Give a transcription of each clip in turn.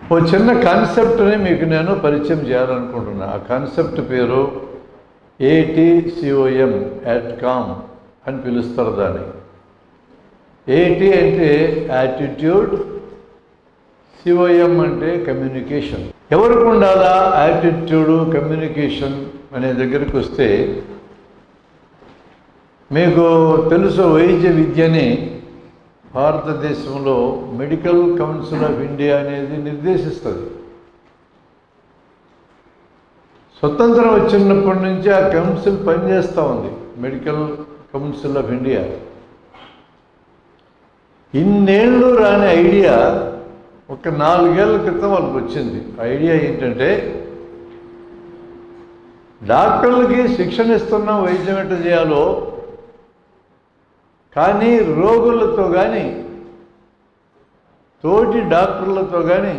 ఓ చిన్న కాన్సెప్ట్ని మీకు నేను పరిచయం చేయాలనుకుంటున్నా ఆ కాన్సెప్ట్ పేరు ఏటీసీఓఎం యాట్ కామ్ అని పిలుస్తారు దాన్ని ఏటీ అంటే యాటిట్యూడ్ సిఓఎం అంటే కమ్యూనికేషన్ ఎవరికి ఉండాలా యాటిట్యూడ్ కమ్యూనికేషన్ అనే దగ్గరికి వస్తే మీకు తెలుసు వైద్య విద్యని భారతదేశంలో మెడికల్ కౌన్సిల్ ఆఫ్ ఇండియా అనేది నిర్దేశిస్తుంది స్వతంత్రం వచ్చినప్పటి నుంచి ఆ కౌన్సిల్ పనిచేస్తూ ఉంది మెడికల్ కౌన్సిల్ ఆఫ్ ఇండియా ఇన్నేళ్ళు రాని ఐడియా ఒక నాలుగేళ్ల క్రితం వాళ్ళకి వచ్చింది ఐడియా ఏంటంటే డాక్టర్లకి శిక్షణ ఇస్తున్న వైద్యం ఎట్ట చేయాలో కానీ రోగులతో కానీ తోటి డాక్టర్లతో కానీ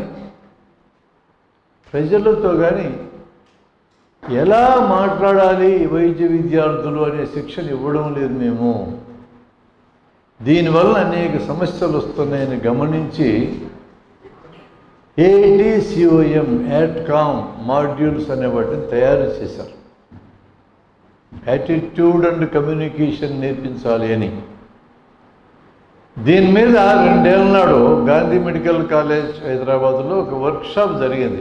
ప్రజలతో కానీ ఎలా మాట్లాడాలి వైద్య విద్యార్థులు అనే శిక్షణ ఇవ్వడం లేదు మేము దీనివల్ల అనేక సమస్యలు వస్తున్నాయని గమనించి ఏటీసీఓఎం యాట్కామ్ మాడ్యూల్స్ అనే వాటిని తయారు చేశారు యాటిట్యూడ్ అండ్ కమ్యూనికేషన్ నేర్పించాలి అని దీని మీద రెండేళ్ల నాడు గాంధీ మెడికల్ కాలేజ్ హైదరాబాద్లో ఒక వర్క్షాప్ జరిగింది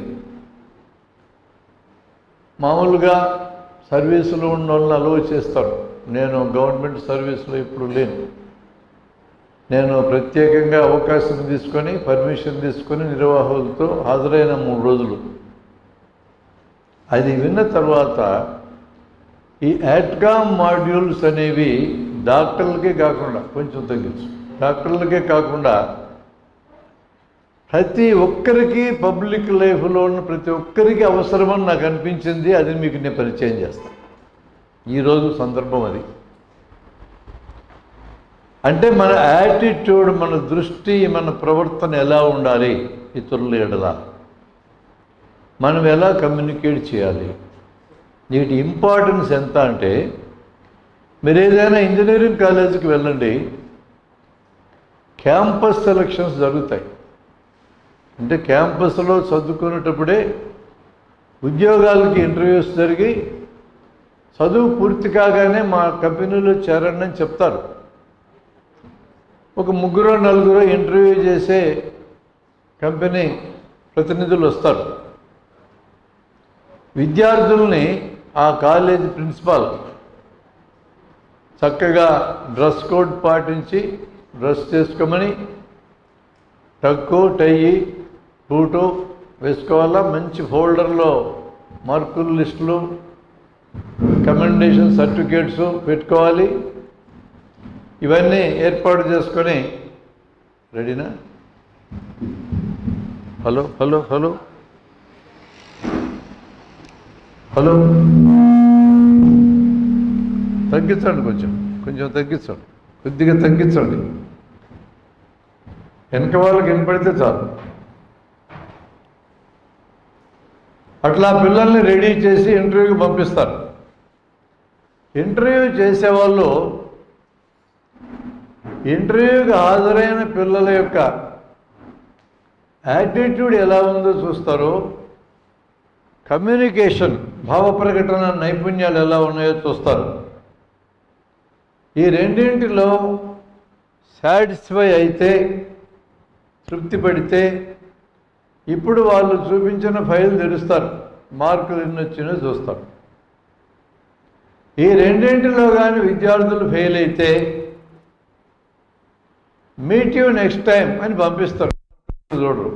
మామూలుగా సర్వీసులో ఉన్న వాళ్ళని అలవ్ చేస్తారు నేను గవర్నమెంట్ సర్వీస్లో ఇప్పుడు లేను నేను ప్రత్యేకంగా అవకాశం తీసుకొని పర్మిషన్ తీసుకొని నిర్వాహకులతో హాజరైన మూడు రోజులు అది విన్న తర్వాత ఈ యాట్కామ్ మాడ్యూల్స్ అనేవి డాక్టర్లకే కాకుండా కొంచెం తగ్గించు డాక్టర్లకే కాకుండా ప్రతి ఒక్కరికి పబ్లిక్ లైఫ్లో ఉన్న ప్రతి ఒక్కరికి అవసరమని నాకు అనిపించింది అది మీకు నేను పరిచయం చేస్తాను ఈరోజు సందర్భం అది అంటే మన యాటిట్యూడ్ మన దృష్టి మన ప్రవర్తన ఎలా ఉండాలి ఇతరుల ఎడల మనం ఎలా కమ్యూనికేట్ చేయాలి వీటి ఇంపార్టెన్స్ ఎంత అంటే మీరు ఏదైనా ఇంజనీరింగ్ కాలేజీకి వెళ్ళండి క్యాంపస్ సెలక్షన్స్ జరుగుతాయి అంటే క్యాంపస్లో చదువుకునేటప్పుడే ఉద్యోగాలకి ఇంటర్వ్యూస్ జరిగి చదువు పూర్తి కాగానే మా కంపెనీలో చేరండి అని చెప్తారు ఒక ముగ్గురు నలుగురు ఇంటర్వ్యూ చేసే కంపెనీ ప్రతినిధులు వస్తారు విద్యార్థుల్ని ఆ కాలేజ్ ప్రిన్సిపాల్ చక్కగా డ్రెస్ కోడ్ పాటించి డ్రెస్ చేసుకోమని టక్కు టయ్యి బూటు వేసుకోవాలా మంచి ఫోల్డర్లో మార్కుల లిస్టులు కమెండేషన్ సర్టిఫికేట్స్ పెట్టుకోవాలి ఇవన్నీ ఏర్పాటు చేసుకొని రెడీనా హలో హలో హలో హలో తగ్గించండి కొంచెం కొంచెం తగ్గించండి కొద్దిగా తగ్గించండి వెనక వాళ్ళకి వినపడితే చాలు అట్లా పిల్లల్ని రెడీ చేసి ఇంటర్వ్యూకి పంపిస్తారు ఇంటర్వ్యూ చేసేవాళ్ళు ఇంటర్వ్యూకి హాజరైన పిల్లల యొక్క యాటిట్యూడ్ ఎలా ఉందో చూస్తారు కమ్యూనికేషన్ భావ ప్రకటన నైపుణ్యాలు ఎలా ఉన్నాయో చూస్తారు ఈ రెండింటిలో సాటిస్ఫై అయితే తృప్తి పడితే ఇప్పుడు వాళ్ళు చూపించిన ఫైల్ తెరుస్తారు మార్కులు ఎన్ని వచ్చినా చూస్తారు ఈ రెండింటిలో కానీ విద్యార్థులు ఫెయిల్ అయితే మీట్ యూ నెక్స్ట్ టైం అని పంపిస్తారు చూడరు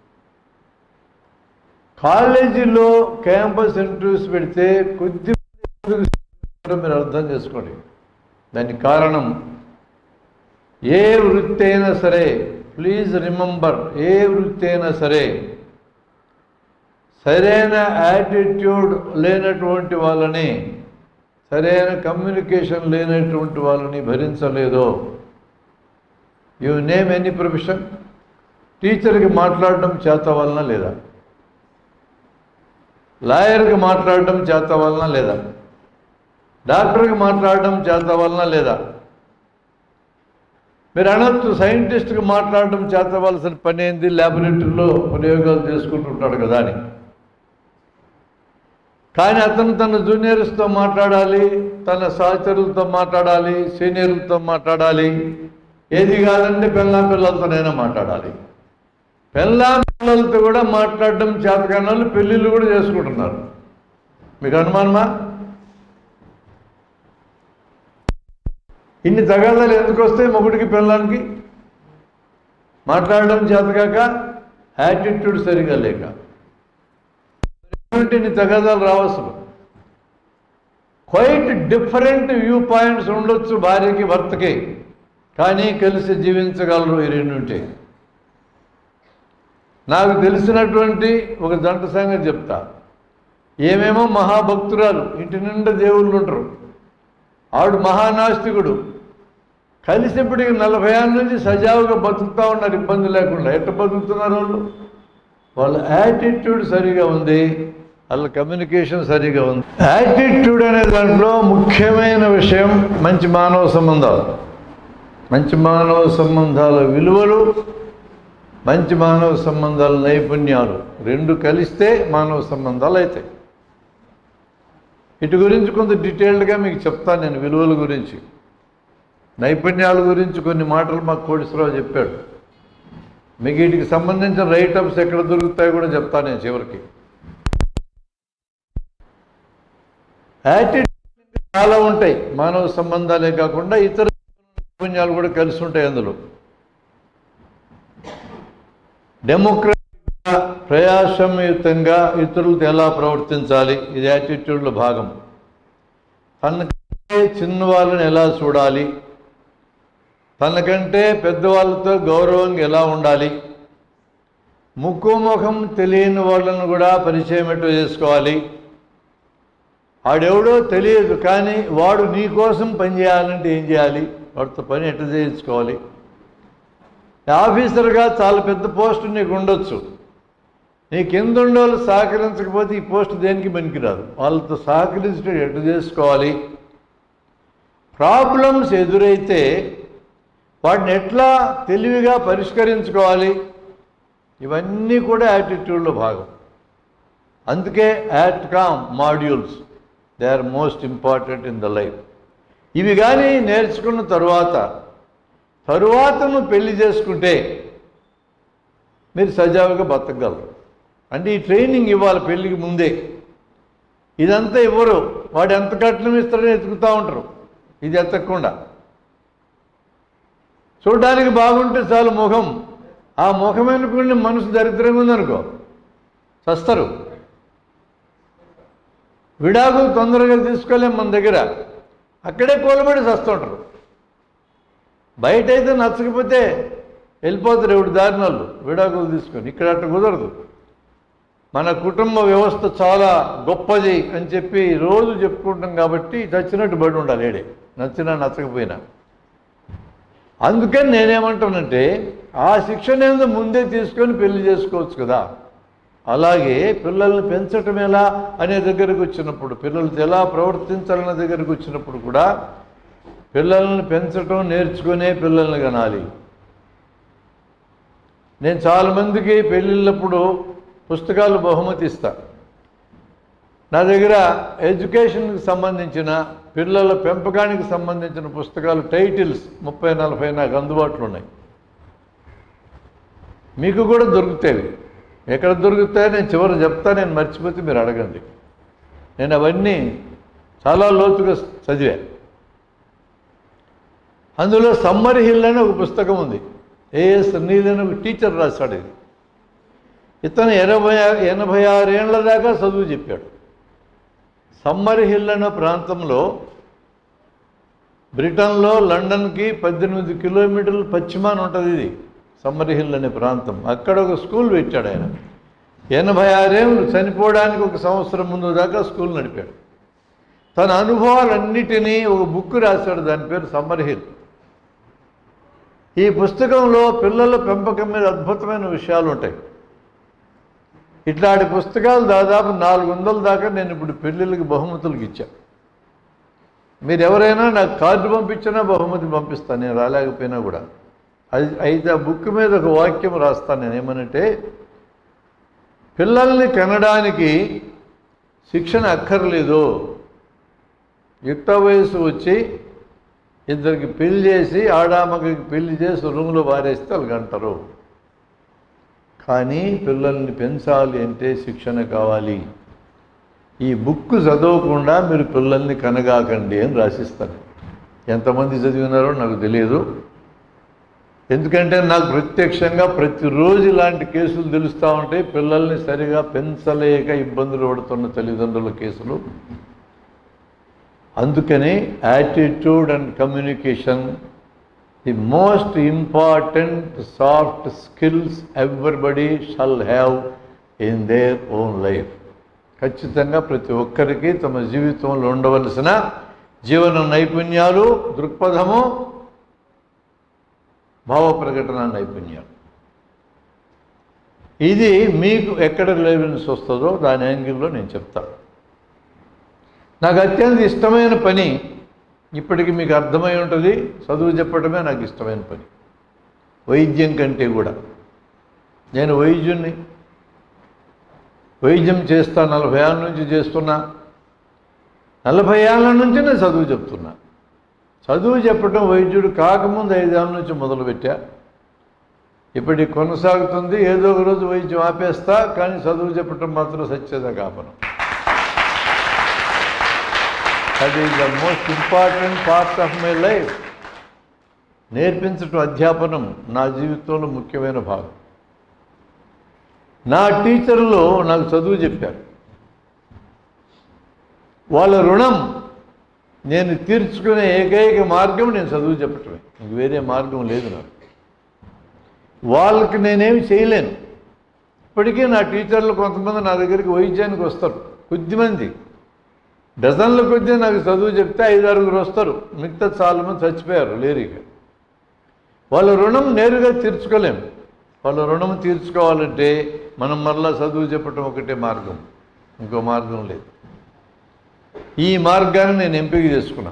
కాలేజీలో క్యాంపస్ ఇంటర్వ్యూస్ పెడితే కొద్ది మీరు అర్థం చేసుకోండి దానికి కారణం ఏ వృత్తి అయినా సరే ప్లీజ్ రిమెంబర్ ఏ వృత్తి అయినా సరే సరైన యాటిట్యూడ్ లేనటువంటి వాళ్ళని సరైన కమ్యూనికేషన్ లేనటువంటి వాళ్ళని భరించలేదు యు నేమ్ ఎనీ ప్రొఫెషన్ టీచర్కి మాట్లాడడం చేత వలన లేదా లాయర్కి మాట్లాడడం చేత వలన లేదా డాక్టర్కి మాట్లాడడం చేత వలన లేదా మీరు అనొచ్చు సైంటిస్ట్కి మాట్లాడడం చేతవలసిన పని ఏంది ల్యాబొరేటరీలో ప్రయోగాలు చేసుకుంటుంటాడు కదా అని కానీ అతను తన జూనియర్స్తో మాట్లాడాలి తన సహచరులతో మాట్లాడాలి సీనియర్లతో మాట్లాడాలి ఏది కాదంటే పెళ్ళాం పిల్లలతోనైనా మాట్లాడాలి పెళ్ళాం పిల్లలతో కూడా మాట్లాడడం చేతకాని వాళ్ళు పెళ్ళిళ్ళు కూడా చేసుకుంటున్నారు మీకు అనుమానమా ఇన్ని తగాదాలు ఎందుకు వస్తాయి మొగుడికి పిల్లలకి మాట్లాడడం చేతకాక యాటిట్యూడ్ సరిగా లేక ఎటువంటి ఇన్ని తగాదాలు రావసలు క్వైట్ డిఫరెంట్ వ్యూ పాయింట్స్ ఉండొచ్చు భార్యకి భర్తకి కానీ కలిసి జీవించగలరు ఈ రెండుంటే నాకు తెలిసినటువంటి ఒక జంట సంగతి చెప్తా ఏమేమో మహాభక్తురాలు ఇంటి నిండా దేవుళ్ళు ఉంటారు ఆవిడ మహానాస్తికుడు కలిసిప్పటికి నలభై ఏళ్ళ నుంచి సజావుగా బతుకుతూ ఉన్నారు ఇబ్బంది లేకుండా ఎట్ట బతుకుతున్నారు వాళ్ళు వాళ్ళ యాటిట్యూడ్ సరిగా ఉంది వాళ్ళ కమ్యూనికేషన్ సరిగా ఉంది యాటిట్యూడ్ అనే దాంట్లో ముఖ్యమైన విషయం మంచి మానవ సంబంధాలు మంచి మానవ సంబంధాల విలువలు మంచి మానవ సంబంధాల నైపుణ్యాలు రెండు కలిస్తే మానవ సంబంధాలు అవుతాయి ఇటు గురించి కొంత డీటెయిల్డ్గా మీకు చెప్తాను నేను విలువల గురించి నైపుణ్యాల గురించి కొన్ని మాటలు మాకు కోటేశ్వరరావు చెప్పాడు మీకు వీటికి సంబంధించిన రైటప్స్ ఎక్కడ దొరుకుతాయో కూడా చెప్తాను నేను చివరికి యాటిట్యూడ్ చాలా ఉంటాయి మానవ సంబంధాలే కాకుండా ఇతర నైపుణ్యాలు కూడా కలిసి ఉంటాయి అందులో డెమోక్రటిక్గా ప్రయాసంయుతంగా ఇతరులతో ఎలా ప్రవర్తించాలి ఇది యాటిట్యూడ్లో భాగం తనకంటే చిన్న వాళ్ళని ఎలా చూడాలి తనకంటే పెద్దవాళ్ళతో గౌరవంగా ఎలా ఉండాలి ముక్కు ముఖం తెలియని వాళ్ళను కూడా పరిచయం ఎట్టు చేసుకోవాలి వాడెవడో తెలియదు కానీ వాడు నీ కోసం పని చేయాలంటే ఏం చేయాలి వాడితో పని ఎట్లా చేయించుకోవాలి ఆఫీసర్గా చాలా పెద్ద పోస్ట్ నీకు ఉండొచ్చు నీ కింద ఉండేవాళ్ళు సహకరించకపోతే ఈ పోస్ట్ దేనికి పనికిరాదు వాళ్ళతో సహకరించడం ఎట్టు చేసుకోవాలి ప్రాబ్లమ్స్ ఎదురైతే వాటిని ఎట్లా తెలివిగా పరిష్కరించుకోవాలి ఇవన్నీ కూడా యాటిట్యూడ్లో భాగం అందుకే ATCOM modules they are most important in the life ఇవి కానీ నేర్చుకున్న తరువాత తరువాత నువ్వు పెళ్లి చేసుకుంటే మీరు సజావుగా బతకగలరు అంటే ఈ ట్రైనింగ్ ఇవ్వాలి పెళ్ళికి ముందే ఇదంతా ఇవ్వరు వాడు ఎంత కట్నం ఇస్తాడని ఎత్తుకుతూ ఉంటారు ఇది ఎత్తకుండా చూడడానికి బాగుంటే చాలు ముఖం ఆ ముఖం అనుకుని మనసు దరిద్రంగా ఉందనుకో చస్తారు విడాకులు తొందరగా తీసుకోలేం మన దగ్గర అక్కడే కూలబడి చస్తుంటారు బయట అయితే నచ్చకపోతే వెళ్ళిపోతారు ఎవడు దారిన వాళ్ళు విడాకులు తీసుకొని ఇక్కడ అట్ట కుదరదు మన కుటుంబ వ్యవస్థ చాలా గొప్పది అని చెప్పి రోజు చెప్పుకుంటాం కాబట్టి చచ్చినట్టు బడి ఉండాలి ఏడే నచ్చినా నచ్చకపోయినా అందుకని నేనేమంటానంటే ఆ శిక్షణ ఏదో ముందే తీసుకొని పెళ్లి చేసుకోవచ్చు కదా అలాగే పిల్లల్ని పెంచటం ఎలా అనే దగ్గరకు వచ్చినప్పుడు పిల్లలతో ఎలా ప్రవర్తించాలనే దగ్గరకు వచ్చినప్పుడు కూడా పిల్లల్ని పెంచటం నేర్చుకునే పిల్లల్ని కనాలి నేను చాలామందికి పెళ్ళిళ్ళప్పుడు పుస్తకాలు బహుమతి ఇస్తా నా దగ్గర ఎడ్యుకేషన్కి సంబంధించిన పిల్లల పెంపకానికి సంబంధించిన పుస్తకాలు టైటిల్స్ ముప్పై నలభై నాకు అందుబాటులో ఉన్నాయి మీకు కూడా దొరుకుతాయి ఎక్కడ దొరుకుతాయో నేను చివరి చెప్తా నేను మర్చిపోతే మీరు అడగండి నేను అవన్నీ చాలా లోతుగా చదివా అందులో సమ్మర్ హిల్ అని ఒక పుస్తకం ఉంది ఏఎస్ నీల్ అని ఒక టీచర్ రాశాడు ఇది ఇతను ఎనభై ఎనభై ఆరేళ్ల దాకా చదువు చెప్పాడు సమ్మర్ హిల్ అనే ప్రాంతంలో బ్రిటన్లో లండన్కి పద్దెనిమిది కిలోమీటర్ల పశ్చిమాన ఉంటుంది ఇది సమ్మర్ హిల్ అనే ప్రాంతం అక్కడ ఒక స్కూల్ పెట్టాడు ఆయన ఎనభై ఆరేళ్ళు చనిపోవడానికి ఒక సంవత్సరం ముందు దాకా స్కూల్ నడిపాడు తన అనుభవాలన్నిటినీ ఒక బుక్ రాశాడు దాని పేరు సమ్మర్ హిల్ ఈ పుస్తకంలో పిల్లల పెంపకం మీద అద్భుతమైన విషయాలు ఉంటాయి ఇట్లాంటి పుస్తకాలు దాదాపు నాలుగు వందల దాకా నేను ఇప్పుడు పెళ్ళిళ్ళకి బహుమతులకు ఇచ్చా మీరు ఎవరైనా నాకు కార్డు పంపించినా బహుమతి పంపిస్తాను నేను రాలేకపోయినా కూడా అది అయితే ఆ బుక్ మీద ఒక వాక్యం రాస్తాను నేను ఏమనంటే పిల్లల్ని కనడానికి శిక్షణ అక్కర్లేదు యుక్త వయసు వచ్చి ఇద్దరికి పెళ్లి చేసి ఆడామకి పెళ్లి చేసి రూమ్లో వారేస్తే వాళ్ళు అంటారు కానీ పిల్లల్ని పెంచాలి అంటే శిక్షణ కావాలి ఈ బుక్ చదవకుండా మీరు పిల్లల్ని కనగాకండి అని రాసిస్తాను ఎంతమంది చదివినారో నాకు తెలియదు ఎందుకంటే నాకు ప్రత్యక్షంగా ప్రతిరోజు ఇలాంటి కేసులు తెలుస్తూ ఉంటాయి పిల్లల్ని సరిగా పెంచలేక ఇబ్బందులు పడుతున్న తల్లిదండ్రుల కేసులు అందుకని attitude and communication the most important soft skills everybody shall have in their own life ఖచ్చితంగా ప్రతి ఒక్కరికి తమ జీవితంలో ఉండవలసిన జీవన నైపుణ్యాలు దృక్పథము భావ ప్రకటన నైపుణ్యాలు ఇది మీకు ఎక్కడ లెవెన్స్ వస్తుందో దాని యాంగిల్లో నేను చెప్తాను నాకు అత్యంత ఇష్టమైన పని ఇప్పటికి మీకు అర్థమై ఉంటుంది చదువు చెప్పడమే నాకు ఇష్టమైన పని వైద్యం కంటే కూడా నేను వైద్యుణ్ణి వైద్యం చేస్తా నలభై ఏళ్ళ నుంచి చేస్తున్నా నలభై ఏళ్ళ నుంచి నేను చదువు చెప్తున్నా చదువు చెప్పడం వైద్యుడు కాకముందు ఐదేళ్ళ నుంచి మొదలుపెట్టా ఇప్పటికి కొనసాగుతుంది ఏదో ఒక రోజు వైద్యం ఆపేస్తా కానీ చదువు చెప్పడం మాత్రం సత్యత కాపనం అది the most important part of my life నేర్పించటం అధ్యాపనం నా జీవితంలో ముఖ్యమైన భాగం నా టీచర్లు నాకు చదువు చెప్పారు వాళ్ళ రుణం నేను తీర్చుకునే ఏకైక మార్గం నేను చదువు చెప్పటమే ఇంక వేరే మార్గం లేదు నాకు వాళ్ళకి నేనేమి చేయలేను ఇప్పటికీ నా టీచర్లు కొంతమంది నా దగ్గరికి వైద్యానికి వస్తారు కొద్దిమంది డజన్ల కొద్దీ నాకు చదువు చెప్తే ఐదు ఆరుగురు వస్తారు మిగతా చాలా మంది చచ్చిపోయారు లేరు ఇక వాళ్ళ రుణం నేరుగా తీర్చుకోలేము వాళ్ళ రుణం తీర్చుకోవాలంటే మనం మరలా చదువు చెప్పటం ఒకటే మార్గం ఇంకో మార్గం లేదు ఈ మార్గాన్ని నేను ఎంపిక చేసుకున్నా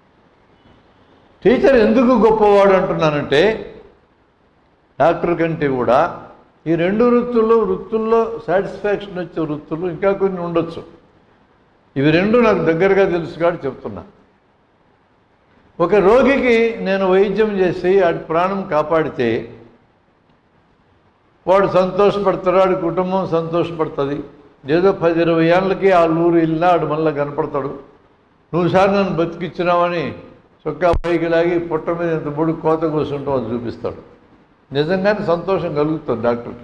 టీచర్ ఎందుకు గొప్పవాడు అంటున్నానంటే డాక్టర్ కంటే కూడా ఈ రెండు వృత్తుల్లో వృత్తుల్లో సాటిస్ఫాక్షన్ వచ్చే వృత్తులు ఇంకా కొన్ని ఉండొచ్చు ఇవి రెండు నాకు దగ్గరగా తెలుసు కాబట్టి చెప్తున్నా ఒక రోగికి నేను వైద్యం చేసి వాడి ప్రాణం కాపాడితే వాడు సంతోషపడతాడు వాడి కుటుంబం సంతోషపడుతుంది ఏదో పది ఇరవై ఏళ్ళకి ఆ ఊరు వెళ్ళినా వాడు మళ్ళీ కనపడతాడు నువ్వు సార్ నన్ను బతికిచ్చినావని చొక్కా పైకి లాగి పుట్ట మీద ఇంత పొడి కోత కూర్చుంటావు అది చూపిస్తాడు నిజంగానే సంతోషం కలుగుతుంది డాక్టర్కి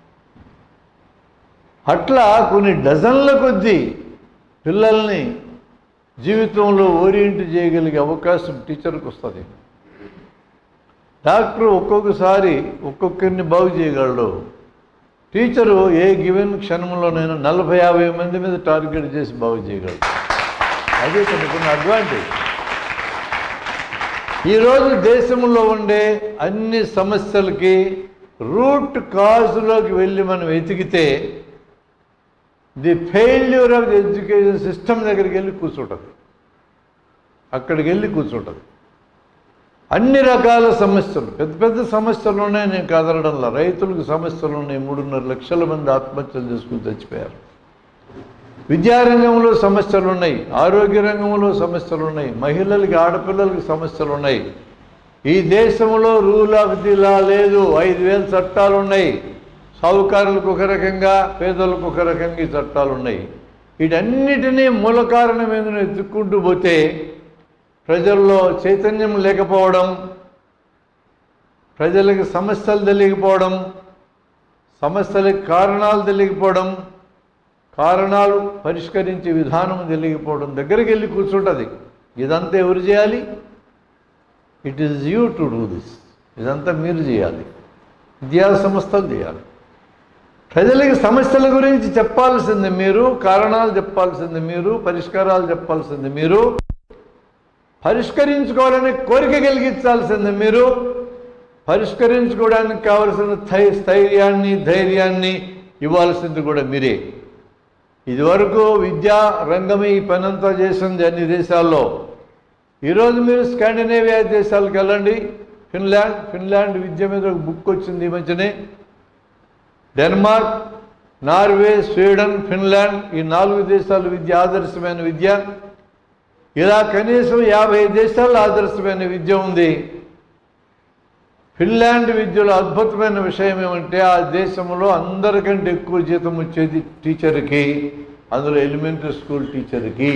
అట్లా కొన్ని డజన్ల కొద్దీ పిల్లల్ని జీవితంలో ఓరియంట్ చేయగలిగే అవకాశం టీచర్కి వస్తుంది డాక్టర్ ఒక్కొక్కసారి ఒక్కొక్కరిని బాగు చేయగలడు టీచరు ఏ గివెన్ క్షణంలోనైనా నలభై యాభై మంది మీద టార్గెట్ చేసి బాగు చేయగలడు అదే తనకున్న అడ్వాంటేజ్ ఈరోజు దేశంలో ఉండే అన్ని సమస్యలకి రూట్ కాజులోకి వెళ్ళి మనం వెతికితే the failure of the education system దగ్గరికి వెళ్ళి కూర్చుంటుంది అక్కడికి వెళ్ళి కూర్చుంటుంది అన్ని రకాల సమస్యలు పెద్ద పెద్ద సమస్యలు ఉన్నాయి నేను కదలడంలో రైతులకు సమస్యలు ఉన్నాయి మూడున్నర లక్షల మంది ఆత్మహత్యలు చేసుకుని చచ్చిపోయారు విద్యారంగంలో సమస్యలు ఉన్నాయి ఆరోగ్య రంగంలో సమస్యలు ఉన్నాయి మహిళలకి ఆడపిల్లలకి సమస్యలు ఉన్నాయి ఈ దేశంలో రూల్ ఆఫ్ ది లా లేదు ఐదు వేల చట్టాలు ఉన్నాయి సావుకారులకు ఒక రకంగా పేదలకు ఒక రకంగా ఈ చట్టాలు ఉన్నాయి వీటన్నిటినీ మూల కారణం ఏదైనా ఎత్తుక్కుంటూ పోతే ప్రజల్లో చైతన్యం లేకపోవడం ప్రజలకు సమస్యలు తెలియకపోవడం సమస్యలకు కారణాలు తెలియకపోవడం కారణాలు పరిష్కరించే విధానం తెలియకపోవడం దగ్గరికి వెళ్ళి కూర్చుంటుంది ఇదంతా ఎవరు చేయాలి it is you to do this ఇదంతా మీరు చేయాలి విద్యా సంస్థలు చేయాలి ప్రజలకి సమస్యల గురించి చెప్పాల్సింది మీరు కారణాలు చెప్పాల్సింది మీరు పరిష్కారాలు చెప్పాల్సింది మీరు పరిష్కరించుకోవాలని కోరిక కలిగించాల్సింది మీరు పరిష్కరించుకోవడానికి కావలసిన స్థై స్థైర్యాన్ని ధైర్యాన్ని ఇవ్వాల్సింది కూడా మీరే ఇదివరకు విద్యా రంగమే ఈ పనంతా చేసింది అన్ని దేశాల్లో ఈరోజు మీరు స్కాండినేవియా దేశాలకు వెళ్ళండి ఫిన్లాండ్ ఫిన్లాండ్ విద్య మీద ఒక బుక్ వచ్చింది ఈ మధ్యనే డెన్మార్క్ నార్వే స్వీడన్ ఫిన్లాండ్ ఈ నాలుగు దేశాల విద్య ఆదర్శమైన విద్య ఇలా కనీసం యాభై దేశాల్లో ఆదర్శమైన విద్య ఉంది ఫిన్లాండ్ విద్యలో అద్భుతమైన విషయం ఏమంటే ఆ దేశంలో అందరికంటే ఎక్కువ జీతం వచ్చేది టీచర్కి అందులో ఎలిమెంటరీ స్కూల్ టీచర్కి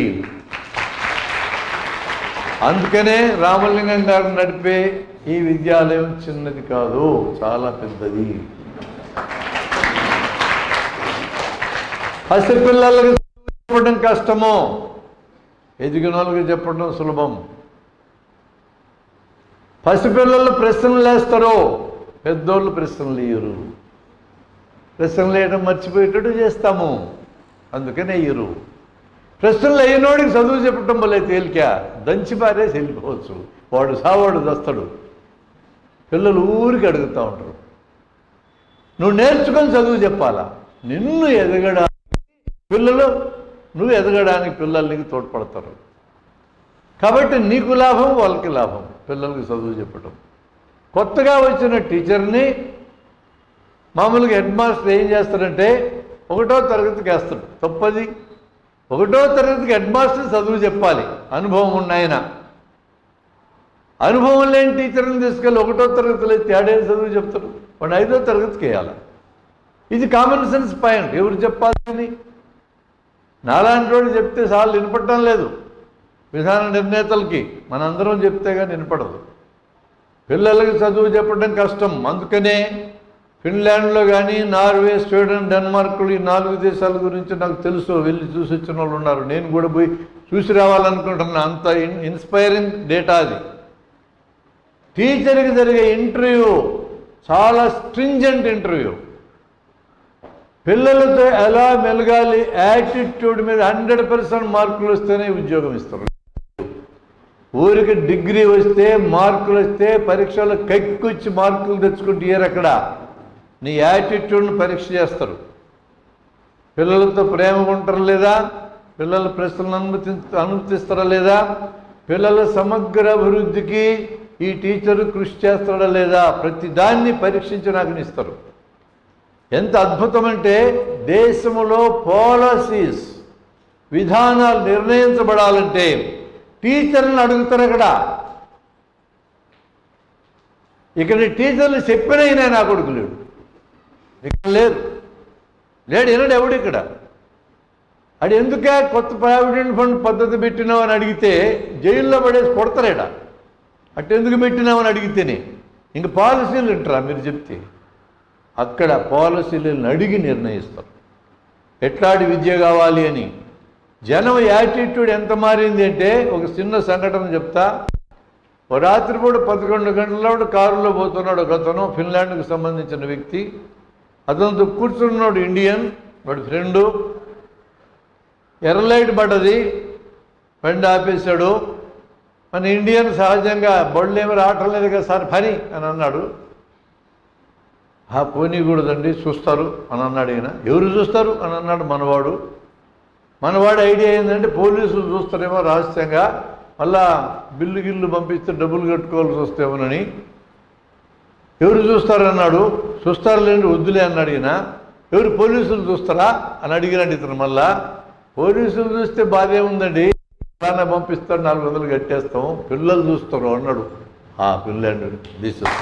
అందుకనే రామలింగం గారు నడిపే ఈ విద్యాలయం చిన్నది కాదు చాలా పెద్దది పసిపిల్లలకి చెప్పడం కష్టము ఎదిగిన వాళ్ళకి చెప్పడం సులభం పసిపిల్లలు ప్రశ్నలు వేస్తారు పెద్దోళ్ళు ప్రశ్నలు వేయరు ప్రశ్నలు వేయడం మర్చిపోయేటట్టు చేస్తాము అందుకనే వేయరు ప్రశ్నలు అయినోడికి చదువు చెప్పటం వల్లే తేలిక దంచి పారేసి వెళ్ళిపోవచ్చు వాడు సావాడు దస్తాడు పిల్లలు ఊరికి అడుగుతూ ఉంటారు నువ్వు నేర్చుకొని చదువు చెప్పాలా నిన్ను ఎదగడానికి పిల్లలు నువ్వు ఎదగడానికి పిల్లలు నీకు తోడ్పడతారు కాబట్టి నీకు లాభం వాళ్ళకి లాభం పిల్లలకి చదువు చెప్పటం కొత్తగా వచ్చిన టీచర్ని మామూలుగా హెడ్ మాస్టర్ ఏం చేస్తాడంటే ఒకటో తరగతికి వేస్తాడు తప్పది ఒకటో తరగతికి హెడ్ మాస్టర్ చదువు చెప్పాలి అనుభవం ఉన్న ఆయన అనుభవం లేని టీచర్ని తీసుకెళ్ళి ఒకటో తరగతిలో తేడేది చదువు చెప్తాడు వాడు ఐదో తరగతికి వేయాలి ఇది కామన్ సెన్స్ పాయింట్ ఎవరు చెప్పాలని నాలాంటి వాడు చెప్తే సార్లు వినపడటం లేదు విధాన నిర్ణేతలకి మనందరం చెప్తే కానీ వినపడదు పిల్లలకి చదువు చెప్పడం కష్టం అందుకనే ఫిన్లాండ్లో కానీ నార్వే స్వీడన్ డెన్మార్క్లు ఈ నాలుగు దేశాల గురించి నాకు తెలుసు వెళ్ళి చూసి వచ్చిన వాళ్ళు ఉన్నారు నేను కూడా పోయి చూసి రావాలనుకుంటున్నా అంత ఇన్ ఇన్స్పైరింగ్ డేటా అది టీచర్కి జరిగే ఇంటర్వ్యూ చాలా స్ట్రింజెంట్ ఇంటర్వ్యూ పిల్లలతో ఎలా మెలగాలి యాటిట్యూడ్ మీద హండ్రెడ్ పర్సెంట్ మార్కులు వస్తేనే ఉద్యోగం ఇస్తారు ఊరికి డిగ్రీ వస్తే మార్కులు వస్తే పరీక్షలో కక్కొచ్చి మార్కులు తెచ్చుకుంటే ఇయర్ అక్కడ నీ యాటిట్యూడ్ని పరీక్ష చేస్తారు పిల్లలతో ప్రేమగా ఉంటారా లేదా పిల్లల ప్రశ్నలను అనుమతి అనుమతిస్తారా లేదా పిల్లల సమగ్ర అభివృద్ధికి ఈ టీచరు కృషి చేస్తాడా లేదా ప్రతి దాన్ని పరీక్షించి నాకు ఇస్తారు ఎంత అద్భుతం అంటే దేశంలో పాలసీస్ విధానాలు నిర్ణయించబడాలంటే టీచర్లను అడుగుతారు అక్కడ ఇక్కడ టీచర్లు చెప్పినైనా నా కొడుకు లేడు ఇక్కడ లేరు లేడు వినడు ఎవడు ఇక్కడ అది ఎందుకే కొత్త ప్రావిడెంట్ ఫండ్ పద్ధతి పెట్టినావు అని అడిగితే జైల్లో పడేసి కొడతారేడా అట్టెందుకు పెట్టినామని అడిగితేనే ఇంక పాలసీలు వింటారా మీరు చెప్తే అక్కడ పాలసీలను అడిగి నిర్ణయిస్తారు ఎట్లాంటి విద్య కావాలి అని జనం యాటిట్యూడ్ ఎంత మారింది అంటే ఒక చిన్న సంఘటన చెప్తా ఓ రాత్రిపూట పదకొండు గంటల కారులో పోతున్నాడు ఒక అతను ఫిన్లాండ్కి సంబంధించిన వ్యక్తి అతనితో కూర్చున్నాడు ఇండియన్ వాడి ఫ్రెండు ఎర్ర లైట్ పడ్డది బండి ఆపేశాడు మన ఇండియన్ సహజంగా బళ్ళు ఏమి రావటం లేదు కదా సార్ పని అని అన్నాడు ఆ పోనీకూడదండి చూస్తారు అని అన్నాడు ఈయన ఎవరు చూస్తారు అని అన్నాడు మనవాడు మనవాడు ఐడియా ఏంటంటే పోలీసులు చూస్తారేమో రహస్యంగా మళ్ళా బిల్లు గిల్లు పంపిస్తే డబ్బులు కట్టుకోవాల్సి వస్తేమోనని ఎవరు చూస్తారన్నాడు చూస్తారులేండి వద్దులే అన్నాడు ఈయన ఎవరు పోలీసులు చూస్తారా అని అడిగినాడు ఇతను మళ్ళా పోలీసులు చూస్తే బాధే ఉందండి అలానే పంపిస్తారు నాలుగు వందలు కట్టేస్తాం పిల్లలు చూస్తారు అన్నాడు ఆ పిల్లండి తీసేస్తాం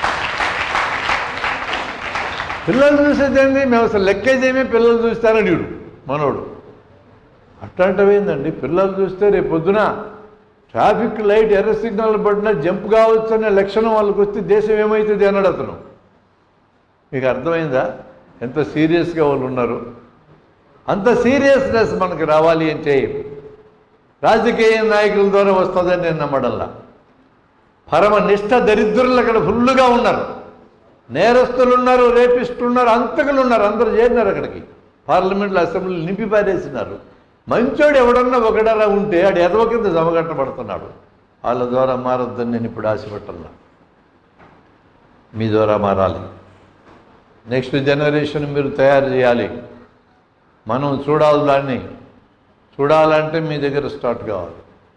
పిల్లలు చూసేదేంది మేము అసలు లెక్కేదేమీ పిల్లలు చూస్తారని వీడు మనోడు అట్లాంటివేందండి పిల్లలు చూస్తే రేపు పొద్దున ట్రాఫిక్ లైట్ ఎర్ర సిగ్నల్ పడినా జంప్ కావచ్చు అనే లక్షణం వాళ్ళకి వస్తే దేశం ఏమవుతుంది అన్నాడు అతను మీకు అర్థమైందా ఎంత సీరియస్గా వాళ్ళు ఉన్నారు అంత సీరియస్నెస్ మనకు రావాలి అంటే రాజకీయ నాయకుల ద్వారా వస్తుందని నేను నమ్మడంలా పరమ నిష్ఠ దరిద్రులు అక్కడ ఫుల్లుగా ఉన్నారు నేరస్తులు ఉన్నారు రేపిస్టులు ఉన్నారు అంతకులు ఉన్నారు అందరూ చేరినారు అక్కడికి పార్లమెంట్లో అసెంబ్లీ నింపి పారేసినారు మంచోడు ఎవడన్నా ఒకడరా ఉంటే ఆడు ఎదవ కింద జమగట్టబడుతున్నాడు వాళ్ళ ద్వారా మారొద్దని నేను ఇప్పుడు ఆశపట్టల్లా మీ ద్వారా మారాలి నెక్స్ట్ జనరేషన్ మీరు తయారు చేయాలి మనం చూడాలి దాన్ని చూడాలంటే మీ దగ్గర స్టార్ట్ కావాలి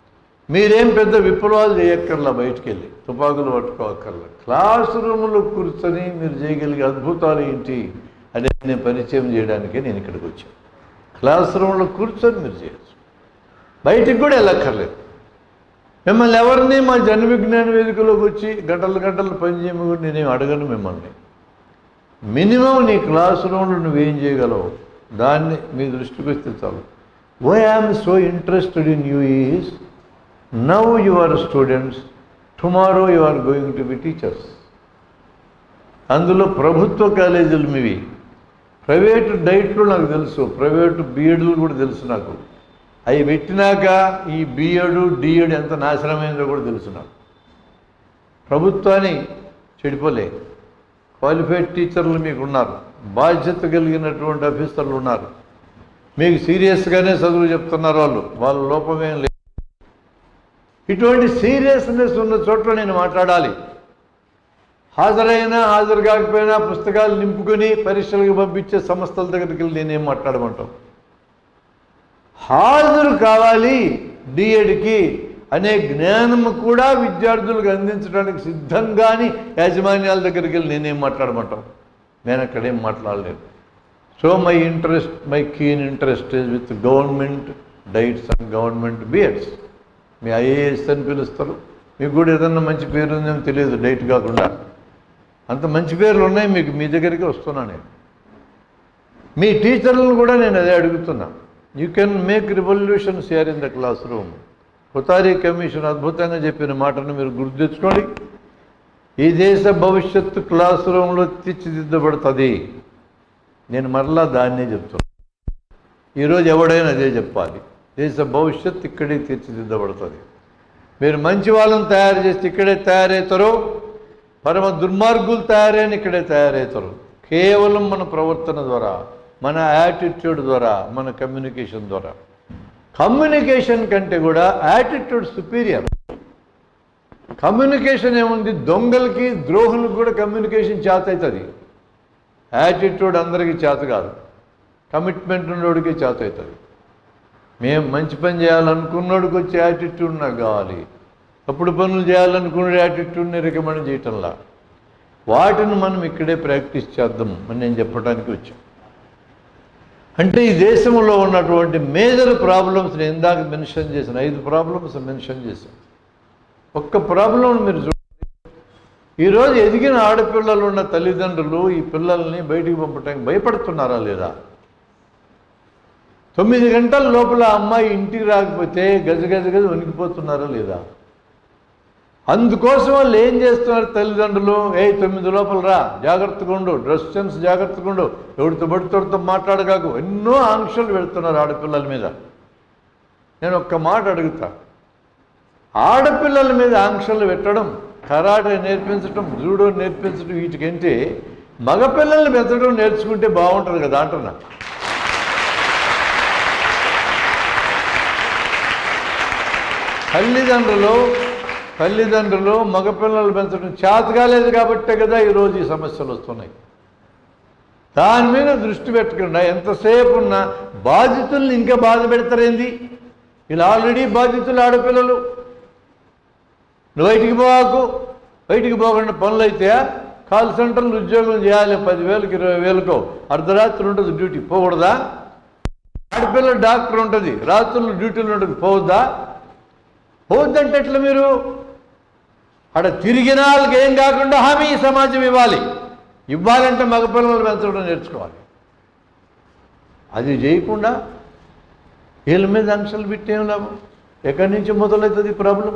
మీరేం పెద్ద విప్లవాలు చేయక్కర్లా బయటికి వెళ్ళి తుపాకులు పట్టుకోక్కర్లా క్లాస్ రూమ్లో కూర్చొని మీరు చేయగలిగే అద్భుతాలు ఏంటి అనేది నేను పరిచయం చేయడానికే నేను ఇక్కడికి వచ్చాను క్లాస్ రూమ్లో కూర్చొని మీరు చేయొచ్చు బయటికి కూడా వెళ్ళక్కర్లేదు మిమ్మల్ని ఎవరిని మా జన విజ్ఞాన వేదికలోకి వచ్చి గంటలు గంటలు పని చేయమని కూడా నేనేం అడగను మిమ్మల్ని మినిమం నీ క్లాస్ రూమ్లో నువ్వేం చేయగలవు దాన్ని మీ దృష్టికి వస్తే చాలు why am so interested in you is now you are students tomorrow you are going to be teachers అందులో ప్రభుత్వ కాలేజీలు మీవి ప్రైవేటు డైట్లు నాకు తెలుసు ప్రైవేటు బీఎడ్లు కూడా తెలుసు నాకు అవి పెట్టినాక ఈ బీఎడ్ డిఎడ్ ఎంత నాశనమైందో కూడా తెలుసు నాకు ప్రభుత్వాన్ని చెడిపోలే క్వాలిఫైడ్ టీచర్లు మీకు ఉన్నారు బాధ్యత కలిగినటువంటి ఆఫీసర్లు ఉన్నారు మీకు సీరియస్గానే చదువు చెప్తున్నారు వాళ్ళు వాళ్ళ లోపమేం లేదు ఇటువంటి సీరియస్నెస్ ఉన్న చోట్ల నేను మాట్లాడాలి హాజరైనా హాజరు కాకపోయినా పుస్తకాలు నింపుకొని పరీక్షలకు పంపించే సంస్థల దగ్గరికి వెళ్ళి నేనేం మాట్లాడమంటాం హాజరు కావాలి డిఎడ్కి అనే జ్ఞానం కూడా విద్యార్థులకు అందించడానికి సిద్ధంగాని యాజమాన్యాల దగ్గరికి వెళ్ళి నేనేం మాట్లాడమంటాం నేను అక్కడేం మాట్లాడలేదు so my interest my keen interest is with government DIETs and government BEds మీ ఐఏఎస్ అని పిలుస్తారు మీకు కూడా ఏదన్నా మంచి పేరు ఉందేమో తెలియదు డైట్ కాకుండా అంత మంచి పేర్లు ఉన్నాయి మీకు మీ దగ్గరికి వస్తున్నా నేను మీ టీచర్లను కూడా నేను అదే అడుగుతున్నా you can make revolutions here in the class room Kothari commission అద్భుతంగా చెప్పిన మాటను మీరు గుర్తు తెచ్చుకోండి ఈ దేశ భవిష్యత్తు క్లాస్ రూమ్లో తీర్చిదిద్దబడుతుంది నేను మరలా దాన్నే చెప్తున్నాను ఈరోజు ఎవడైనా అదే చెప్పాలి దేశ భవిష్యత్తు ఇక్కడే తీర్చిదిద్దబడుతుంది మీరు మంచి వాళ్ళని తయారు చేస్తే ఇక్కడే తయారవుతారు పరమ దుర్మార్గులు తయారైన ఇక్కడే తయారవుతారు కేవలం మన ప్రవర్తన ద్వారా మన యాటిట్యూడ్ ద్వారా మన కమ్యూనికేషన్ ద్వారా కమ్యూనికేషన్ కంటే కూడా యాటిట్యూడ్ సుపీరియర్ కమ్యూనికేషన్ ఏముంది దొంగలకి ద్రోహులకు కూడా కమ్యూనికేషన్ చేత అవుతుంది యాటిట్యూడ్ అందరికీ చేత కాదు కమిట్మెంట్ ఉన్నోడికి చేత అవుతుంది మేము మంచి పని చేయాలనుకున్నోడికి వచ్చే యాటిట్యూడ్ నాకు కావాలి తప్పుడు పనులు చేయాలనుకునే యాటిట్యూడ్ని రికమెండ్ చేయటంలా వాటిని మనం ఇక్కడే ప్రాక్టీస్ చేద్దాం అని నేను చెప్పడానికి వచ్చాను అంటే ఈ దేశంలో ఉన్నటువంటి మేజర్ ప్రాబ్లమ్స్ని ఇందాక మెన్షన్ చేసిన ఐదు ప్రాబ్లమ్స్ మెన్షన్ చేశాను ఒక్క ప్రాబ్లం మీరు చూడండి ఈరోజు ఎదిగిన ఆడపిల్లలు ఉన్న తల్లిదండ్రులు ఈ పిల్లల్ని బయటికి పంపడానికి భయపడుతున్నారా లేదా తొమ్మిది గంటల లోపల అమ్మాయి ఇంటికి రాకపోతే గజ గజ గజ వణికిపోతున్నారా లేదా అందుకోసం వాళ్ళు ఏం చేస్తున్నారు తల్లిదండ్రులు ఏ తొమ్మిది లోపల రా జాగ్రత్తగా ఉండు డ్రెస్ సెన్స్ జాగ్రత్తగా ఉండు ఎవరితో పడితోడితో మాట్లాడగాకు ఎన్నో ఆంక్షలు పెడుతున్నారు ఆడపిల్లల మీద నేను ఒక్క మాట అడుగుతా ఆడపిల్లల మీద ఆంక్షలు పెట్టడం కరాటే నేర్పించడం జూడో నేర్పించడం వీటికంటే మగపిల్లల్ని పెంచడం నేర్చుకుంటే బాగుంటుంది కదా అంటున్నా తల్లిదండ్రులు తల్లిదండ్రులు మగపిల్లలు పెంచడం చేత కాలేదు కాబట్టే కదా ఈరోజు ఈ సమస్యలు వస్తున్నాయి దాని మీద దృష్టి పెట్టకుండా ఎంతసేపు ఉన్న బాధితుల్ని ఇంకా బాధ పెడతారేంది ఇలా ఆల్రెడీ బాధితులు ఆడపిల్లలు నువ్వు బయటికి పోకు బయటికి పోకుండా పనులు అయితే కాల్ సెంటర్లు ఉద్యోగం చేయాలి పదివేలకు ఇరవై వేలకో అర్ధరాత్రి ఉంటుంది డ్యూటీ పోకూడదా ఆడపిల్ల డాక్టర్ ఉంటుంది రాత్రులు డ్యూటీలు ఉంటుంది పోవద్దా పోవద్దంటే ఎట్లా మీరు ఆడ తిరిగిన వాళ్ళకి ఏం కాకుండా హామీ ఈ సమాజం ఇవ్వాలి ఇవ్వాలంటే మగపిల్లలు పెంచడం నేర్చుకోవాలి అది చేయకుండా వీళ్ళ మీద ఆంక్షలు పెట్టేం లాభం ఎక్కడి నుంచి మొదలవుతుంది ప్రాబ్లం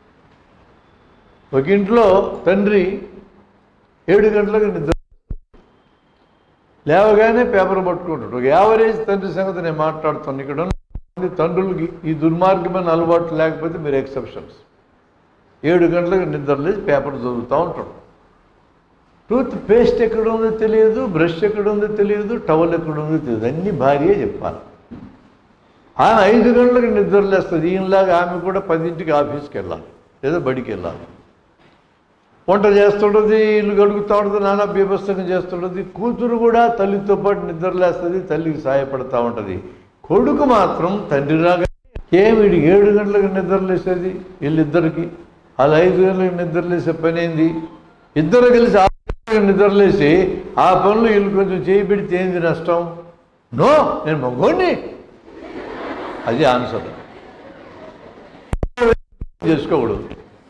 ఒక ఇంట్లో తండ్రి ఏడు గంటలకు నిద్ర లేవగానే పేపర్ పట్టుకుంటాడు ఒక యావరేజ్ తండ్రి సంగతి నేను మాట్లాడుతాను ఇక్కడ ఉన్న తండ్రులకి ఈ దుర్మార్గమైన అలవాటు లేకపోతే మీరు ఎక్సెప్షన్స్ ఏడు గంటలకు నిద్ర లేచి పేపర్ చదువుతూ ఉంటాడు టూత్ పేస్ట్ ఎక్కడ ఉందో తెలియదు బ్రష్ ఎక్కడ ఉందో తెలియదు టవల్ ఎక్కడ ఉందో తెలియదు అన్ని భార్యే చెప్పాలి ఆమె ఐదు గంటలకు నిద్ర లేస్తుంది ఈయనలాగా ఆమె కూడా పదింటికి ఆఫీస్కి వెళ్ళాలి లేదా బడికి వెళ్ళాలి వంట చేస్తుంటుంది ఇల్లు గడుగుతూ ఉంటుంది నానా బీభత్సంగా చేస్తుంటుంది కూతురు కూడా తల్లితో పాటు నిద్రలేస్తుంది తల్లికి సహాయపడతా ఉంటుంది కొడుకు మాత్రం తండ్రిలాగా ఏమిడి ఏడు గంటలకు నిద్రలేసేది వీళ్ళిద్దరికి వాళ్ళ ఐదు గంటలకు నిద్రలేసే పని ఏంది ఇద్దరు కలిసి ఆరు గంటలకు నిద్రలేసి ఆ పనులు వీళ్ళు కొంచెం చేయి పెడితే ఏంది నష్టం నో నేను మగోడిని అది ఆన్సర్ చేసుకోకూడదు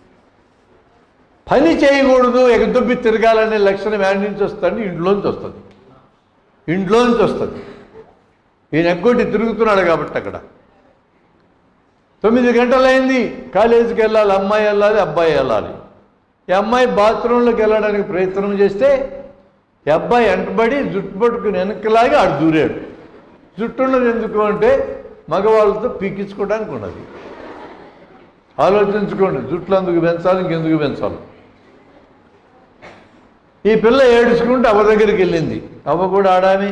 పని చేయకూడదు ఎగదొబ్బి తిరగాలనే లక్షణం యాడ్ నుంచి వస్తుంది ఇంట్లోంచి వస్తుంది ఇంట్లోంచి వస్తుంది ఈయన ఎగ్గొట్టి తిరుగుతున్నాడు కాబట్టి అక్కడ తొమ్మిది గంటలైంది కాలేజీకి వెళ్ళాలి అమ్మాయి వెళ్ళాలి అబ్బాయి వెళ్ళాలి ఈ అమ్మాయి బాత్రూంలోకి వెళ్ళడానికి ప్రయత్నం చేస్తే ఈ అబ్బాయి వెంటబడి జుట్టు పట్టుకుని వెనక్కిలాగి ఆడు దూరాడు జుట్టు ఉన్నది ఎందుకు అంటే మగవాళ్ళతో పీకించుకోవడానికి ఉన్నది ఆలోచించుకోండి జుట్లు అందుకు పెంచాలి ఇంకెందుకు పెంచాలి ఈ పిల్ల ఏడుచుకుంటూ అవ్వ దగ్గరికి వెళ్ళింది అవ్వ కూడా ఆడాని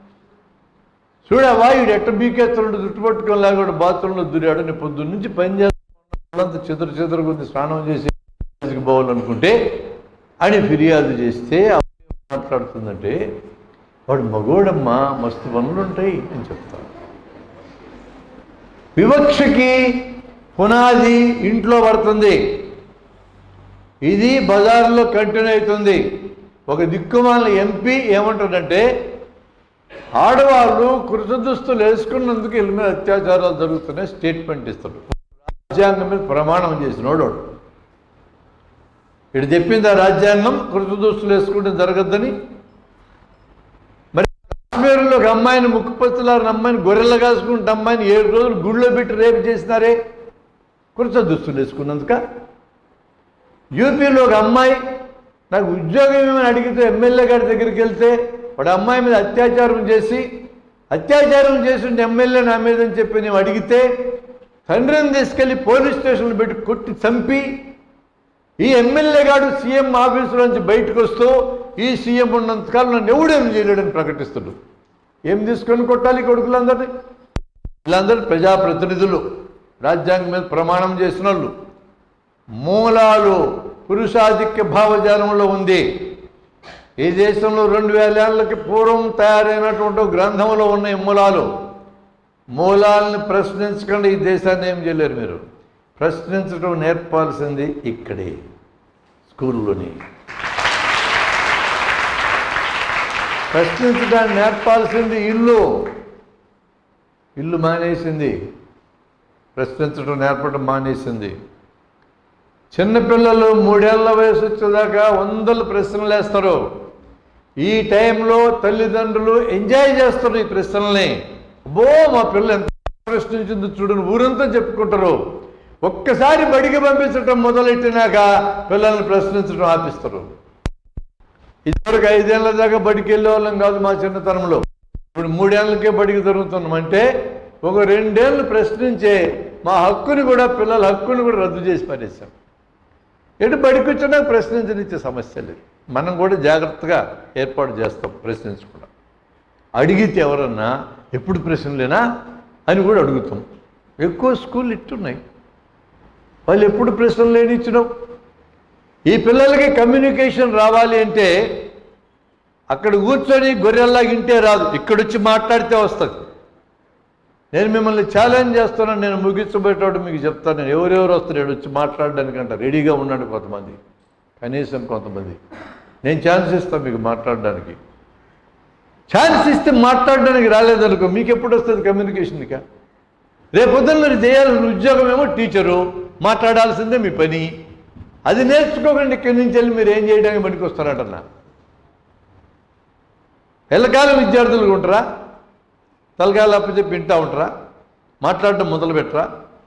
చూడవా వీడు ఎట్ట బీకేస్తున్నాడు జుట్టు పట్టుకొని లేకుండా బాత్రూంలో దూరాడు నేను పొద్దున్న నుంచి పని చేస్తున్నంత చెదురు చెదురు కొద్ది స్నానం చేసి కాలేజీకి పోవాలనుకుంటే అని ఫిర్యాదు చేస్తే ఆ అమ్మాయి ఏం మాట్లాడుతుందంటే వాడు మగోడమ్మా మస్తు పనులు ఉంటాయి అని చెప్తాను వివక్షకి పునాది ఇంట్లో పడుతుంది ఇది బజార్లో కంటిన్యూ అవుతుంది ఒక దిక్కుమాల ఎంపీ ఏమంటాడంటే ఆడవాళ్ళు కృత దుస్తులు వేసుకున్నందుకు వీళ్ళ మీద అత్యాచారాలు జరుగుతున్నాయి స్టేట్మెంట్ ఇస్తాడు రాజ్యాంగం మీద ప్రమాణం చేసినోడు వాడు. ఇటు చెప్పింది ఆ రాజ్యాంగం కృత దుస్తులు వేసుకుంటే జరగద్దని మరి కాశ్మీర్లో ఒక అమ్మాయిని ముక్కుపత్తులారిన అమ్మాయిని గొర్రెలు కాసుకుంటే అమ్మాయిని ఏడు రోజులు గుళ్ళో పెట్టి రేపు చేసినారే కృత దుస్తులు వేసుకున్నందుక యూపీలో ఒక అమ్మాయి నాకు ఉద్యోగం ఏమని అడిగితే ఎమ్మెల్యే గారి దగ్గరికి వెళ్తే వాడు అమ్మాయి మీద అత్యాచారం చేసి అత్యాచారం చేసి ఎమ్మెల్యే నా మీద అని చెప్పి నేను అడిగితే తండ్రిని తీసుకెళ్లి పోలీస్ స్టేషన్లో పెట్టి కొట్టి చంపి ఈ ఎమ్మెల్యే గారు సీఎం ఆఫీసు నుంచి బయటకు వస్తూ ఈ సీఎం ఉన్నంతకాలం నన్ను ఎవడేం చేయలేడని ప్రకటిస్తుడు ఏం తీసుకొని కొట్టాలి ఈ కొడుకులందరినీ వీళ్ళందరూ ప్రజాప్రతినిధులు రాజ్యాంగం మీద ప్రమాణం చేసిన వాళ్ళు మూలాలు పురుషాధిక్య భావజాలంలో ఉంది ఈ దేశంలో రెండు వేల ఏళ్ళకి పూర్వం తయారైనటువంటి ఒక గ్రంథంలో ఉన్న ఈ మూలాలు మూలాలను ప్రశ్నించకుండా ఈ దేశాన్ని ఏం చేయలేరు మీరు ప్రశ్నించడం నేర్పాల్సింది ఇక్కడే స్కూల్లోని ప్రశ్నించడాన్ని నేర్పాల్సింది ఇల్లు ఇల్లు మానేసింది ప్రశ్నించడం నేర్పడం మానేసింది చిన్నపిల్లలు మూడేళ్ల వయసు వచ్చేదాకా వందలు ప్రశ్నలు వేస్తారు ఈ టైంలో తల్లిదండ్రులు ఎంజాయ్ చేస్తారు ఈ ప్రశ్నల్ని అబ్బో మా పిల్ల ఎంత ప్రశ్నించింది చూడని ఊరంతా చెప్పుకుంటారు ఒక్కసారి బడికి పంపించడం మొదలెట్టినాక పిల్లల్ని ప్రశ్నించడం ఆపిస్తారు ఇదివరకు ఐదేళ్ల దాకా బడికి వెళ్ళే వాళ్ళం కాదు మా చిన్నతనంలో ఇప్పుడు మూడేళ్ళకే బడికి జరుగుతున్నాం అంటే ఒక రెండేళ్ళు ప్రశ్నించే మా హక్కుని కూడా పిల్లల హక్కుని కూడా రద్దు చేసి పడేశాం ఎటు బడికి వచ్చినా ప్రశ్నించనిచ్చే సమస్య లేదు మనం కూడా జాగ్రత్తగా ఏర్పాటు చేస్తాం ప్రశ్నించకుండా అడిగితే ఎవరన్నా ఎప్పుడు ప్రశ్నలేనా అని కూడా అడుగుతాం ఎక్కువ స్కూల్ ఇట్టున్నాయి వాళ్ళు ఎప్పుడు ప్రశ్నలు లేని ఇచ్చినావు ఈ పిల్లలకి కమ్యూనికేషన్ రావాలి అంటే అక్కడ కూర్చొని గొర్రెల్లా ఇంటే రాదు ఇక్కడొచ్చి మాట్లాడితే వస్తుంది నేను మిమ్మల్ని ఛాలెంజ్ చేస్తున్నాను నేను ముగించబోయేటప్పుడు మీకు చెప్తాను నేను ఎవరెవరు వస్తారు వచ్చి మాట్లాడడానికంట రెడీగా ఉన్నాడు కొంతమంది కనీసం కొంతమంది నేను ఛాన్స్ ఇస్తాను మీకు మాట్లాడడానికి ఛాన్స్ ఇస్తే మాట్లాడడానికి రాలేదనుకో మీకు ఎప్పుడు వస్తుంది కమ్యూనికేషన్గా రేపొద్దున మీరు చేయాల్సిన ఉద్యోగం ఏమో టీచరు మాట్లాడాల్సిందే మీ పని అది నేర్చుకోకండి ఇక్కడి నుంచి వెళ్ళి మీరు ఏం చేయడానికి పనికి వస్తారటన్నా ఎల్లకాలం విద్యార్థులు ఉంటారా తలకాయలు అప్పచెప్పి వింటా ఉంటారా మాట్లాడటం మొదలు పెట్టరా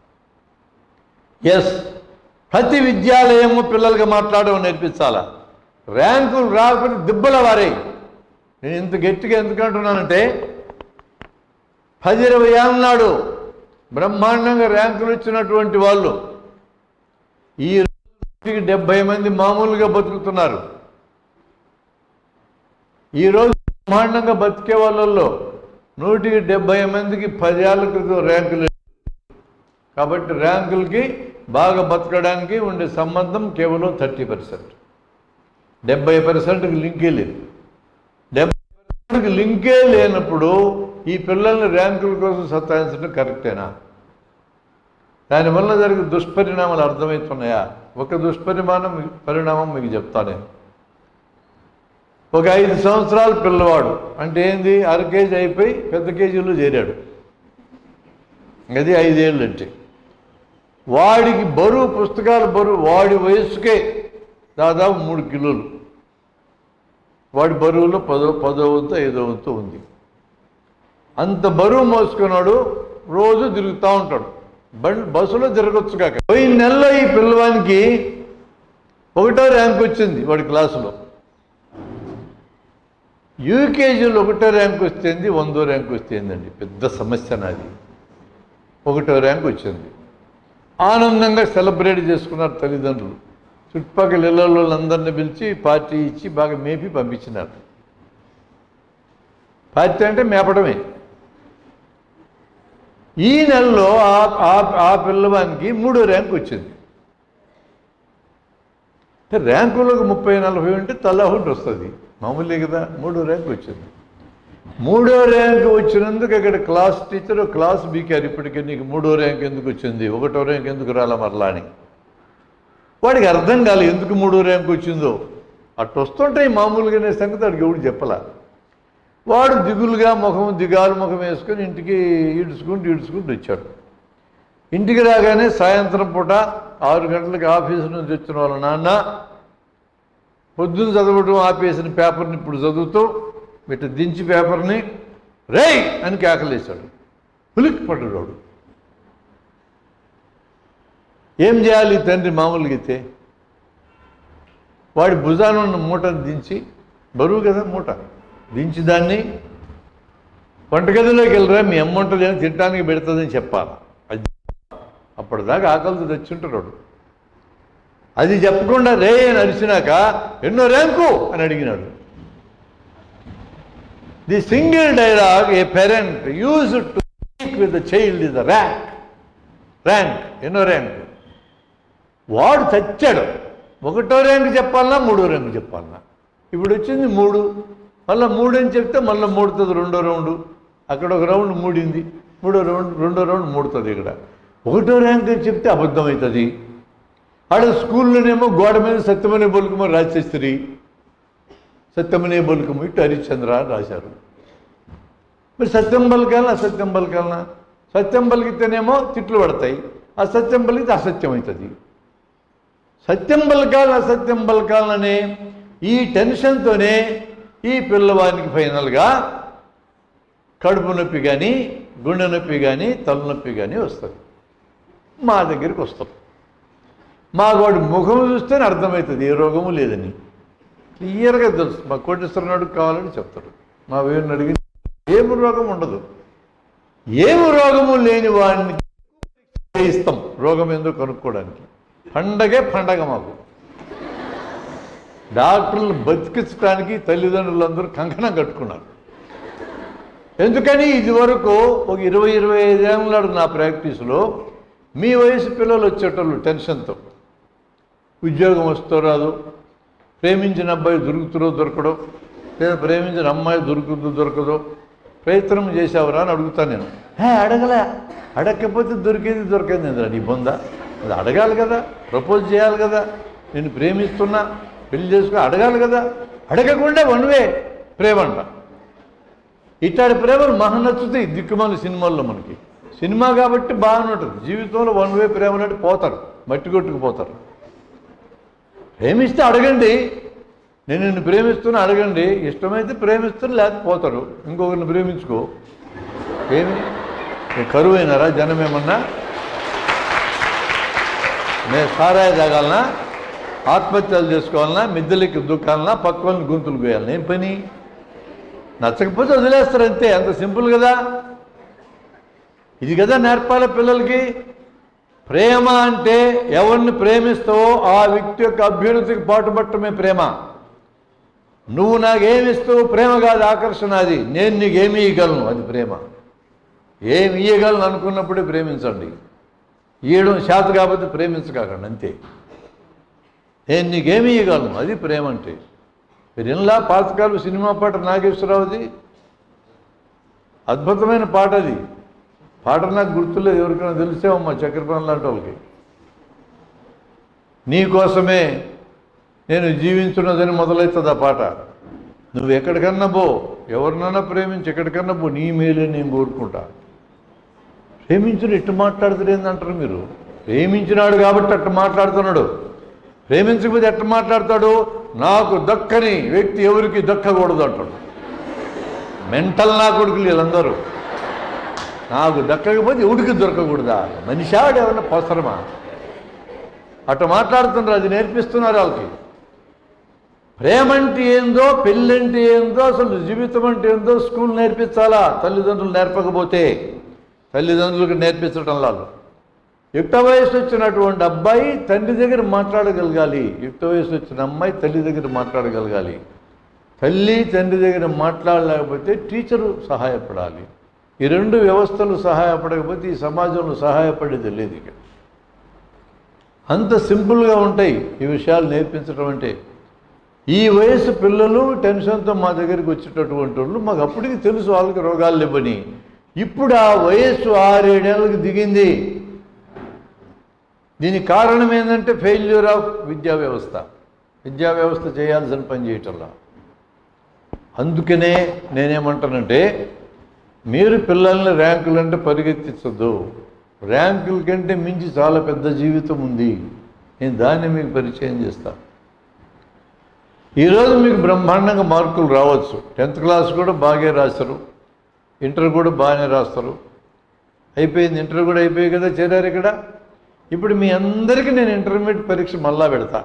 ఎస్ ప్రతి విద్యాలయము పిల్లలకి మాట్లాడడం నేర్పించాలా ర్యాంకులు రాకుండా దిబ్బల వారే నేను ఇంత గట్టిగా ఎందుకు అంటున్నానంటే పది ఇరవై ఏళ్ళ నాడు బ్రహ్మాండంగా ర్యాంకులు ఇచ్చినటువంటి వాళ్ళు ఈ రోజుకి డెబ్బై మంది మామూలుగా బతుకుతున్నారు ఈరోజు బ్రహ్మాండంగా బతికే వాళ్ళల్లో నూటికి డెబ్బై మందికి పదేళ్ల క్రితం ర్యాంకులు కాబట్టి ర్యాంకులకి బాగా బతకడానికి ఉండే సంబంధం కేవలం థర్టీ పర్సెంట్ డెబ్బై పర్సెంట్కి లింకే లేదు డెబ్బై పర్సెంట్కి లింకే లేనప్పుడు ఈ పిల్లల్ని ర్యాంకుల కోసం సత్తాయించడం కరెక్టేనా దానివల్ల జరిగే దుష్పరిణామాలు అర్థమవుతున్నాయా ఒక దుష్పరిమాణం పరిణామం మీకు చెప్తా నేను ఒక ఐదు సంవత్సరాల పిల్లవాడు అంటే ఏంది అర కేజీ అయిపోయి పెద్ద కేజీలో చేరాడు అది ఐదేళ్ళు అంటే వాడికి బరువు పుస్తకాల బరువు వాడి వయసుకే దాదాపు మూడు కిలోలు వాడి బరువులో పదో పదో వంతు ఐదో వంతు ఉంది అంత బరువు మోసుకున్నాడు రోజు తిరుగుతూ ఉంటాడు బండి బస్సులో తిరగచ్చు కాక పోయిన నెలలో ఈ పిల్లవానికి ఒకటో ర్యాంక్ వచ్చింది వాడి క్లాసులో యూకేజీలో ఒకటో ర్యాంక్ వస్తుంది వందో ర్యాంక్ వస్తుందండి పెద్ద సమస్య నాది ఒకటో ర్యాంక్ వచ్చింది ఆనందంగా సెలబ్రేట్ చేసుకున్నారు తల్లిదండ్రులు చుట్టుపక్కల ఇళ్ళలో అందరిని పిలిచి పార్టీ ఇచ్చి బాగా మేపి పంపించినారు పార్టీ అంటే మేపడమే ఈ నెలలో ఆ- ఆ- ఆ పిల్లవానికి మూడో ర్యాంక్ వచ్చింది అంటే ర్యాంకులకు ముప్పై నలభై ఉంటే తలా ఒకటి వస్తుంది మామూలే కదా మూడో ర్యాంక్ వచ్చింది మూడో ర్యాంక్ వచ్చినందుకు ఇక్కడ క్లాస్ టీచర్ క్లాస్ బీకారు ఇప్పటికే నీకు మూడో ర్యాంక్ ఎందుకు వచ్చింది ఒకటో ర్యాంక్ ఎందుకు రాలా మరలా అని వాడికి అర్థం కాలేదు ఎందుకు మూడో ర్యాంక్ వచ్చిందో అటు వస్తుంటాయి మామూలుగానే సంగతి వాడికి ఎవడు చెప్పలా వాడు దిగులుగా ముఖం దిగాలు ముఖం వేసుకొని ఇంటికి ఈడ్చుకుంటూ ఈడ్చుకుంటూ వచ్చాడు ఇంటికి రాగానే సాయంత్రం పూట ఆరు గంటలకు ఆఫీసు నుంచి వచ్చిన వాళ్ళ నాన్న పొద్దున్న చదవడం ఆపేసిన పేపర్ని ఇప్పుడు చదువుతూ ఇటు దించి పేపర్ని రేయ్ అని కేకలేశాడు పులికి పడ్డాడు వాడు ఏం చేయాలి ఈ తండ్రి మామూలుగా అయితే వాడి భుజాన ఉన్న మూటను దించి బరువు కదా మూట దించి దాన్ని వంటగదిలోకి వెళ్ళరా మీ అమ్మ వంటలు ఏమో తినడానికి పెడుతుందని చెప్పాలి అది అప్పటిదాకా ఆకలితో తెచ్చుంటాడు వాడు. అది చెప్పకుండా రే అని అరిచినాక ఎన్నో ర్యాంకు అని అడిగినాడు the single dialogue a parent use to speak with the child is the rank rank ఎన్నో ర్యాంక్ వాడు చచ్చాడు ఒకటో ర్యాంక్ చెప్పాలన్నా మూడో ర్యాంక్ చెప్పాలన్నా ఇప్పుడు వచ్చింది మూడు మళ్ళీ మూడు అని చెప్తే మళ్ళీ మూడుతుంది రెండో రౌండ్ అక్కడ ఒక రౌండ్ మూడింది మూడో రౌండ్ రెండో రౌండ్ మూడుతుంది ఇక్కడ ఒకటో ర్యాంక్ అని చెప్తే అబద్ధం అవుతుంది ఆడ స్కూల్లోనేమో గోడ మీద సత్యమనే బొలుకమో రాజశేస్త్రి సత్యమనే బొలుకము ఇటు హరిశ్చంద్ర అని రాశారు మరి సత్యం పలకాలనా అసత్యం పలకాలనా సత్యం పలికితేనేమో తిట్లు పడతాయి అసత్యం పలికితే అసత్యం అవుతుంది సత్యం పలకాలి అసత్యం పలకాలనే ఈ టెన్షన్తోనే ఈ పిల్లవానికి ఫైనల్గా కడుపు నొప్పి కానీ గుండె నొప్పి కానీ తలనొప్పి కానీ వస్తుంది మా దగ్గరికి వస్తాం మా వాడి ముఖం చూస్తేనే అర్థమవుతుంది ఏ రోగము లేదని క్లియర్గా తెలుసు మా కోటేశ్వరనాడు కావాలని చెప్తాడు మా వేరుని అడిగి ఏమి రోగం ఉండదు ఏమి రోగము లేని వాడిని ఇస్తాం రోగం ఏందో కనుక్కోవడానికి పండగే పండగ మాకు డాక్టర్లు బతికించడానికి తల్లిదండ్రులందరూ కంకణం కట్టుకున్నారు ఎందుకని ఇది వరకు ఒక ఇరవై ఇరవై ఐదేళ్ళ నా ప్రాక్టీస్లో మీ వయసు పిల్లలు వచ్చేటోళ్ళు టెన్షన్తో ఉద్యోగం వస్తో రాదు ప్రేమించిన అబ్బాయి దొరుకుతుందో దొరకడో లేదా ప్రేమించిన అమ్మాయి దొరుకుతుందో దొరకదో ప్రయత్నం చేసావురా అని అడుగుతాను నేను హే అడగలే అడగకపోతే దొరికేది దొరికేది ఏందిరా నీ బొంద అది అడగాలి కదా ప్రపోజ్ చేయాలి కదా నేను ప్రేమిస్తున్నా పెళ్లి చేసుకో అడగాలి కదా అడగకుండా వన్వే ప్రేమంట ఇట్లాంటి ప్రేమలు మహా నచ్చుతాయి దిక్కుమాల సినిమాల్లో మనకి సినిమా కాబట్టి బాగానే ఉంటుంది జీవితంలో వన్ వే ప్రేమలు అంటే పోతారు మట్టి కొట్టుకుపోతారు ప్రేమిస్తే అడగండి నేను నిన్ను ప్రేమిస్తున్నా అడగండి ఇష్టమైతే ప్రేమిస్తున్నా లేకపోతారు ఇంకొకరిని ప్రేమించుకో ఏమి ఏ కరువు అయినారా జనం ఏమన్నా నేను సారాయి తాగాలనా ఆత్మహత్యలు చేసుకోవాలన్నా మిద్దెలకి దుక్కాలనా పక్క వాళ్ళని గొంతులు కోయాలనా ఏం పని నచ్చకపోతే వదిలేస్తారు అంతే అంత సింపుల్ కదా ఇది కదా నేర్పాలి పిల్లలకి ప్రేమ అంటే ఎవరిని ప్రేమిస్తావో ఆ వ్యక్తి యొక్క అభ్యున్నతికి పాటుపట్టమే ప్రేమ నువ్వు నాకేమిస్తావు ప్రేమ కాదు ఆకర్షణ అది నేను నీకేమి ఇవ్వగలను అది ప్రేమ ఏమి ఇయ్యగలను అనుకున్నప్పుడే ప్రేమించండి ఇయ్యడం శాత కాకపోతే ప్రేమించకాకండి అంతే నేను నీకేమి ఇవ్వగలను అది ప్రేమ అంటే మీరు ఇన్లా పాతకాలు సినిమా పాట నాగేశ్వరరావుది అద్భుతమైన పాట అది పాట నాకు గుర్తులేదు ఎవరికైనా తెలిసేవమ్మా చక్రపాణి లాంటి వాళ్ళకి నీ కోసమే నేను జీవించున్నదని మొదలవుతుంది ఆ పాట నువ్వు ఎక్కడికన్నా పో ఎవరినైనా ప్రేమించి ఎక్కడికన్నా పో నీ మేలే నేను కోరుకుంటా ప్రేమించుని ఎట్టు మాట్లాడుతారు ఏందంటారు మీరు ప్రేమించినాడు కాబట్టి అట్టు మాట్లాడుతున్నాడు ప్రేమించకపోతే ఎట్టు మాట్లాడతాడు నాకు దక్కని వ్యక్తి ఎవరికి దక్కకూడదు అంటాడు మెంటల్ నా కొడుకులు వీళ్ళందరూ నాకు దక్కకపోతే ఎవడికి దొరకకూడదా మనిషాడు ఏమన్నా పొసరమా అటు మాట్లాడుతున్నారు అది నేర్పిస్తున్నారు వాళ్ళకి ప్రేమ అంటే ఏందో పెళ్ళంటే ఏందో అసలు జీవితం అంటే ఏందో స్కూల్ నేర్పించాలా తల్లిదండ్రులు నేర్పకపోతే తల్లిదండ్రులకు నేర్పించడం వాళ్ళు యుక్త వయసు వచ్చినటువంటి అబ్బాయి తండ్రి దగ్గర మాట్లాడగలగాలి యుక్త వయసు వచ్చిన అమ్మాయి తల్లి దగ్గర మాట్లాడగలగాలి తల్లి తండ్రి దగ్గర మాట్లాడలేకపోతే టీచరు సహాయపడాలి ఈ రెండు వ్యవస్థలు సహాయపడకపోతే ఈ సమాజంలో సహాయపడేది లేదు ఇక అంత సింపుల్గా ఉంటాయి ఈ విషయాలు నేర్పించడం అంటే ఈ వయసు పిల్లలు టెన్షన్తో మా దగ్గరికి వచ్చేటటువంటి వాళ్ళు మాకు అప్పటికి తెలుసు వాళ్ళకి రోగాలు లేవని ఇప్పుడు ఆ వయస్సు ఆరేడేళ్ళకి దిగింది దీనికి కారణం ఏంటంటే ఫెయిల్యూర్ ఆఫ్ విద్యా వ్యవస్థ విద్యా వ్యవస్థ చేయాల్సిన పని చేయటంలా అందుకనే నేనేమంటానంటే మీరు పిల్లల్ని ర్యాంకులంటే పరిగెత్తించద్దు ర్యాంకుల కంటే మించి చాలా పెద్ద జీవితం ఉంది నేను దాన్ని మీకు పరిచయం చేస్తాను ఈరోజు మీకు బ్రహ్మాండంగా మార్కులు రావచ్చు టెన్త్ క్లాస్ కూడా బాగా రాస్తారు ఇంటర్ కూడా బాగానే రాస్తారు అయిపోయింది ఇంటర్ కూడా అయిపోయి కదా చేరారు ఇక్కడ ఇప్పుడు మీ అందరికీ నేను ఇంటర్మీడియట్ పరీక్ష మళ్ళా పెడతా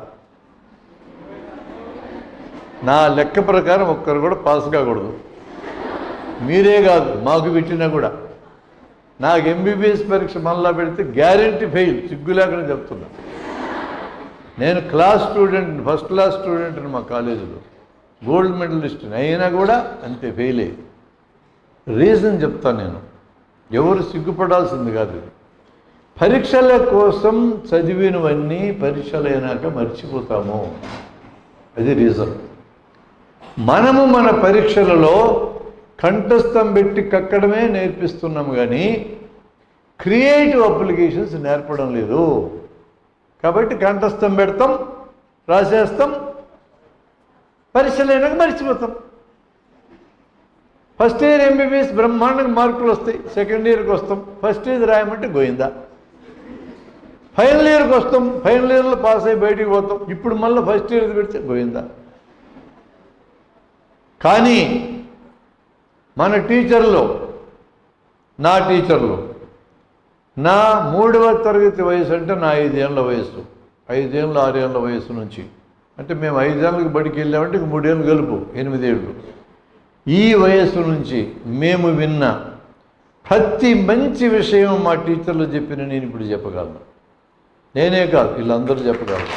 నా లెక్క ప్రకారం ఒక్కరు కూడా పాస్ కాకూడదు మీరే కాదు మాకు పెట్టినా కూడా నాకు ఎంబీబీఎస్ పరీక్ష మళ్ళా పెడితే గ్యారంటీ ఫెయిల్ సిగ్గు లేకుండా చెప్తున్నా నేను క్లాస్ స్టూడెంట్ ఫస్ట్ క్లాస్ స్టూడెంట్ని మా కాలేజీలో గోల్డ్ మెడలిస్ట్ని అయినా కూడా అంతే ఫెయిల్ అయ్యి రీజన్ చెప్తాను నేను ఎవరు సిగ్గుపడాల్సింది కాదు ఇది పరీక్షల కోసం చదివినవన్నీ పరీక్షలు అయినాక మర్చిపోతాము అది రీజన్ మనము మన పరీక్షలలో కంఠస్థం పెట్టి కక్కడమే నేర్పిస్తున్నాము కానీ క్రియేటివ్ అప్లికేషన్స్ నేర్పడం లేదు కాబట్టి కంఠస్థం పెడతాం రాసేస్తాం పరీక్షలు అయినాక మర్చిపోతాం ఫస్ట్ ఇయర్ ఎంబీబీఎస్ బ్రహ్మాండంగా మార్కులు వస్తాయి సెకండ్ ఇయర్కి వస్తాం ఫస్ట్ ఇయర్ రాయమంటే గోయిందా ఫైనల్ ఇయర్కి వస్తాం ఫైనల్ ఇయర్లో పాస్ అయ్యి బయటికి పోతాం ఇప్పుడు మళ్ళీ ఫస్ట్ ఇయర్ పెడితే గోయిందా కానీ మన టీచర్లో నా టీచర్లు నా మూడవ తరగతి వయసు అంటే నా ఐదేళ్ల వయసు ఐదేళ్ళ ఆరేళ్ల వయసు నుంచి అంటే మేము ఐదేళ్ళకి బడికి వెళ్ళామంటే ఇంక మూడేళ్ళు గలుపు ఎనిమిదేళ్ళు ఈ వయస్సు నుంచి మేము విన్న ప్రతి మంచి విషయం మా టీచర్లు చెప్పిన నేను ఇప్పుడు చెప్పగలను నేనే కాదు వీళ్ళందరూ చెప్పగలరు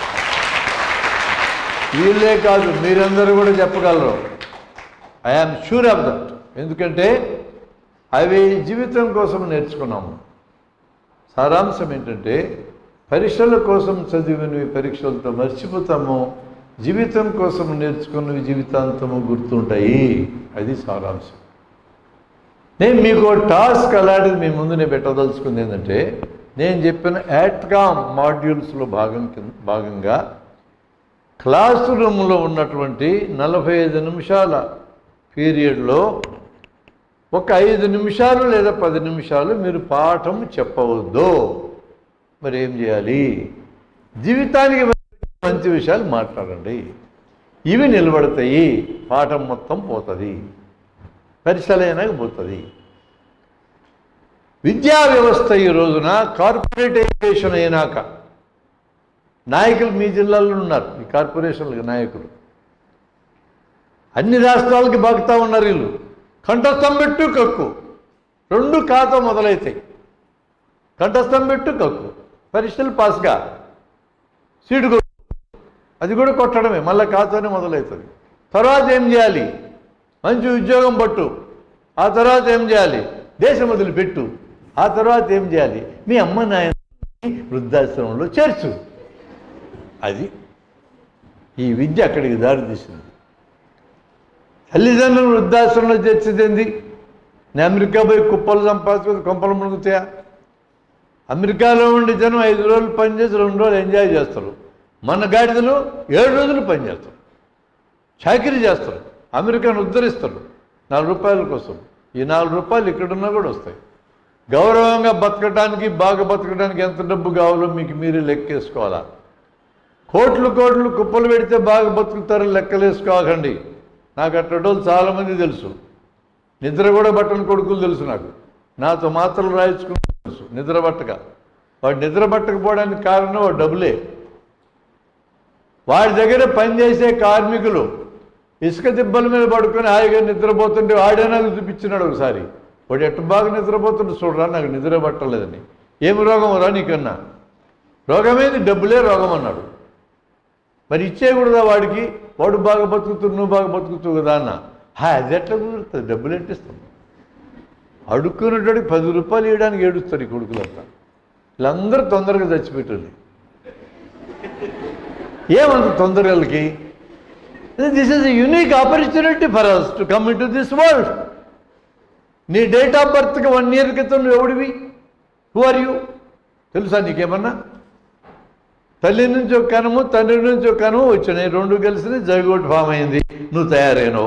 వీళ్ళే కాదు మీరందరూ కూడా చెప్పగలరు ఐఆమ్ షూర్ ఆఫ్ దట్ ఎందుకంటే అవి జీవితం కోసం నేర్చుకున్నాము సారాంశం ఏంటంటే పరీక్షల కోసం చదివినవి పరీక్షలతో మర్చిపోతాము జీవితం కోసం నేర్చుకున్నవి జీవితాంతము గుర్తుంటాయి అది సారాంశం నేను మీకు ఓ టాస్క్ అలాంటిది మీ ముందు నేను పెట్టదలుచుకుంది ఏంటంటే నేను చెప్పిన యాట్కామ్ మాడ్యూల్స్లో భాగం కింద భాగంగా క్లాస్ రూమ్లో ఉన్నటువంటి నలభై ఐదు నిమిషాల పీరియడ్లో ఒక ఐదు నిమిషాలు లేదా పది నిమిషాలు మీరు పాఠం చెప్పవద్దు మరి ఏం చేయాలి జీవితానికి మంచి విషయాలు మాట్లాడండి ఇవి నిలబడతాయి పాఠం మొత్తం పోతుంది పరిశీలనకు పోతుంది విద్యా వ్యవస్థ ఈ రోజున కార్పొరేటైజేషన్ అయినాక నాయకులు మీ జిల్లాలో ఉన్నారు ఈ కార్పొరేషన్లకు నాయకులు అన్ని రాష్ట్రాలకి బాగుతా ఉన్నారు వీళ్ళు కంఠస్థం పెట్టు కక్కు రెండు ఖాతా మొదలవుతాయి కంఠస్థం పెట్టు కక్కు పరీక్షలు పాస్గా సీటు కొట్టు అది కూడా కొట్టడమే మళ్ళీ ఖాతానే మొదలవుతుంది తర్వాత ఏం చేయాలి మంచి ఉద్యోగం పట్టు ఆ తర్వాత ఏం చేయాలి దేశం వదిలిపెట్టు ఆ తర్వాత ఏం చేయాలి మీ అమ్మ నాయన వృద్ధాశ్రమంలో చేర్చు అది ఈ విద్య అక్కడికి దారి తీసింది తల్లిదండ్రులు వృద్ధాశ్రమంలో చేర్చేది ఏంది నేను అమెరికా పోయి కుప్పలు సంపాదించుకుని కొంపలు మునుగుతాయా అమెరికాలో ఉండే జనం ఐదు రోజులు పనిచేసి రెండు రోజులు ఎంజాయ్ చేస్తారు మన గాడిదలు ఏడు రోజులు పనిచేస్తారు చాకరీ చేస్తారు అమెరికాను ఉద్ధరిస్తారు నాలుగు రూపాయల కోసం ఈ నాలుగు రూపాయలు ఇక్కడున్నా కూడా వస్తాయి గౌరవంగా బతకడానికి బాగా బతకడానికి ఎంత డబ్బు కావాలో మీకు మీరే లెక్కేసుకోవాలా కోట్లు కోట్లు కుప్పలు పెడితే బాగా బతుకుతారని లెక్కలేసుకోకండి నాకు అట్టడోళ్ళు చాలామంది తెలుసు నిద్ర కూడా బట్టని కొడుకులు తెలుసు నాకు నాతో మాత్రలు రాయించుకుని తెలుసు నిద్ర పట్టక వాడు నిద్ర పట్టకపోవడానికి కారణం వాడు డబ్బులే వాడి దగ్గర పనిచేసే కార్మికులు ఇసుక దిబ్బల మీద పడుకొని హాయిగా నిద్రపోతుంటే వాడే నాకు చూపించినాడు ఒకసారి వాడు ఎట్టు బాగా నిద్రపోతుంటే చూడరా నాకు నిద్ర పట్టలేదని ఏమి రోగం రా నీకన్నా రోగమేది డబ్బులే రోగం అన్నాడు మరి ఇచ్చేయకూడదా వాడికి వాడు బాగా బతుకుతూ నువ్వు బాగా బతుకుతావు కదా అన్న హా అది ఎట్లా కుదురుతుంది డబ్బులు ఎట్టిస్తాం అడుక్కున్నటువంటి పది రూపాయలు ఇవ్వడానికి ఏడుస్తారు ఈ కొడుకులంతా వీళ్ళందరూ తొందరగా చచ్చిపెట్టాలి ఏమంత తొందరగా వీళ్ళకి this is unique opportunity for us to come in to this world నీ డేట్ ఆఫ్ బర్త్కి వన్ ఇయర్ క్రితం నువ్వు ఎవడివి హూ ఆర్ యూ తెలుసా నీకేమన్నా తల్లి నుంచి ఒక కనుము తండ్రి నుంచి ఒక కనుము వచ్చినాయి రెండు కలిసి జగోట్ ఫామ్ అయింది నువ్వు తయారైనవు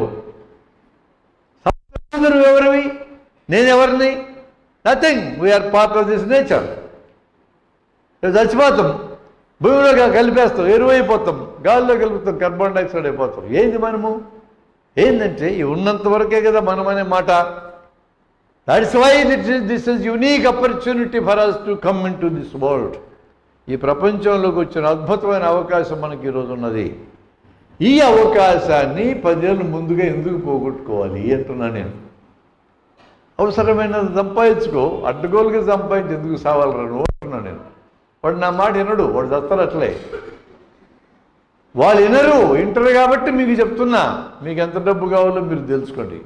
నువ్వు ఎవరివి నేను ఎవరిని nothing we are part of this nature చచ్చిపోతాం భూమిలో గా- కలిపేస్తాం ఎరువైపోతాం గాల్లో కలుపుతాం కార్బన్ డైఆక్సైడ్ అయిపోతాం ఏంది మనము ఏంటంటే ఈ ఉన్నంత వరకే కదా మనం అనే మాట that's why this is this is unique opportunity for us to come in to this world ఈ ప్రపంచంలోకి వచ్చిన అద్భుతమైన అవకాశం మనకి ఈరోజు ఉన్నది ఈ అవకాశాన్ని పదేళ్ళు ముందుగా ఎందుకు పోగొట్టుకోవాలి అంటున్నా నేను అవసరమైనది సంపాదించుకో అడ్డగోలుగా సంపాదించి ఎందుకు సావాలరా నువ్వు అంటున్నా నేను వాడు నా మాట వినడు వాడు దస్తారు అట్లే వాళ్ళు వినరు వింటారు కాబట్టి మీకు చెప్తున్నా మీకు ఎంత డబ్బు కావాలో మీరు తెలుసుకోండి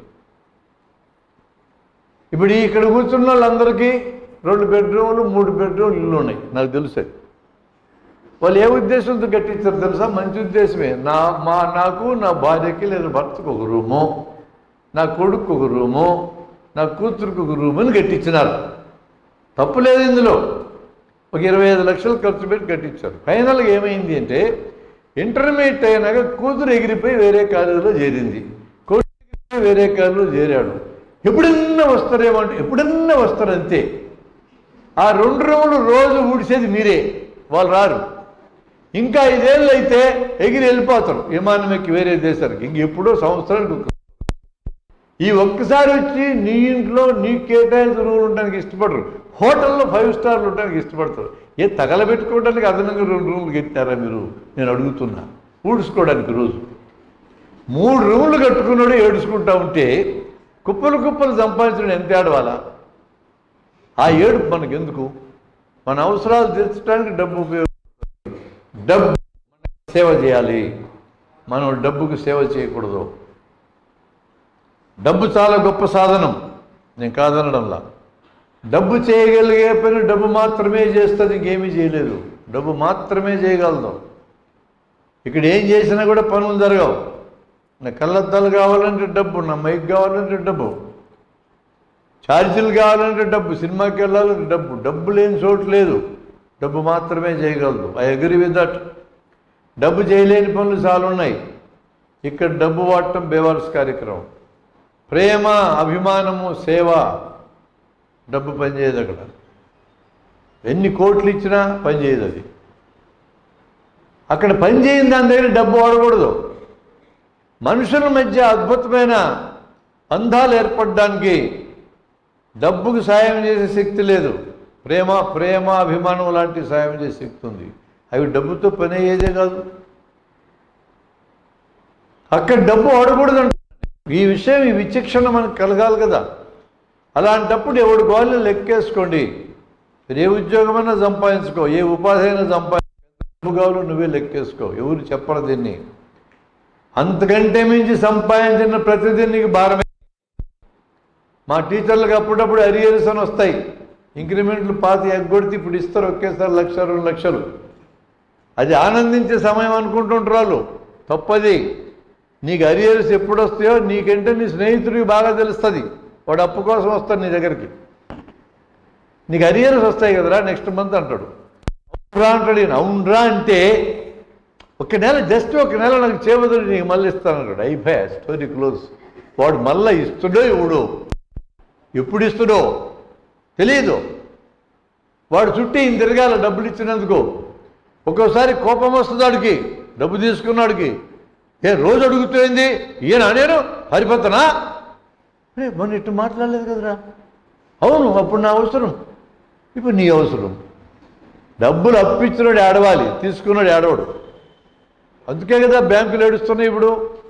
ఇప్పుడు ఇక్కడ కూర్చున్న వాళ్ళందరికీ రెండు బెడ్రూమ్లు మూడు బెడ్రూమ్లు ఇల్లు ఉన్నాయి నాకు తెలుసు వాళ్ళు ఏ ఉద్దేశంతో కట్టించారు తెలుసా మంచి ఉద్దేశమే నా మా నాకు నా భార్యకి లేదా భర్తకు ఒక రూము నా కొడుకు ఒక రూము నా కూతురుకు ఒక రూమ్ అని కట్టించినారు తప్పు లేదు ఇందులో ఒక ఇరవై ఐదు లక్షలు ఖర్చు పెట్టి కట్టించారు ఫైనల్గా ఏమైంది అంటే ఇంటర్మీడియట్ అయినాక కూతురు ఎగిరిపోయి వేరే కాలేజీలో చేరింది కొడుకు ఎగిరిపోయి వేరే కాలేజీలో చేరాడు ఎప్పుడన్నా వస్తారేమంటే ఎప్పుడన్నా వస్తారు అంతే ఆ రెండు రోజులు రోజు ఊడిసేది మీరే వాళ్ళు రారు ఇంకా ఐదేళ్ళు అయితే ఎగిరి వెళ్ళిపోతారు విమానం ఎక్కి వేరే దేశానికి ఇంక ఎప్పుడో సంవత్సరానికి ఒక ఈ ఒక్కసారి వచ్చి నీ ఇంట్లో నీ కేటాయించిన రూములు ఉండడానికి ఇష్టపడరు హోటల్లో ఫైవ్ స్టార్లు ఉండడానికి ఇష్టపడతారు ఏ తగలబెట్టుకోవడానికి అదనంగా రెండు రూములు కట్టారా మీరు నేను అడుగుతున్నా ఊడ్చుకోవడానికి రోజు మూడు రూములు కట్టుకున్నాడు ఏడుచుకుంటా ఉంటే కుప్పలు కుప్పలు సంపాదించడం ఎంత ఏడవాలా ఆ ఏడుపు మనకు ఎందుకు మన అవసరాలు తీర్చడానికి డబ్బు ఉపయోగ డబ్బు మనకి సేవ చేయాలి మనం డబ్బుకు సేవ చేయకూడదు డబ్బు చాలా గొప్ప సాధనం నేను కాదనడంలా డబ్బు చేయగలిగే పని డబ్బు మాత్రమే చేస్తుంది ఇంకేమీ చేయలేదు డబ్బు మాత్రమే చేయగలదు ఇక్కడ ఏం చేసినా కూడా పనులు జరగవు నా కళ్ళద్దాలు కావాలంటే డబ్బు నా మైక్ కావాలంటే డబ్బు ఛార్జీలు కావాలంటే డబ్బు సినిమాకి వెళ్ళాలంటే డబ్బు డబ్బు లేని చోటు లేదు డబ్బు మాత్రమే చేయగలదు ఐ అగ్రి విత్ దట్ డబ్బు చేయలేని పనులు చాలా ఉన్నాయి ఇక్కడ డబ్బు వాడటం బేవార్స్ కార్యక్రమం ప్రేమ అభిమానము సేవ డబ్బు పనిచేయదు అక్కడ ఎన్ని కోట్లు ఇచ్చినా పనిచేయదు అది అక్కడ పని చేయని దాని దగ్గర డబ్బు వాడకూడదు మనుషుల మధ్య అద్భుతమైన బంధాలు ఏర్పడడానికి డబ్బుకు సాయం చేసే శక్తి లేదు ప్రేమ ప్రేమ అభిమానం లాంటి సాయం చేసే శక్తి ఉంది అవి డబ్బుతో పని అయ్యేదే కాదు అక్కడ డబ్బు వాడకూడదు ఈ విషయం ఈ విచక్షణ మనకు కలగాలి కదా అలాంటప్పుడు ఎవడు గోళ్ళు లెక్కేసుకోండి మీరు ఏ ఉద్యోగమైనా సంపాదించుకో ఏ ఉపాధి అయినా సంపాదించుకో డబ్బు కావాలో నువ్వే లెక్కేసుకో ఎవరు చెప్పరు దీన్ని అంతకంటే మించి సంపాదించిన ప్రతిదీ నీకు భారమే మా టీచర్లకు అప్పుడప్పుడు అరియర్స్ అని వస్తాయి ఇంక్రిమెంట్లు పాతి ఎగ్గొడితే ఇప్పుడు ఇస్తారు ఒకేసారి లక్ష రెండు లక్షలు అది ఆనందించే సమయం అనుకుంటుంటారు వాళ్ళు తప్పది నీకు అరియర్స్ ఎప్పుడు వస్తాయో నీకంటే నీ స్నేహితుడికి బాగా తెలుస్తుంది వాడు అప్పు కోసం వస్తాడు నీ దగ్గరికి నీకు అరియర్స్ వస్తాయి కదరా నెక్స్ట్ మంత్ అంటాడు అవునరా అంటాడు ఈయన. అవునరా అంటే ఒక నెల జస్ట్ ఒక నెల నాకు చేయబదులు నీకు మళ్ళీ ఇస్తానన్నాడు అయిపోయా స్టోరీ క్లోజ్ వాడు మళ్ళీ ఇస్తుడో ఇవ్వడో ఎప్పుడు ఇస్తుడో తెలియదు వాడు చుట్టూ ఈయన తిరగాల డబ్బులు ఇచ్చినందుకు ఒక్కోసారి కోపం వస్తుంది వాడికి డబ్బు తీసుకున్నాడికి ఏ రోజు అడుగుతుంది ఈయన నేను హరిపతనా అరే మొన్న ఇట్టు మాట్లాడలేదు కదరా అవును అప్పుడు నా అవసరం ఇప్పుడు నీ అవసరం డబ్బులు అప్పించినోడు ఏడవాలి తీసుకున్నాడు ఏడవడు అందుకే కదా బ్యాంకులు ఏడుస్తున్నాయి ఇప్పుడు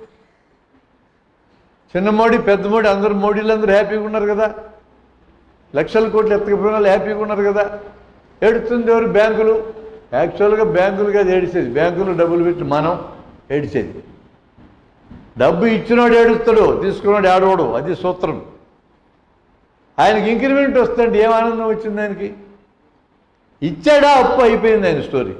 చిన్న మోడీ పెద్ద మోడీ అందరూ మోడీలు అందరూ హ్యాపీగా ఉన్నారు కదా లక్షల కోట్లు ఎత్తకపోయిన వాళ్ళు హ్యాపీగా ఉన్నారు కదా ఏడుస్తుంది ఎవరు బ్యాంకులు యాక్చువల్గా బ్యాంకులు కాదు ఏడిచేది బ్యాంకులు డబ్బులు పెట్టి మనం ఏడిచేది డబ్బు ఇచ్చినోడు ఏడుస్తాడు తీసుకున్నాడు ఏడవడు అది సూత్రం ఆయనకి ఇంక్రిమెంట్ వస్తుంది ఏం ఆనందం వచ్చింది ఆయనకి ఇచ్చాడా అప్పు అయిపోయింది ఆయన స్టోరీ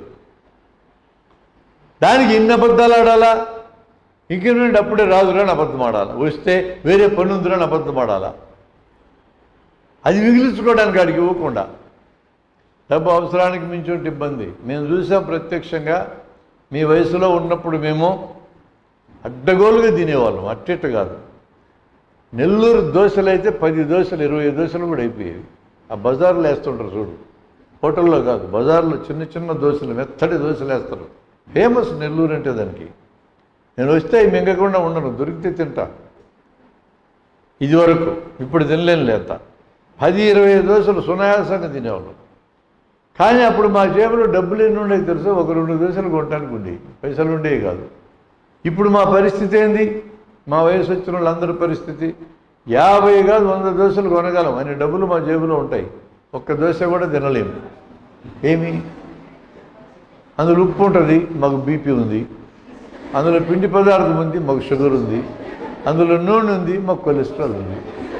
దానికి ఇన్ని అబద్ధాలు ఆడాలా ఇంక్రిమెంట్ అప్పుడే రాదురా అని అబద్ధం ఆడాలా వస్తే వేరే పని ఉందిరా అని అబద్ధం ఆడాలా అది మిగిలించుకోవడానికి అడిగి ఇవ్వకుండా డబ్బు అవసరానికి మించి ఉంటే ఇబ్బంది మేము చూసాం ప్రత్యక్షంగా మీ వయసులో ఉన్నప్పుడు మేము అడ్డగోలుగా తినేవాళ్ళం అట్టిట్టు కాదు నెల్లూరు దోశలు అయితే పది దోశలు ఇరవై దోశలు కూడా అయిపోయేవి ఆ బజార్లో వేస్తుంటారు చూడు హోటల్లో కాదు బజార్లో చిన్న చిన్న దోశలు మెత్తటి దోశలు వేస్తారు ఫేమస్ నెల్లూరు అంటే దానికి నేను వస్తే అవి మింగకుండా ఉండను దొరికితే తింటా ఇది వరకు ఇప్పుడు తినలేను లేత పది ఇరవై దోశలు సునాయాసంగా తినేవాళ్ళం కానీ అప్పుడు మా జేబులో డబ్బులు ఎన్ని ఉండేవి తెలుసు ఒక రెండు దోశలు కొనడానికి ఉండేవి పైసలు ఉండేవి కాదు ఇప్పుడు మా పరిస్థితి ఏంది మా వయసు వచ్చిన వాళ్ళందరి పరిస్థితి యాభై కాదు వంద దోశలు కొనగలం అనే డబ్బులు మా జేబులో ఉంటాయి ఒక్క దోశ కూడా తినలేము ఏమి అందులో ఉప్పు ఉంటుంది మాకు బీపీ ఉంది అందులో పిండి పదార్థం ఉంది మాకు షుగర్ ఉంది అందులో నూనె ఉంది మాకు కొలెస్ట్రాల్ ఉంది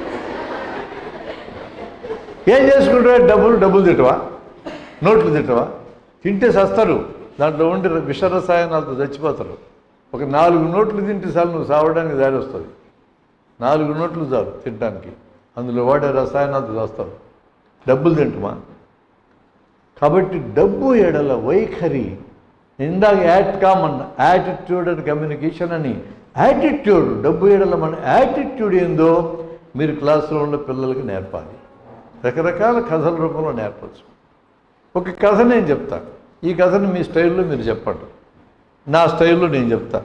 ఏం చేసుకుంటారా డబ్బులు డబ్బులు తిట్టవా నోట్లు తిట్టవా తింటే సస్తారు దాంట్లో ఉండి విష రసాయనాలతో చచ్చిపోతారు ఒక నాలుగు నోట్లు తింటే చాలు నువ్వు సావడానికి దారి వస్తుంది నాలుగు నోట్లు చాలు తినడానికి అందులో వాడే రసాయనాలతో చేస్తావు డబ్బులు తింటమా కాబట్టి డబ్బు ఎడల వైఖరి ఇందాక ATCOM attitude and communication అని యాటిట్యూడ్ డబ్బు ఎడల మన యాటిట్యూడ్ ఏందో మీరు క్లాసులో ఉన్న పిల్లలకి నేర్పాలి రకరకాల కథల రూపంలో నేర్పచ్చు ఒక కథ నేను చెప్తా ఈ కథను మీ స్టైల్లో మీరు చెప్పండి నా స్టైల్లో నేను చెప్తా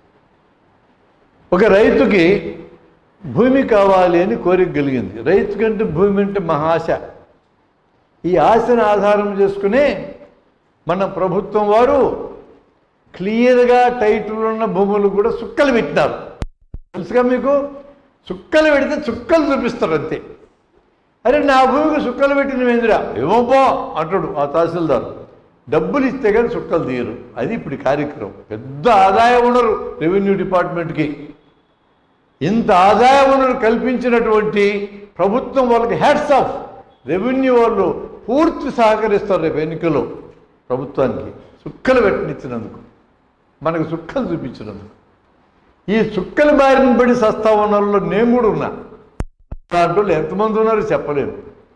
ఒక రైతుకి భూమి కావాలి అని కోరిక కలిగింది రైతు కంటే భూమి అంటే మహాశ ఈ ఆశను ఆధారం చేసుకుని మన ప్రభుత్వం వారు క్లియర్గా టైటిల్ ఉన్న భూములు కూడా సుక్కలు పెట్టినారు తెలుసుగా మీకు సుక్కలు పెడితే చుక్కలు చూపిస్తారు అంతే అరే నా భూమికి సుక్కలు పెట్టిన ఏందిరా ఏమోపో అంటాడు ఆ తహసీల్దార్ డబ్బులు ఇస్తే కానీ సుక్కలు తీయరు అది ఇప్పుడు ఈ కార్యక్రమం పెద్ద ఆదాయ వనరు రెవెన్యూ డిపార్ట్మెంట్కి ఇంత ఆదాయ వనరు కల్పించినటువంటి ప్రభుత్వం వాళ్ళకి హ్యాట్స్ ఆఫ్ రెవెన్యూ వాళ్ళు పూర్తి సహకరిస్తారు రేపు ఎన్నికల్లో ప్రభుత్వానికి సుక్కలు పెట్టనిచ్చినందుకు మనకు సుక్కలు చూపించినందుకు ఈ సుక్కల బారిన పడి సస్తా వనరుల్లో నేను కూడా ఉన్నా దాంట్లో ఎంతమంది ఉన్నారో చెప్పలేము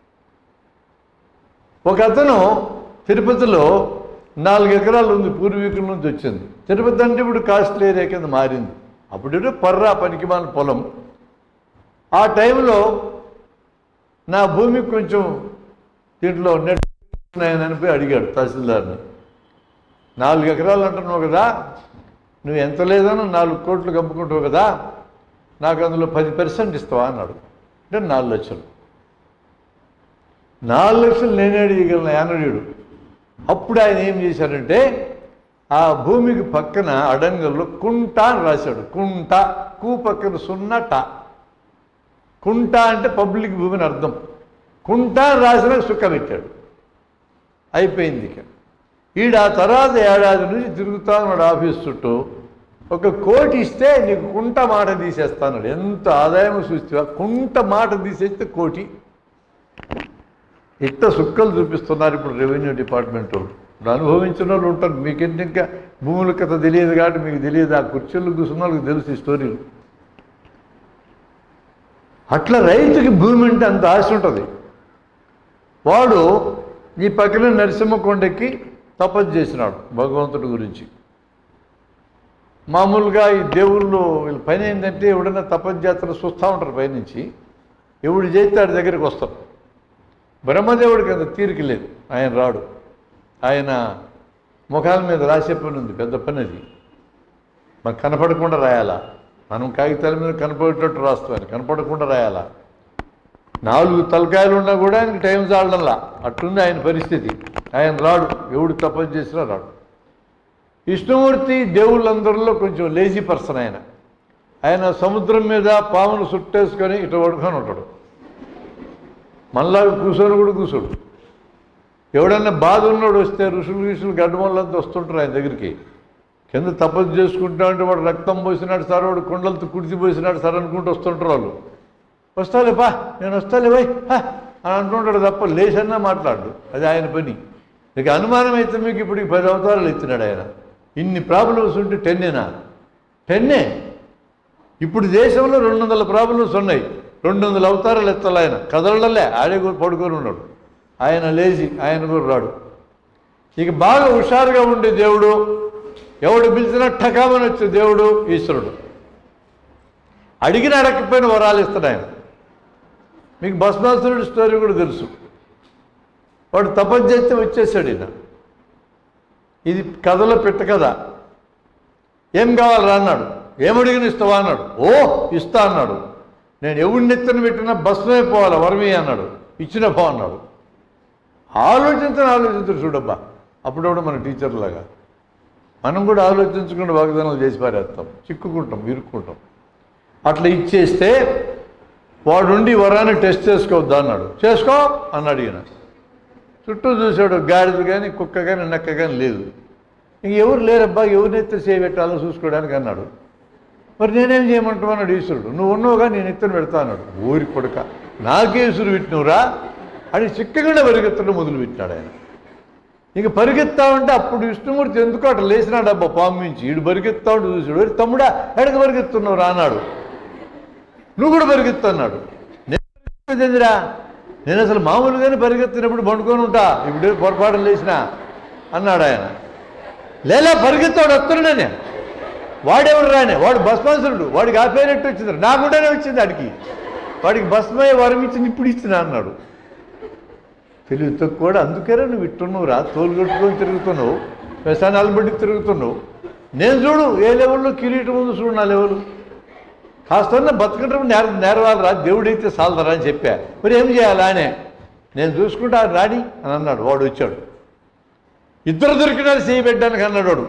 ఒక అతను తిరుపతిలో నాలుగు ఎకరాలు ఉంది పూర్వీకుల నుంచి వచ్చింది తిరుపతి అంటే ఇప్పుడు కాస్ట్లీ ఏరియా కింద మారింది అప్పుడు పర్రా పనికిమాల పొలం ఆ టైంలో నా భూమికి కొంచెం దీంట్లో నెట్ ఉన్నాయని పోయి అడిగాడు తహసీల్దార్ని నాలుగు ఎకరాలు అంటున్నావు కదా నువ్వు ఎంత లేదన్నా నాలుగు కోట్లు కమ్ముకుంటావు కదా నాకు అందులో పది పర్సెంట్ ఇస్తావా అన్నాడు అంటే నాలుగు లక్షలు నాలుగు లక్షలు నేనే అడిగలను యానడీయుడు అప్పుడు ఆయన ఏం చేశారంటే ఆ భూమికి పక్కన అడంగల్లో కుంట అని రాశాడు కుంట కూ పక్కన సున్నా టా కుంట అంటే పబ్లిక్ భూమిని అర్థం కుంట అని రాసిన సుక్క పెట్టాడు అయిపోయింది ఇక ఈడ ఆ తర్వాత ఏడాది నుంచి తిరుగుతా ఉన్నాడు ఆఫీస్ చుట్టూ ఒక కోటి ఇస్తే నీకు కుంట మాట తీసేస్తాను ఎంత ఆదాయం చూస్తే కుంట మాట తీసేస్తే కోటి ఇట్ట సుక్కలు చూపిస్తున్నారు ఇప్పుడు రెవెన్యూ డిపార్ట్మెంట్ వాళ్ళు ఇప్పుడు అనుభవించిన వాళ్ళు ఉంటారు మీకేంటి ఇంకా భూముల కథ తెలియదు కాబట్టి మీకు తెలియదు ఆ కుర్చీలు కూర్చున్న వాళ్ళకి తెలుసు ఈ స్టోరీలు అట్లా రైతుకి భూమి అంటే అంత ఆశ ఉంటుంది వాడు ఈ పక్కన నరసింహ కొండకి తపస్సు చేసినాడు భగవంతుడి గురించి మామూలుగా ఈ దేవుళ్ళు వీళ్ళ పని ఏంటంటే ఎవడన్నా తపస్సు చేస్తారో చూస్తూ ఉంటారు పైనుంచి ఎవడు చేస్తే ఆడి దగ్గరికి వస్తాం బ్రహ్మదేవుడికి అంత తీరిక లేదు ఆయన రాడు ఆయన ముఖాల మీద రాసే పని ఉంది పెద్ద పని అది మనకు కనపడకుండా రాయాలా మనం కాగితాల మీద కనపడేటట్టు రాస్తామని కనపడకుండా రాయాలా నాలుగు తలకాయలు ఉన్నా కూడా ఆయనకి టైం చాలడంలా అట్లుంది ఆయన పరిస్థితి ఆయన రాడు ఎవడు తపస్సు చేసినా రాడు విష్ణుమూర్తి దేవుళ్ళందరిలో కొంచెం లేజీ పర్సన్ ఆయన ఆయన సముద్రం మీద పామును సుట్టేసుకొని ఇటు పడుకొని ఉంటాడు మనలాగా కూర్చొని కూడా కూర్చోడు ఎవడన్నా బాధ ఉన్నాడు వస్తే ఋషులు ఋషులు గడ్డమల్లంతా వస్తుంటారు ఆయన దగ్గరికి కింద తపస్సు చేసుకుంటా అంటే వాడు రక్తం పోసినాడు సార్ వాడు కొండలతో కుడిచి పోసినాడు సార్ అనుకుంటూ వస్తుంటారు వాళ్ళు వస్తాలే పా నేను వస్తాలే పోయి అని అంటుంటాడు తప్ప లేచన్నా మాట్లాడు అది ఆయన పని ఇక అనుమానం అయితే మీకు ఇప్పుడు ఈ పది అవతారాలు ఎత్తినాడు ఆయన ఇన్ని ప్రాబ్లమ్స్ ఉంటే టెన్నేనా టెన్నే ఇప్పుడు దేశంలో రెండు వందల ప్రాబ్లమ్స్ ఉన్నాయి రెండు వందల అవతారాలు ఎత్తాలి ఆయన కదలలే ఆడే కూడా పడుకొని ఉన్నాడు ఆయన లేచి ఆయన కూడా రాడు ఇక బాగా హుషారుగా ఉండే దేవుడు ఎవడు పిలిచినా ఠకామని వచ్చే దేవుడు ఈశ్వరుడు అడిగిన అడగకపోయిన వరాలు ఇస్తాడు ఆయన మీకు భస్మాసురుడి స్టోరీ కూడా తెలుసు వాడు తపస్సు చేస్తే వచ్చేసాడు ఈయన ఇది కథలో పెట్ట కదా ఏం కావాలరా అన్నాడు ఏమడిగిన ఇస్తావా అన్నాడు ఓ ఇస్తా అన్నాడు నేను ఎవడిని ఎత్తున పెట్టినా భస్మే పోవాలి వరమే అన్నాడు ఇచ్చిన పో అన్నాడు ఆలోచించని ఆలోచించరు చూడబ్బా అప్పుడప్పుడు మన టీచర్లాగా మనం కూడా ఆలోచించకుండా వాగ్దానాలు చేసి పారేస్తాం చిక్కుకుంటాం ఇరుక్కుంటాం అట్లా ఇచ్చేస్తే వాడుండి వరాన్ని టెస్ట్ చేసుకోవద్దా అన్నాడు చేసుకో అన్నాడు ఈయన చుట్టూ చూశాడు గాడిద కానీ కుక్క కానీ నక్క కానీ లేదు ఇంక ఎవరు లేరబ్బా ఎవరినెత్త చేయబెట్టాలో చూసుకోవడానికి అన్నాడు మరి నేనేం చేయమంటామన్నాడు ఈశ్వరుడు నువ్వు ఉన్నావుగా నేను ఎత్తున పెడతా అన్నాడు ఊరి కొడుక నాకే ఈశ్వరు పెట్టినవురా అని చిక్కకుండా పరిగెత్తడం మొదలు పెట్టినాడు ఆయన ఇక పరిగెత్తా ఉంటే అప్పుడు విష్ణుమూర్తి ఎందుకు అట్లా లేచినాడు అబ్బా పాము నుంచి ఈడు పరిగెత్తా ఉంటే చూసాడు "ఒరేయ్ తమ్ముడా ఎడక పరిగెత్తున్నావు రా అన్నాడు నువ్వు కూడా పరిగెత్తు అన్నాడు నేను పరిగెత్తేందిరా నేను అసలు మామూలుగానే పరిగెత్తినప్పుడు పండుకొని ఉంటా ఇప్పుడు పొరపాటు లేచిన అన్నాడు ఆయన లేలా పరిగెత్తాడు వస్తున్నాడనే వాడెవడు రానే వాడు భస్మాసురుడు వాడికి ఆ పేరెట్టు వచ్చింది నాకుండానే వచ్చింది వాడికి వాడికి భస్మయ్య వరం ఇచ్చింది ఇప్పుడు ఇచ్చిన అన్నాడు తెలివి తక్కువ కూడా అందుకేరా నువ్వు ఇట్టున్నావు రా తోలు కట్టుకొని తిరుగుతున్నావు వ్యసనాలు బట్టి తిరుగుతున్నావు నేను చూడు ఏ లెవెల్లో కిరీటం ముందు చూడు నా లెవెల్ కాస్త బతకటం నేర నేరవాలి రా దేవుడైతే సాలదరా అని చెప్పా మరి ఏం చేయాలి ఆయనే నేను చూసుకుంటా రాని అని అన్నాడు వాడు వచ్చాడు ఇద్దరు దొరికినారు చేయబెట్టడానికి అన్నాడు వాడు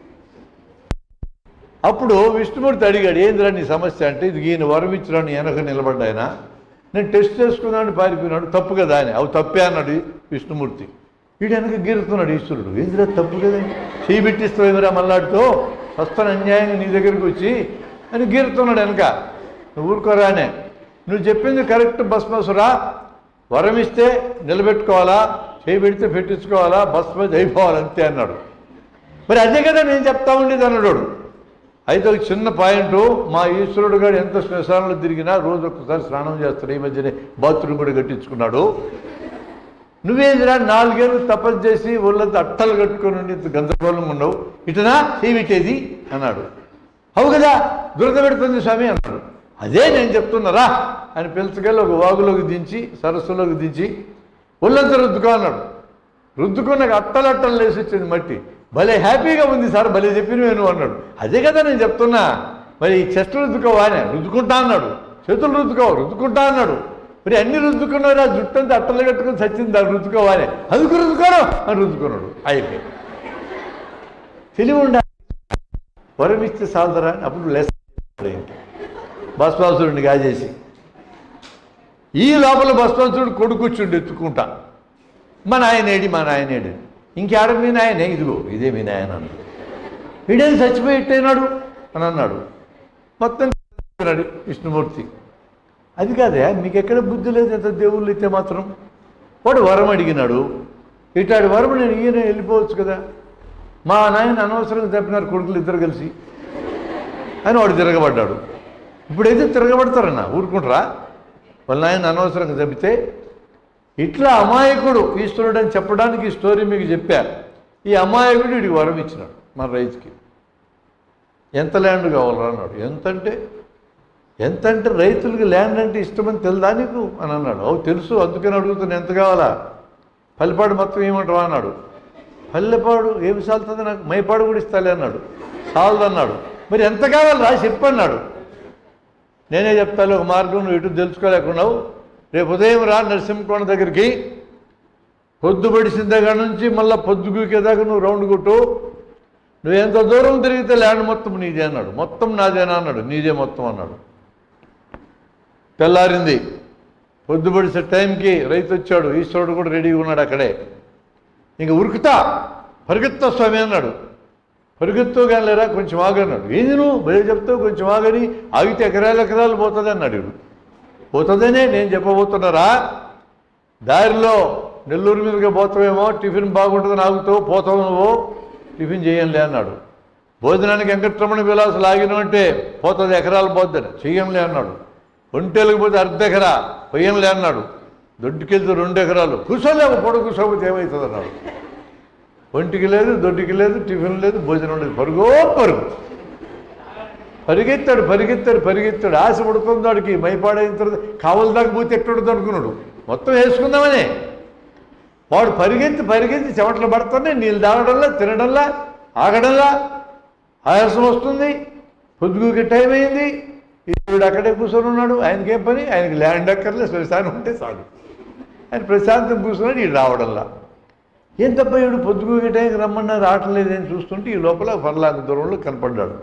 అప్పుడు విష్ణుమూర్తి అడిగాడు ఏందిరా నీ సమస్య అంటే ఇది ఈయన వరం ఇచ్చినాడు వెనక నిలబడ్డా ఆయన నేను టెస్ట్ చేసుకున్నాను పారిపోయినాడు తప్పు కదా ఆయన అవి తప్పే అన్నాడు విష్ణుమూర్తి వీడు వెనక గీరుతున్నాడు ఈశ్వరుడు ఏందిరా తప్పు కదా చేయి పెట్టిస్తావు ఏమిరా మల్లాడితో వస్తాను అన్యాయంగా నీ దగ్గరికి వచ్చి అని గీరుతున్నాడు వెనక నువ్వు ఊరుకోరానే నువ్వు చెప్పింది కరెక్ట్ భస్మసురా వరం ఇస్తే నిలబెట్టుకోవాలా చేయి పెడితే పెట్టించుకోవాలా భస్మ అయిపోవాలి అంతే అన్నాడు మరి అదే కదా నేను చెప్తా ఉండేది అన్నాడు వాడు. అయితే ఒక చిన్న పాయింట్ మా ఈశ్వరుడు గారు ఎంత శ్మశానంలో తిరిగినా రోజు ఒక్కసారి స్నానం చేస్తాడు ఈ మధ్యనే బాత్రూమ్ కూడా కట్టించుకున్నాడు నువ్వేదిరా నాలుగేళ్ళు తపస్సు చేసి ఒళ్ళంతా అట్టలు కట్టుకొని ఉండి ఇంత గందరగోళం ఉన్నావు ఇటనా చేయబెట్టేది అన్నాడు అవు కదా దురద పెడుతుంది స్వామి అన్నాడు అదే నేను చెప్తున్నారా అని పిలుచుకెళ్ళి ఒక వాగులోకి దించి సరస్సులోకి దించి ఒళ్ళంతా రుద్దుకో అన్నాడు రుద్దుకున్నాక అట్టలట్టలు లేసి వచ్చింది మట్టి భలే హ్యాపీగా ఉంది సార్ భలే చెప్పినవేను అన్నాడు అదే కదా నేను చెప్తున్నా మరి ఈ చెస్ట్ రుద్దుకోవా అని రుద్దుకుంటా అన్నాడు చేతులు రుద్దుకో రుద్దుకుంటా అన్నాడు మరి అన్ని రుద్దుకున్నారు ఆ జుట్టు అంతా అట్టలు కట్టుకుని చచ్చింది దాన్ని రుద్దుకోవాలి అందుకు రుద్దుకోను అని రుద్దుకున్నాడు అయిపోయి తెలివి ఉండాలి వరం ఇస్తే సాల్దరా అని అప్పుడు లెస్ భస్మాసురుడిని గాజేసి ఈ లోపల భస్మాసురుడు కొడుకుచ్చుండి ఎత్తుకుంటా మా నాయనేడి మా నాయనేడి ఇంకేడ మీ నాయనే ఇదిగో ఇదే మీ నాయన అన్నాడు వీడేది చచ్చిపోయి ఇట్టయినాడు అని అన్నాడు మొత్తం అన్నాడు విష్ణుమూర్తి అది కాదే మీకు ఎక్కడ బుద్ధి లేదు ఎంత దేవుళ్ళు అయితే మాత్రం వాడు వరం అడిగినాడు ఇటాడి వరం నేను ఈయన వెళ్ళిపోవచ్చు కదా మా నాయన అనవసరంగా చెప్పినారు కొడుకులు ఇద్దరు కలిసి అని వాడు తిరగబడ్డాడు ఇప్పుడైతే తిరగబడతారన్న ఊరుకుంటారా వాళ్ళ ఆయన అనవసరంగా చెబితే ఇట్లా అమాయకుడు ఈశ్వరుడు అని చెప్పడానికి ఈ స్టోరీ మీకు చెప్పా ఈ అమాయకుడు వీడికి వరం ఇచ్చినాడు మన రైతుకి ఎంత ల్యాండ్ కావాలరా అన్నాడు ఎంత అంటే ఎంత అంటే రైతులకి ల్యాండ్ అంటే ఇష్టమని తెలుదా నీకు అని అన్నాడు అవు తెలుసు అందుకని అడుగుతున్నా ఎంత కావాలా పల్లెపాడు మొత్తం ఏమంటావా అన్నాడు పల్లెపాడు ఏమి సాలుతుంది నాకు మైపాడు కూడా ఇస్తాలే అన్నాడు సాలదు అన్నాడు మరి ఎంత కావాలరా చెప్పన్నాడు నేనే చెప్తాను ఒక మార్గం నువ్వు ఇటు తెలుసుకోలేకున్నావు రేపు ఉదయం రా నరసింహకోణ దగ్గరికి పొద్దు పడిసిన దగ్గర నుంచి మళ్ళీ పొద్దుగుకేదాకా నువ్వు రౌండ్ కొట్టు నువ్వు ఎంత దూరం తిరిగితే ల్యాండ్ మొత్తం నీదే అన్నాడు మొత్తం నాదేనా అన్నాడు నీదే మొత్తం అన్నాడు తెల్లారింది పొద్దుపడిసే టైంకి రైతు వచ్చాడు ఈశ్వరుడు కూడా రెడీగా ఉన్నాడు అక్కడే ఇంక ఉరుకుతా పరిగెత్తా స్వామి అన్నాడు పరిగెత్తు కానీ లేరా కొంచెం ఆగన్నాడు ఏంది నువ్వు భలే చెప్తావు కొంచెం ఆగని ఆగితే ఎకరాలు ఎకరాలు పోతుంది అన్నాడు వీడు పోతుందనే నేను చెప్పబోతున్నారా దారిలో నెల్లూరు మీదుగా పోతావేమో టిఫిన్ బాగుంటుందని ఆగుతావు పోతావు నువ్వు టిఫిన్ చేయంలే అన్నాడు భోజనానికి వెంకటరమణ విలాసులు ఆగినవంటే పోతుంది ఎకరాలు పోద్దని చెయ్యంలే అన్నాడు ఒంటేలకు పోతే అర్ధ ఎకరా పొయ్యంలే అన్నాడు దొడ్డుకెళ్తే రెండు ఎకరాలు కూర్చోలేవు పొడుగు కూర్చోకపోతే ఏమవుతుంది అన్నాడు ఒంటికి లేదు దొడ్డికి లేదు టిఫిన్ లేదు భోజనం లేదు పరుగో పరుగు పరిగెత్తాడు పరిగెత్తాడు పరిగెత్తాడు ఆశ పడుతుంది వాడికి మైపాడైన తర్వాత కావలి దాకా పోతే ఎక్కడుంది అనుకున్నాడు మొత్తం వేసుకుందామని వాడు పరిగెత్తి పరిగెత్తి చెమటలు పడుతున్నాయి నీళ్ళు తాగడంలా తినడంలా ఆగడంలా ఆయాసం వస్తుంది పొద్దుగుకి టైం అయింది ఇప్పుడు అక్కడే కూర్చొని ఉన్నాడు ఆయనకేం పని ఆయనకి ల్యాండ్ అక్కర్లే శ్మశానం ఉంటే చాలు ఆయన ప్రశాంతం కూర్చున్నాడు ఈ రావడంలా ఏం తప్ప ఈడు పొద్దుగుకి టైంకి రమ్మన్నా రావట్లేదని చూస్తుంటే ఈ లోపల పర్లాంగ దూరంలో కనపడ్డాడు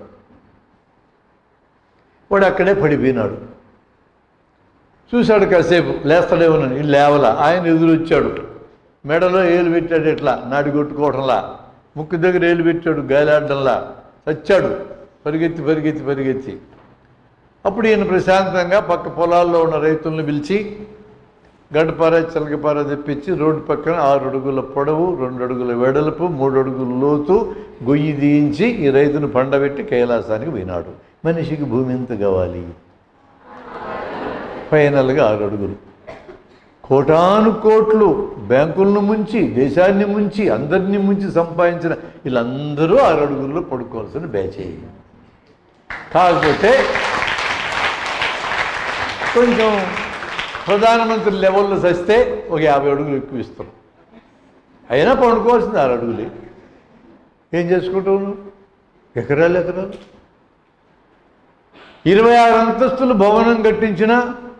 వాడు అక్కడే పడిపోయినాడు చూశాడు కాసేపు లేస్తాడేమోనని ఈ లేవల ఆయన ఎదురు వచ్చాడు మెడలో ఏలు పెట్టాడు ఇట్లా నాడి కొట్టుకోవడంలా ముక్కు దగ్గర ఏలు పెట్టాడు గాలాడడంలా చచ్చాడు పరిగెత్తి పరిగెత్తి పరిగెత్తి అప్పుడు ఈయన ప్రశాంతంగా పక్క పొలాల్లో ఉన్న రైతులను పిలిచి గడ్డపార చిలకపార తెప్పించి రోడ్డు పక్కన ఆరు అడుగుల పొడవు రెండు అడుగుల వెడల్పు మూడు అడుగుల లోతు గొయ్యి దీయించి ఈ రైతును పండబెట్టి కైలాసానికి పోయినాడు మనిషికి భూమి ఎంత కావాలి ఫైనల్గా ఆరు అడుగులు కోటాను కోట్లు బ్యాంకులను ముంచి దేశాన్ని ముంచి అందరినీ ముంచి సంపాదించిన వీళ్ళందరూ ఆరు అడుగుల్లో పడుకోవాల్సిన బ్యాచ్ అయ్యింది కాకపోతే కొంచెం ప్రధానమంత్రి లెవెల్లో చస్తే ఒక యాభై అడుగులు ఎక్కువ ఇస్తారు అయినా పండుకోవాల్సింది ఆరు అడుగులే ఏం చేసుకుంటావు నువ్వు ఎకరాలు ఎకరాలు ఇరవై ఆరు అంతస్తులు భవనం కట్టించిన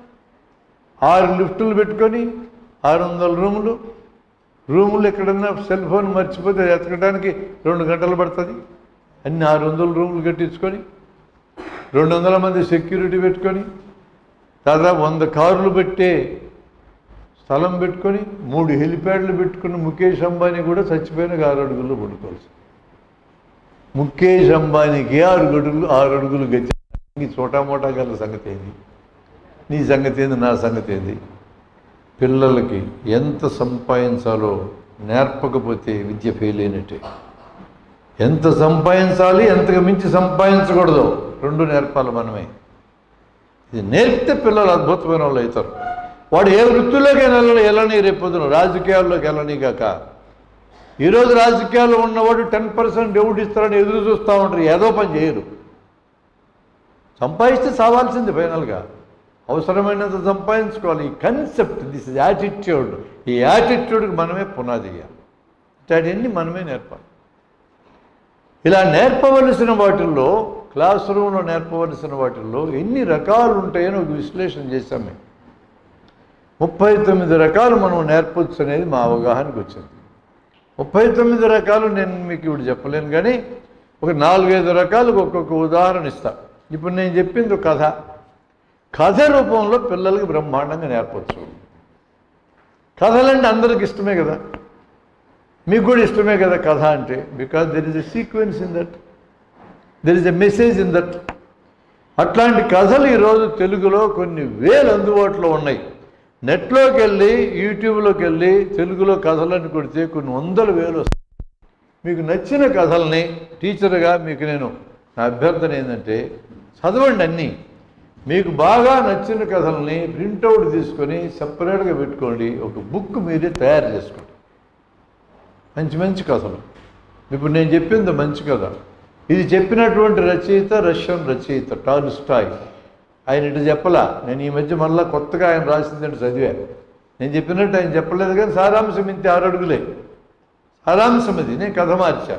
ఆరు లిఫ్టులు పెట్టుకొని ఆరు వందల రూములు రూములు ఎక్కడన్నా సెల్ ఫోన్ మర్చిపోతే ఎతకడానికి రెండు గంటలు పడుతుంది అన్ని ఆరు వందల రూములు కట్టించుకొని రెండు వందల మంది సెక్యూరిటీ పెట్టుకొని దాదాపు వంద కార్లు పెట్టే స్థలం పెట్టుకొని మూడు హెలిప్యాడ్లు పెట్టుకున్న ముఖేష్ అంబానీ కూడా చచ్చిపోయిన ఆరు అడుగుల్లో పడుకోవాల్సి ముఖేష్ అంబానీకి ఆరు అడుగులు ఆరు అడుగులు గతి నీ చోటా మోటా గల సంగతి ఏంది నీ సంగతి ఏంది నా సంగతి ఏంది పిల్లలకి ఎంత సంపాదించాలో నేర్పకపోతే విద్య ఫెయిల్ అయినట్టే ఎంత సంపాదించాలి ఎంతకు మించి సంపాదించకూడదు రెండు నేర్పాలి మనమే ఇది నేర్పితే పిల్లలు అద్భుతమైన వాళ్ళు అవుతారు వాడు ఏ వృత్తిలోకి వెళ్ళని వెళ్ళని రేపొద్దున రాజకీయాల్లోకి వెళ్ళని కాక ఈరోజు రాజకీయాల్లో ఉన్నవాడు టెన్ పర్సెంట్ ఎవడు ఇస్తారని ఎదురు చూస్తూ ఉంటారు ఏదో పని చేయరు సంపాదిస్తే చావాల్సింది ఫైనల్గా అవసరమైనంత సంపాదించుకోవాలి ఈ కన్సెప్ట్ దిస్ యాటిట్యూడ్ ఈ యాటిట్యూడ్కి మనమే పునాది ఇవ్వాలి ఇట్లాంటివన్నీ మనమే నేర్పాలి ఇలా నేర్పవలసిన వాటిల్లో క్లాస్ రూమ్లో నేర్పవలసిన వాటిల్లో ఎన్ని రకాలు ఉంటాయని ఒక విశ్లేషణ చేశాం మేము ముప్పై తొమ్మిది రకాలు మనం నేర్పొచ్చు అనేది మా అవగాహనకు వచ్చింది ముప్పై తొమ్మిది రకాలు నేను మీకు ఇప్పుడు చెప్పలేను కానీ ఒక నాలుగైదు రకాలకు ఒక్కొక్క ఉదాహరణ ఇస్తా ఇప్పుడు నేను చెప్పింది ఒక కథ కథ రూపంలో పిల్లలకి బ్రహ్మాండంగా నేర్పచ్చు కథలంటే అందరికి ఇష్టమే కదా మీకు కూడా ఇష్టమే కదా కథ అంటే because there is a sequence in that there is a message in that అట్లాంటి కథలు ఈరోజు తెలుగులో కొన్ని వేలు అందుబాటులో ఉన్నాయి నెట్లోకి వెళ్ళి యూట్యూబ్లోకి వెళ్ళి తెలుగులో కథలను కొడితే కొన్ని వందల వేలు వస్తాయి మీకు నచ్చిన కథల్ని టీచర్గా మీకు నేను నా అభ్యర్థన ఏంటంటే చదవండి అన్నీ మీకు బాగా నచ్చిన కథల్ని ప్రింటౌట్ తీసుకొని సపరేట్గా పెట్టుకోండి ఒక బుక్ మీరే తయారు చేసుకోండి మంచి మంచి కథలు ఇప్పుడు నేను చెప్పింది మంచి కథ ఇది చెప్పినటువంటి రచయిత రష్యన్ రచయిత టాల్స్టాయ్ ఆయన ఇటు చెప్పలా నేను ఈ మధ్య మళ్ళీ కొత్తగా ఆయన రాసిందంటే చదివాను నేను చెప్పినట్టు ఆయన చెప్పలేదు కానీ సారాంశం ఇంత ఆరు అడుగులే సారాంశం ఇది నేను కథ మార్చా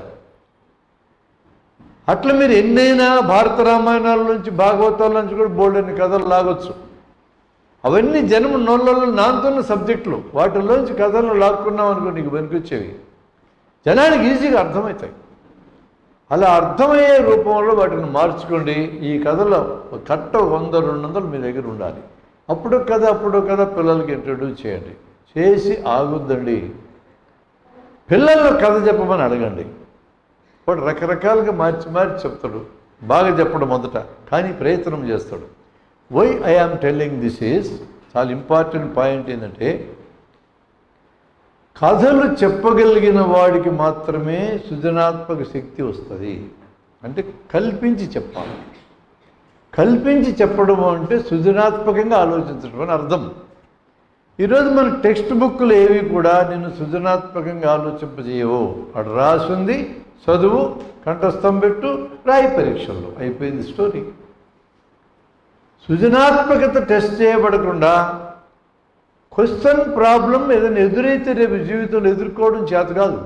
అట్లా మీరు ఎన్నైనా భారత రామాయణాల నుంచి భాగవతాల నుంచి కూడా బోల్డెన్ని కథలు లాగొచ్చు అవన్నీ జన్మ నోళ్ళలో నానుతున్న సబ్జెక్టులు వాటిల్లోంచి కథలు లాక్కున్నాం అనుకో నీకు పనికొచ్చేవి జనానికి ఈజీగా అర్థమవుతాయి అలా అర్థమయ్యే రూపంలో వాటిని మార్చుకోండి ఈ కథలో ఒక కట్ట వంద రెండు వందలు మీ దగ్గర ఉండాలి అప్పుడు కథ అప్పుడు కథ పిల్లలకి ఇంట్రడ్యూస్ చేయండి చేసి ఆగుద్దండి పిల్లల్లో కథ చెప్పమని అడగండి వాడు రకరకాలుగా మార్చి మార్చి చెప్తాడు బాగా చెప్పడం మొదట కానీ ప్రయత్నం చేస్తాడు why I am telling this is చాలా ఇంపార్టెంట్ పాయింట్ ఏంటంటే కథలు చెప్పగలిగిన వాడికి మాత్రమే సృజనాత్మక శక్తి వస్తుంది అంటే కల్పించి చెప్పాలి కల్పించి చెప్పడం అంటే సృజనాత్మకంగా ఆలోచించడం అని అర్థం ఈరోజు మన టెక్స్ట్ బుక్లు ఏవి కూడా నిన్ను సృజనాత్మకంగా ఆలోచింపజేయవు అక్కడ రాసింది చదువు కంఠస్థం పెట్టు రాయి పరీక్షల్లో అయిపోయింది స్టోరీ సృజనాత్మకత టెస్ట్ చేయబడకుండా క్వశ్చన్ ప్రాబ్లం ఏదైనా ఎదురైతే రేపు జీవితంలో ఎదుర్కోవడం చేత కాదు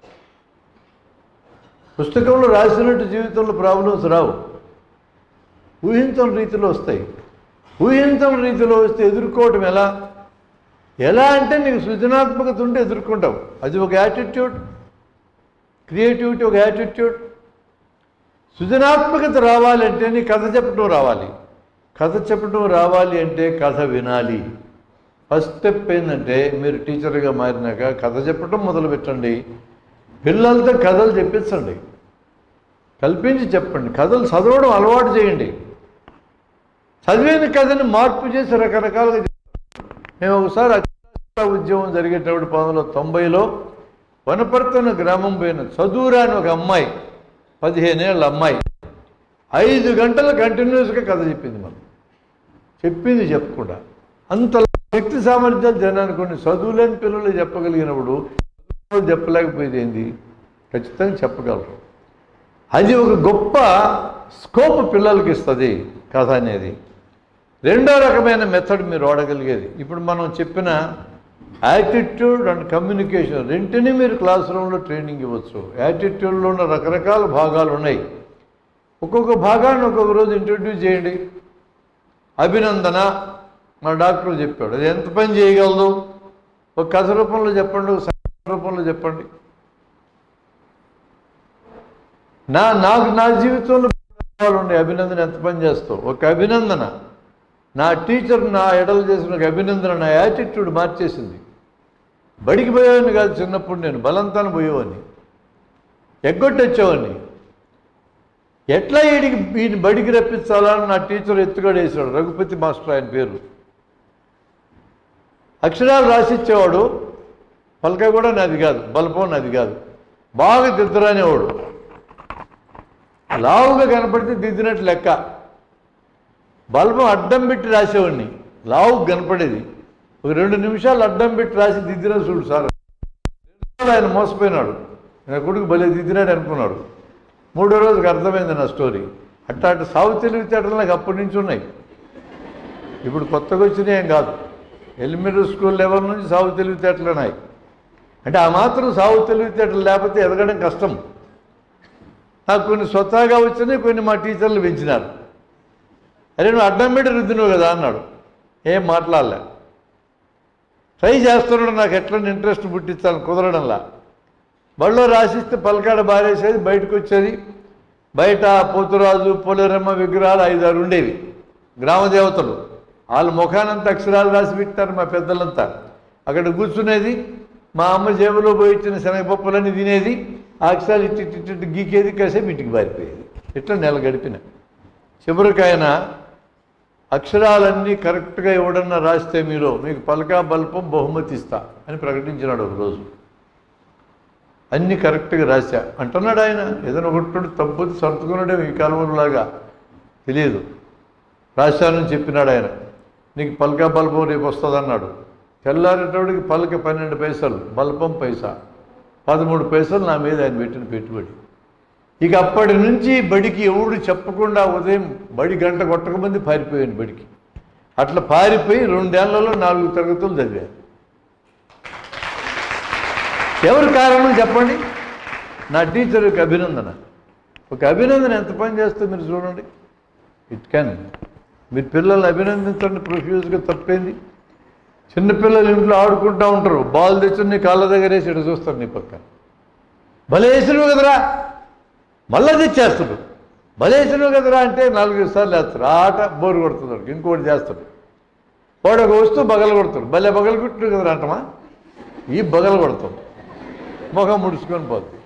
పుస్తకంలో రాసినట్టు జీవితంలో ప్రాబ్లమ్స్ రావు ఊహించని రీతిలో వస్తాయి ఊహించని రీతిలో వస్తే ఎదుర్కోవటం ఎలా ఎలా అంటే నీకు సృజనాత్మకత ఉంటే ఎదుర్కొంటావు అది ఒక యాటిట్యూడ్ క్రియేటివిటీ ఒక యాటిట్యూడ్ సృజనాత్మకత రావాలంటే నీ కథ చెప్పడం రావాలి కథ చెప్పడం రావాలి అంటే కథ వినాలి ఫస్ట్ స్టెప్ ఏంటంటే మీరు టీచర్గా మారినాక కథ చెప్పడం మొదలు పెట్టండి పిల్లలతో కథలు చెప్పించండి కల్పించి చెప్పండి కథలు చదవడం అలవాటు చేయండి చదివిన కథని మార్పు చేసి రకరకాలుగా చెప్తాం. మేము ఒకసారి అక్షరాస్యత ఉద్యమం జరిగేటప్పుడు పంతొమ్మిది వందల తొంభైలో వనపర్తన గ్రామం పోయిన చదువురాని ఒక అమ్మాయి పదిహేనేళ్ళ అమ్మాయి ఐదు గంటలు కంటిన్యూస్గా కథ చెప్పింది మనం చెప్పింది చెప్పకుండా అంత శక్తి సామర్థ్యాలు జనానికి కొన్ని చదువులేని పిల్లలు చెప్పగలిగినప్పుడు చదువులు చెప్పలేకపోయేది ఏంది ఖచ్చితంగా చెప్పగలరు అది ఒక గొప్ప స్కోప్ పిల్లలకి ఇస్తుంది కథ అనేది రెండో రకమైన మెథడ్ మీరు వాడగలిగేది ఇప్పుడు మనం చెప్పిన యాటిట్యూడ్ అండ్ కమ్యూనికేషన్ రెంటిని మీరు క్లాస్ రూమ్లో ట్రైనింగ్ ఇవ్వచ్చు యాటిట్యూడ్లో ఉన్న రకరకాల భాగాలు ఉన్నాయి ఒక్కొక్క భాగాన్ని ఒక్కొక్క రోజు ఇంట్రడ్యూస్ చేయండి అభినందన మా డాక్టర్ చెప్పాడు అది ఎంత పని చేయగలదు ఒక కథ రూపంలో చెప్పండి ఒక సంగీత రూపంలో చెప్పండి నా నాకు నా జీవితంలో భాగాలు ఉన్నాయి అభినందన ఎంత పని చేస్తావు ఒక అభినందన నా టీచర్ నా ఎడలు చేసిన ఒక అభినందన నా యాటిట్యూడ్ మార్చేసింది బడికి పోయేవాడిని కాదు చిన్నప్పుడు నేను బలంతాన్ని పోయేవాడిని ఎగ్గొట్టొచ్చేవాడిని ఎట్లా వీడికి వీడిని బడికి రప్పించాలా అని నా టీచర్ ఎత్తుగడేసాడు రఘుపతి మాస్టర్ ఆయన పేరు అక్షరాలు రాసిచ్చేవాడు పలక కూడా నాది కాదు బలపం నాది కాదు బాగా దిద్దరనేవాడు లావుగా కనపడితే దిద్దినట్టు లెక్క బల్బం అడ్డం పెట్టి రాసేవాడిని లావు కనపడేది ఒక రెండు నిమిషాలు అడ్డం పెట్టి రాసి దిద్దిన చూడు సార్ ఆయన మోసపోయినాడు నా కొడుకు భలే దిద్దినాడు అనుకున్నాడు మూడో రోజుకి అర్థమైంది నా స్టోరీ అట్లా అటు సాగు తెలివితేటలు నాకు అప్పటి నుంచి ఉన్నాయి ఇప్పుడు కొత్తగా వచ్చినాయి ఏం కాదు ఎలిమెంటరీ స్కూల్ లెవెల్ నుంచి సాగు తెలివితేటలు ఉన్నాయి అంటే ఆ మాత్రం సాగు తెలివితేటలు లేకపోతే ఎదగడం కష్టం నాకు కొన్ని స్వతహాగా వచ్చినాయి కొన్ని మా టీచర్లు పెంచినారు అరే నువ్వు అడ్డం పెట్టి రుద్దినవు కదా అన్నాడు ఏం మాట్లాడలే ట్రై చేస్తున్నాడు నాకు ఎట్లా ఇంట్రెస్ట్ పుట్టించాలని కుదరడంలా బళ్ళో రాసిస్తే పలకాడ బారేసేది బయటకు వచ్చేది బయట పోతురాజు పోలేరమ్మ విగ్రహాలు ఐదారు ఉండేవి గ్రామ దేవతలు వాళ్ళ ముఖానంతా అక్షరాలు రాసి పెట్టారు మా పెద్దలంతా అక్కడ కూర్చునేది మా అమ్మ జేబులో పోయి ఇచ్చిన శనగపప్పులన్నీ తినేది ఆ అక్షరాలు ఇట్టి ఇట్టి ఇట్టి గీకేది కాసేపు ఇంటికి పారిపోయేది ఇట్లా నెల గడిపిన చివరికి ఆయన అక్షరాలన్నీ కరెక్ట్గా ఎవడన్నా రాస్తే మీరు మీకు పలకా బల్పం బహుమతి ఇస్తా అని ప్రకటించినాడు ఒక రోజు అన్నీ కరెక్ట్గా రాశా అంటున్నాడు ఆయన ఏదైనా ఒకటి తప్పుది సర్దుకున్నాడే ఈ కాలంలోలాగా తెలియదు రాశానని చెప్పినాడు ఆయన నీకు పలక బల్బం రేపు వస్తుంది అన్నాడు తెల్లారేటోడికి పలక పన్నెండు పైసలు బల్బం పైసా పదమూడు పైసలు నా మీద ఆయన పెట్టిన పెట్టుబడి ఇక అప్పటి నుంచి బడికి ఎవడు చెప్పకుండా ఉదయం బడి గంట కొట్టకమంది పారిపోయాను బడికి అట్లా పారిపోయి రెండేళ్లలో నాలుగు తరగతులు చదివాను ఎవరు కారణం చెప్పండి నా టీచర్కి అభినందన ఒక అభినందన ఎంత పని చేస్తే మీరు చూడండి ఇట్ క్యాన్ మీరు పిల్లల్ని అభినందించండి ప్రొఫ్యూజ్గా తప్పేంది చిన్నపిల్లలు ఇంట్లో ఆడుకుంటూ ఉంటారు బాల్ తెచ్చి నీ కాళ్ళ దగ్గర వేసి ఇటు చూస్తారు నీ పక్కన భలే వేసినవు కదరా మళ్ళా తెచ్చేస్తాడు భలే వేసినవు కదరా అంటే నాలుగు సార్లు వేస్తారు ఆ ఆట బోరు కొడుతుంది వాడికి. ఇంకోటి చేస్తాడు వాడు ఒక వస్తువు బగలు కొడతాడు భలే బగలు కొట్టినావు కదరా అంటమా ఈ బగలు కొడతాం ముఖం ముడుచుకొని పోతుంది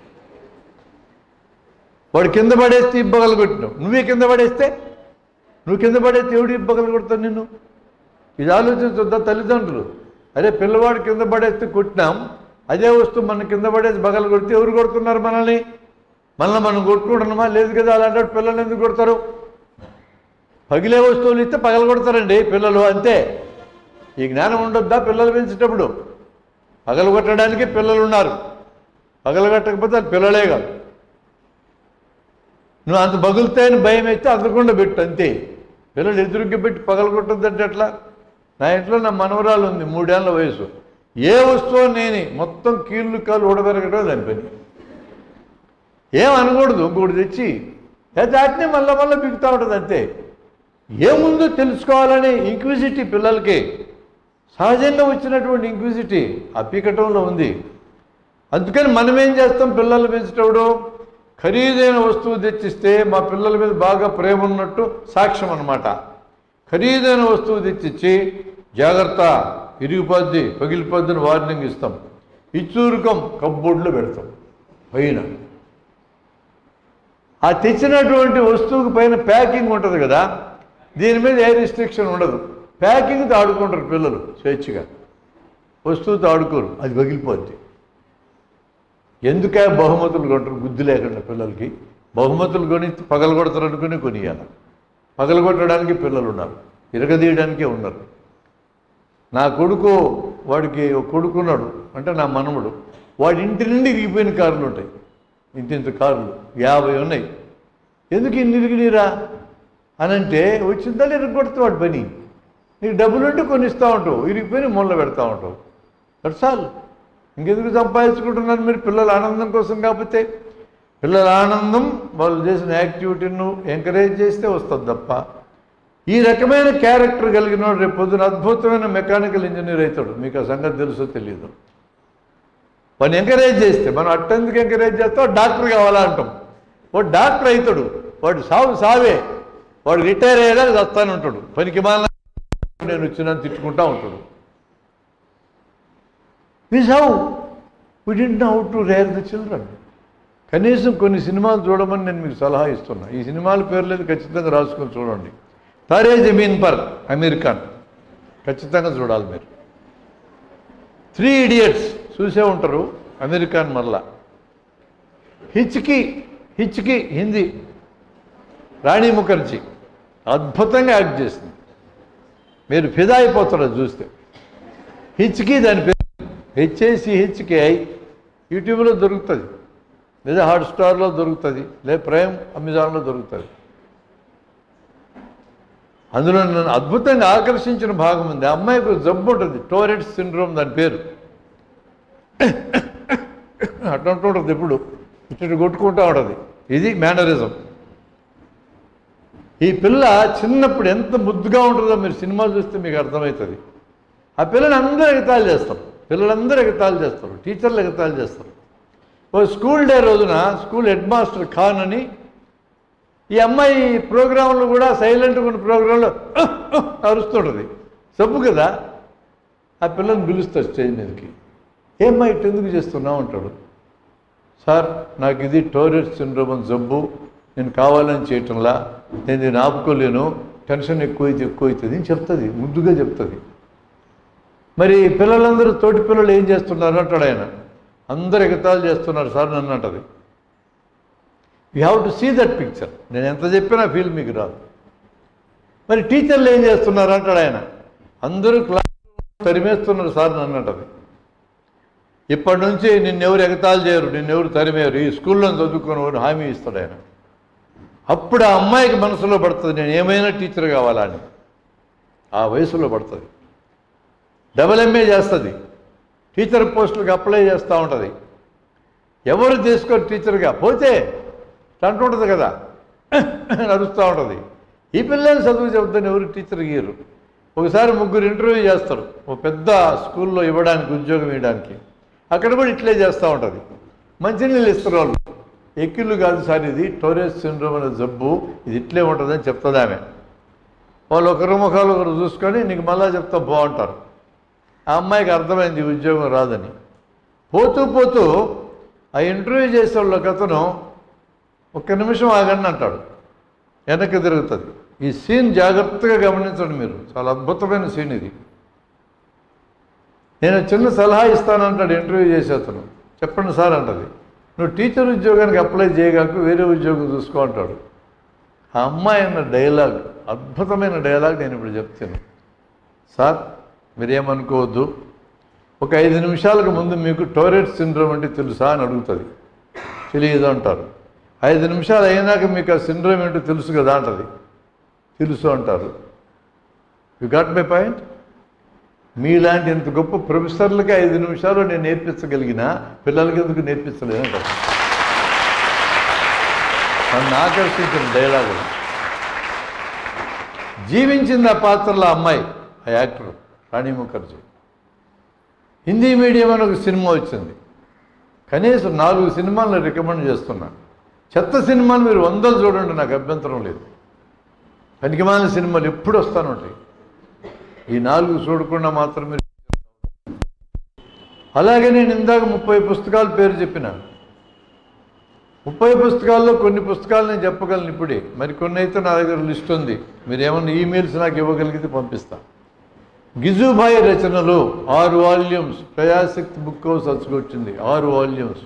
వాడు కింద పడేస్తే ఇబ్బగలు కొట్టినావు నువ్వే కింద పడేస్తే నువ్వు కింద పడేస్తే ఎవడు ఇబ్బగలు కొడతావు నిన్ను ఇది ఆలోచించొద్దా తల్లిదండ్రులు అరే పిల్లవాడు కింద పడేస్తే కొట్టినాం అదే వస్తువు మన కింద పడేసి బగలు కొడితే ఎవరు కొడుతున్నారు మనల్ని మనల్ని మనం కొట్టుకుంటున్నామా లేదు కదా అలాంటి పిల్లల్ని ఎందుకు కొడతారు పగిలే వస్తువులు ఇస్తే పగలు కొడతారండి పిల్లలు అంతే ఈ జ్ఞానం ఉండొద్దా పిల్లలు పెంచేటప్పుడు పగలు కొట్టడానికి పిల్లలు ఉన్నారు పగలు కొట్టకపోతే అది పిల్లలే కాదు నువ్వు అంత పగులుతాయని భయం అయితే అందకుండా పెట్టు అంతే పిల్లలు ఎదురుగ్గా పెట్టి పగలు కొట్టద్దంటే ఎట్లా నా ఇంట్లో నా మనవరాలు ఉంది మూడేళ్ల వయసు ఏ వస్తువు నేని మొత్తం కీళ్ళు కాళ్ళు ఊడబెరగడం దాని పని ఏం అనకూడదు ఇంకోటి తెచ్చి ఏ దాటిని మళ్ళీ మళ్ళీ బిగుతూ ఉంటుంది అంతే ఏముందో తెలుసుకోవాలనే ఇంక్విజిటీ పిల్లలకి సహజంగా వచ్చినటువంటి ఇంక్విజిటీ ఆ పీకటంలో ఉంది అందుకని మనం ఏం చేస్తాం పిల్లలు పెంచేటప్పుడు ఖరీదైన వస్తువు తెచ్చిస్తే మా పిల్లల మీద బాగా ప్రేమ ఉన్నట్టు సాక్ష్యం అన్నమాట ఖరీదైన వస్తువు తెచ్చిచ్చి జాగ్రత్త ఇరిగిపోద్ది పగిలిపోద్దని వార్నింగ్ ఇస్తాం ఇచ్చూరుకం కబ్బోర్డులో పెడతాం పైన ఆ తెచ్చినటువంటి వస్తువుకి పైన ప్యాకింగ్ ఉంటుంది కదా దీని మీద ఏ రిస్ట్రిక్షన్ ఉండదు ప్యాకింగ్తో ఆడుకుంటారు పిల్లలు స్వేచ్ఛగా వస్తువుతో ఆడుకోరు అది పగిలిపోద్ది ఎందుకే బహుమతులు కొంటారు బుద్ధి లేకుండా పిల్లలకి బహుమతులు కొని పగలగొడతారు అనుకుని కొనియాలి పగలగొట్టడానికి పిల్లలు ఉన్నారు ఇరగదీయడానికే ఉన్నారు నా కొడుకు వాడికి ఒక కొడుకున్నాడు అంటే నా మనముడు వాడి ఇంటి నుండి ఇరిగిపోయిన కార్లు ఉంటాయి ఇంతింత కార్లు యాభై ఉన్నాయి ఎందుకు ఇన్ని ఇరిగినీరా అని అంటే వచ్చిందని ఇరగొడితే వాడి పని నీకు డబ్బులు ఉంటే కొనిస్తూ ఉంటావు ఇరిగిపోయి మొల్ల పెడతా ఉంటావు చాలు ఇంకెందుకు సంపాదించుకుంటున్నారు మీరు పిల్లల ఆనందం కోసం కాకపోతే పిల్లల ఆనందం వాళ్ళు చేసిన యాక్టివిటీను ఎంకరేజ్ చేస్తే వస్తుంది తప్ప ఈ రకమైన క్యారెక్టర్ కలిగిన వాడు రేపు పొద్దున అద్భుతమైన మెకానికల్ ఇంజనీర్ అవుతాడు మీకు ఆ సంగతి తెలుసో తెలియదు వాడిని ఎంకరేజ్ చేస్తే మనం అట్టెందుకు ఎంకరేజ్ చేస్తాం డాక్టర్ కావాలా అంటాం వాడు డాక్టర్ అవుతాడు వాడు సావు సావే వాడు రిటైర్ అయ్యేదాకా చస్తానే ఉంటాడు పనికి మాల నేను వచ్చినా తిట్టుకుంటా ఉంటాడు this how we didn't how to rear the children కనీసం కొన్ని సినిమాలు చూడమని నేను మీకు సలహా ఇస్తున్నా ఈ సినిమాల పేర్లేదు ఖచ్చితంగా రాసుకొని చూడండి తారే జమీన్ పర్ అమీర్ ఖాన్ ఖచ్చితంగా చూడాలి మీరు త్రీ ఇడియట్స్ చూసే ఉంటారు అమీర్ ఖాన్ మరలా హిచ్కి హిచ్కి హిందీ రాణి ముఖర్జీ అద్భుతంగా యాక్ట్ చేసింది మీరు ఫిదా అయిపోతారు అది చూస్తే హిచ్కి దాని పేరు హెచ్ఏసి హెచ్కి ఐ యూట్యూబ్లో దొరుకుతుంది లేదా హాట్స్టార్లో దొరుకుతుంది లేదా ప్రైమ్ అమెజాన్లో దొరుకుతుంది అందులో నన్ను అద్భుతంగా ఆకర్షించిన భాగం ఉంది ఆ అమ్మాయికి ఒక జబ్బు ఉంటుంది టోరెట్ సిండ్రోమ్ దాని పేరు అట్లా ఉంటుంది ఎప్పుడు ఇటు కొట్టుకుంటూ ఉంటుంది ఇది మేనరిజం ఈ పిల్ల చిన్నప్పుడు ఎంత ముద్దుగా ఉంటుందో మీరు సినిమా చూస్తే మీకు అర్థమవుతుంది ఆ పిల్లని అందరూ ఎగతాళి చేస్తారు పిల్లలందరూ ఎగతాళి చేస్తారు టీచర్లు ఎగతాళి చేస్తారు ఓ స్కూల్ డే రోజున స్కూల్ హెడ్ మాస్టర్ ఖాన్ అని ఈ అమ్మాయి ప్రోగ్రాంలు కూడా సైలెంట్గా ఉన్న ప్రోగ్రాంలో అరుస్తుంటుంది సబ్బు కదా ఆ పిల్లని పిలుస్తారు స్టేజ్ మీదకి ఏమ్మా ఇటు ఎందుకు చేస్తున్నావు అంటాడు సార్ నాకు ఇది టోరెట్ సిండ్రోమ్ అని జబ్బు నేను కావాలని చేయటంలా నేను దీన్ని ఆపుకోలేను టెన్షన్ ఎక్కువైతే ఎక్కువైతుంది అని చెప్తుంది ముద్దుగా చెప్తుంది మరి పిల్లలందరూ తోటి పిల్లలు ఏం చేస్తున్నారు అంటాడు ఆయన అందరు ఎగతాలు చేస్తున్నారు సార్ నన్ను అంటది you have to see that picture నేను ఎంత చెప్పినా ఫీల్ మీకు రాదు మరి టీచర్లు ఏం చేస్తున్నారు అంటాడు ఆయన అందరూ క్లాస్ తరిమేస్తున్నారు సార్ అన్నట్టు ఇప్పటి నుంచి నిన్నెవరు ఎగతాలు చేయరు నిన్నెవరు తరిమేరు ఈ స్కూల్లో చదువుకొని వాడు హామీ ఇస్తాడు ఆయన అప్పుడు ఆ అమ్మాయికి మనసులో పడుతుంది నేను ఏమైనా టీచర్ కావాలా అని ఆ వయసులో పడుతుంది డబల్ ఎంఏ చేస్తుంది టీచర్ పోస్టులకు అప్లై చేస్తూ ఉంటుంది ఎవరు తీసుకోరు టీచర్గా పోతే అంటుంటుంది కదా నడుస్తూ ఉంటుంది ఈ పిల్లల్ని చదువు చెబుతాను ఎవరు టీచర్ గీయరు ఒకసారి ముగ్గురు ఇంటర్వ్యూ చేస్తారు ఒక పెద్ద స్కూల్లో ఇవ్వడానికి ఉద్యోగం ఇవ్వడానికి అక్కడ కూడా ఇట్లే చేస్తూ ఉంటుంది మంచినీళ్ళు ఇస్తారు వాళ్ళు ఎక్కిళ్ళు కాదు సార్ ఇది టోరెస్ సిండ్రోమ్ అనే జబ్బు ఇది ఇట్లే ఉంటుందని చెప్తుంది ఆమె వాళ్ళు ఒకరి ముఖాలు ఒకరు చూసుకొని నీకు మళ్ళా చెప్తా బాగుంటారు ఆ అమ్మాయికి అర్థమైంది ఈ ఉద్యోగం రాదని పోతూ పోతూ ఆ ఇంటర్వ్యూ చేసే వాళ్ళు ఒక అతను ఒక్క నిమిషం ఆగండి అంటాడు వెనక్కి తిరుగుతుంది ఈ సీన్ జాగ్రత్తగా గమనించండి మీరు చాలా అద్భుతమైన సీన్ ఇది నేను చిన్న సలహా ఇస్తానంటాడు ఇంటర్వ్యూ చేసే అతను చెప్పండి సార్ అంటది నువ్వు టీచర్ ఉద్యోగానికి అప్లై చేయగాక వేరే ఉద్యోగం చూసుకో అంటాడు ఆ అమ్మాయి అన్న డైలాగ్ అద్భుతమైన డైలాగ్ నేను ఇప్పుడు చెప్తాను సార్ మీరేమనుకోవద్దు ఒక ఐదు నిమిషాలకు ముందు మీకు టోరెట్ సిండ్రోమ్ అంటే తెలుసా అని అడుగుతుంది తెలియదు అంటారు ఐదు నిమిషాలు అయినాక మీకు ఆ సిండ్రోమ్ ఏంటో తెలుసు కదా అంటది తెలుసు అంటారు యు గాట్ మై పాయింట్ మీలాంటి ఇంత గొప్ప ప్రొఫెసర్లకి ఐదు నిమిషాలు నేను నేర్పించగలిగిన పిల్లలకి ఎందుకు నేర్పించలేదు అంటారు నన్ను ఆకర్షించిన డైలాగు జీవించింది ఆ పాత్రలో ఆ అమ్మాయి ఆ యాక్టర్ రాణి ముఖర్జీ హిందీ మీడియం అని ఒక సినిమా వచ్చింది కనీసం నాలుగు సినిమాలను రికమెండ్ చేస్తున్నా చెత్త సినిమాలు మీరు వందలు చూడండి నాకు అభ్యంతరం లేదు పనికిమాలిన సినిమాలు ఎప్పుడు వస్తాను ఉంటాయి ఈ నాలుగు చూడకుండా మాత్రం మీరు అలాగే నేను ఇందాక ముప్పై పుస్తకాల పేరు చెప్పినాను ముప్పై పుస్తకాల్లో కొన్ని పుస్తకాలు నేను చెప్పగలను ఇప్పుడే మరి కొన్ని అయితే నా దగ్గర లిస్ట్ ఉంది మీరు ఏమన్నా ఈమెయిల్స్ నాకు ఇవ్వగలిగితే పంపిస్తా గిజుభాయ్ రచనలు ఆరు వాల్యూమ్స్ ప్రజాశక్తి బుక్ హౌస్ వచ్చింది ఆరు volumes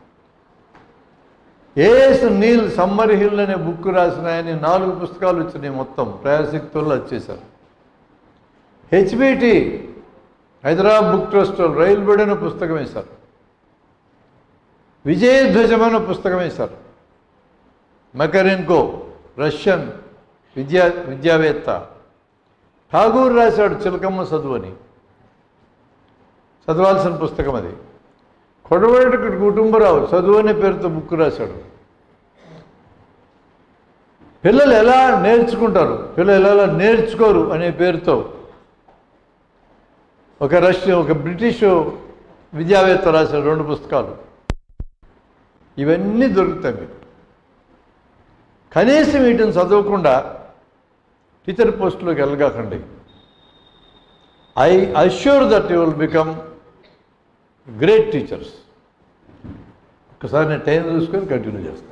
AS Neill Summerhill అనే బుక్ రాసిన ఆయన నాలుగు పుస్తకాలు వచ్చినాయి మొత్తం ప్రజాశక్తి వల్ల వచ్చేసారు హెచ్బిటి హైదరాబాద్ బుక్ ట్రస్ట్ వాళ్ళు రైలు బడి అనే పుస్తకం వేశారు విజయధ్వజం అనే పుస్తకం వేశారు మెకరెన్కో రష్యన్ విద్యా విద్యావేత్త ఠాగూర్ రాశాడు చిలకమ్మ చదువు అని చదవాల్సిన పుస్తకం అది కొడవటి కుటుంబరావు చదువు అనే పేరుతో బుక్ రాశాడు పిల్లలు ఎలా నేర్చుకుంటారు పిల్లలు ఎలా నేర్చుకోరు అనే పేరుతో ఒక రష్యన్ ఒక బ్రిటిష్ విద్యావేత్త రాశాడు రెండు పుస్తకాలు ఇవన్నీ దొరుకుతాయి మీకు కనీసం వీటిని చదవకుండా టీచర్ పోస్టులోకి వెళ్ళగాకండి I assure that you will become great teachers ఒకసారి నేను టైం చూసుకొని కంటిన్యూ చేస్తాను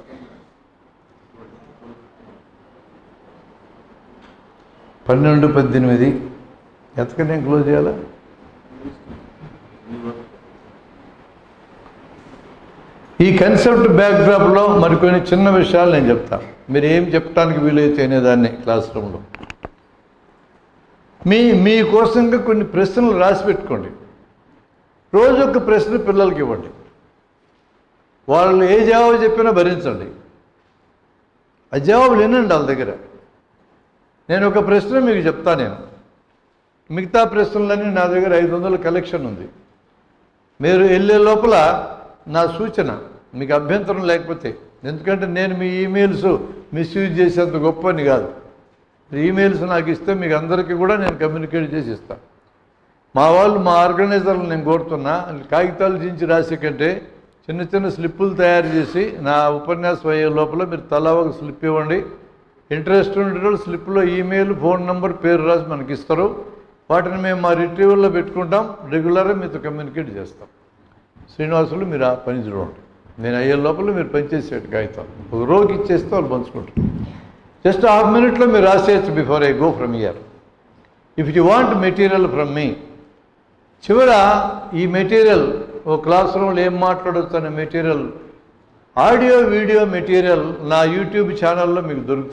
పన్నెండు పద్దెనిమిది ఎంతకని నేను క్లోజ్ చేయాలా ఈ కన్సెప్ట్ బ్యాక్డ్రాప్లో మరికొన్ని చిన్న విషయాలు నేను చెప్తాను మీరు ఏం చెప్పడానికి వీలైతే అనేదాన్ని క్లాస్ రూమ్లో మీ మీకోసంగా కొన్ని ప్రశ్నలు రాసి పెట్టుకోండి రోజు ఒక ప్రశ్న పిల్లలకి ఇవ్వండి వాళ్ళు ఏ జవాబు చెప్పినా భరించండి ఆ జవాబులు వినండి వాళ్ళ దగ్గర నేను ఒక ప్రశ్న మీకు చెప్తా నేను మిగతా ప్రశ్నలన్నీ నా దగ్గర ఐదు వందల కలెక్షన్ ఉంది మీరు వెళ్ళే లోపల నా సూచన మీకు అభ్యంతరం లేకపోతే ఎందుకంటే నేను మీ ఈమెయిల్స్ మిస్యూజ్ చేసేంత గొప్ప అని కాదు ఈమెయిల్స్ నాకు ఇస్తే మీకు అందరికీ కూడా నేను కమ్యూనికేట్ చేసి ఇస్తాను మా వాళ్ళు మా ఆర్గనైజర్లు నేను కోరుతున్నా కాగితాలు దించి రాసే కంటే చిన్న చిన్న స్లిప్పులు తయారు చేసి నా ఉపన్యాసం అయ్యే లోపల మీరు తలా ఒక స్లిప్ ఇవ్వండి ఇంట్రెస్ట్ ఉండేటప్పుడు స్లిప్లో ఈమెయిల్ ఫోన్ నెంబర్ పేరు రాసి మనకి ఇస్తారు వాటిని మేము మా రిట్రీవర్లో పెట్టుకుంటాం రెగ్యులర్గా మీతో కమ్యూనికేట్ చేస్తాం శ్రీనివాసులు మీరు ఆ పని చూడండి నేను అయ్యే లోపల మీరు పనిచేసేట్టు కాగితం ఒక రోజుకి ఇచ్చేస్తే వాళ్ళు పంచుకుంటారు జస్ట్ హాఫ్ మినిట్లో మీరు రాసేయచ్చు before I go from year if you want material from మీ చివర ఈ మెటీరియల్ ఓ క్లాస్ రూమ్లో ఏం మాట్లాడొచ్చు అనే మెటీరియల్ ఆడియో వీడియో మెటీరియల్ నా యూట్యూబ్ ఛానల్లో మీకు దొరుకుతుంది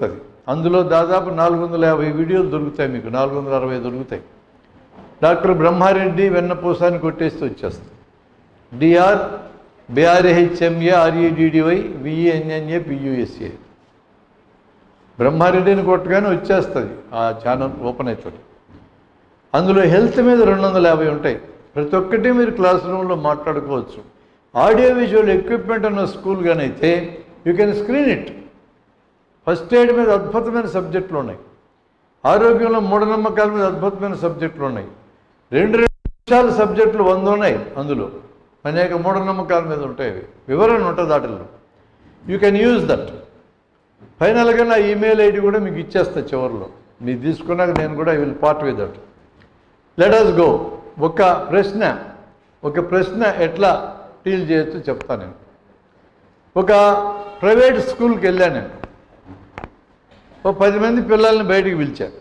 అందులో దాదాపు నాలుగు వందల యాభై వీడియోలు దొరుకుతాయి మీకు నాలుగు వందల అరవై దొరుకుతాయి డాక్టర్ బ్రహ్మారెడ్డి వెన్నపూసాన్ని కొట్టేస్తే వచ్చేస్తుంది డిఆర్ బిఆర్హెచ్ఎంఏ ఆర్ఈడిడివై విఎన్ఎన్ఏ పియుఎస్ఏ బ్రహ్మారెడ్డిని కొట్టగానే వచ్చేస్తుంది ఆ ఛానల్ ఓపెన్ అవుతుంది అందులో హెల్త్ మీద రెండు వందల యాభై ఉంటాయి ప్రతి ఒక్కటి మీరు క్లాస్ రూమ్లో మాట్లాడుకోవచ్చు ఆడియో విజువల్ ఎక్విప్మెంట్ ఉన్న స్కూల్ అయితే you can screen it first aid మీద అద్భుతమైన సబ్జెక్టులు ఉన్నాయి ఆరోగ్యంలో మూఢనమ్మకాల మీద అద్భుతమైన సబ్జెక్టులు ఉన్నాయి రెండు రెండు నిమిషాల సబ్జెక్టులు వంద ఉన్నాయి అందులో అనేక మూఢనమ్మకాల మీద ఉంటాయి అవి వివరణ ఉంటుంది వాటిల్లో యూ కెన్ యూజ్ దట్ ఫైనల్గా నా ఈమెయిల్ ఐడి కూడా మీకు ఇచ్చేస్తా చివరిలో మీరు తీసుకున్నాక నేను కూడా I will part with that let us go ఒక ప్రశ్న ఒక ప్రశ్న ఎట్లా డీల్ చేయొచ్చో చెప్తాను నేను ఒక ప్రైవేట్ స్కూల్కి వెళ్ళాను నేను ఓ పది మంది పిల్లల్ని బయటికి పిలిచాను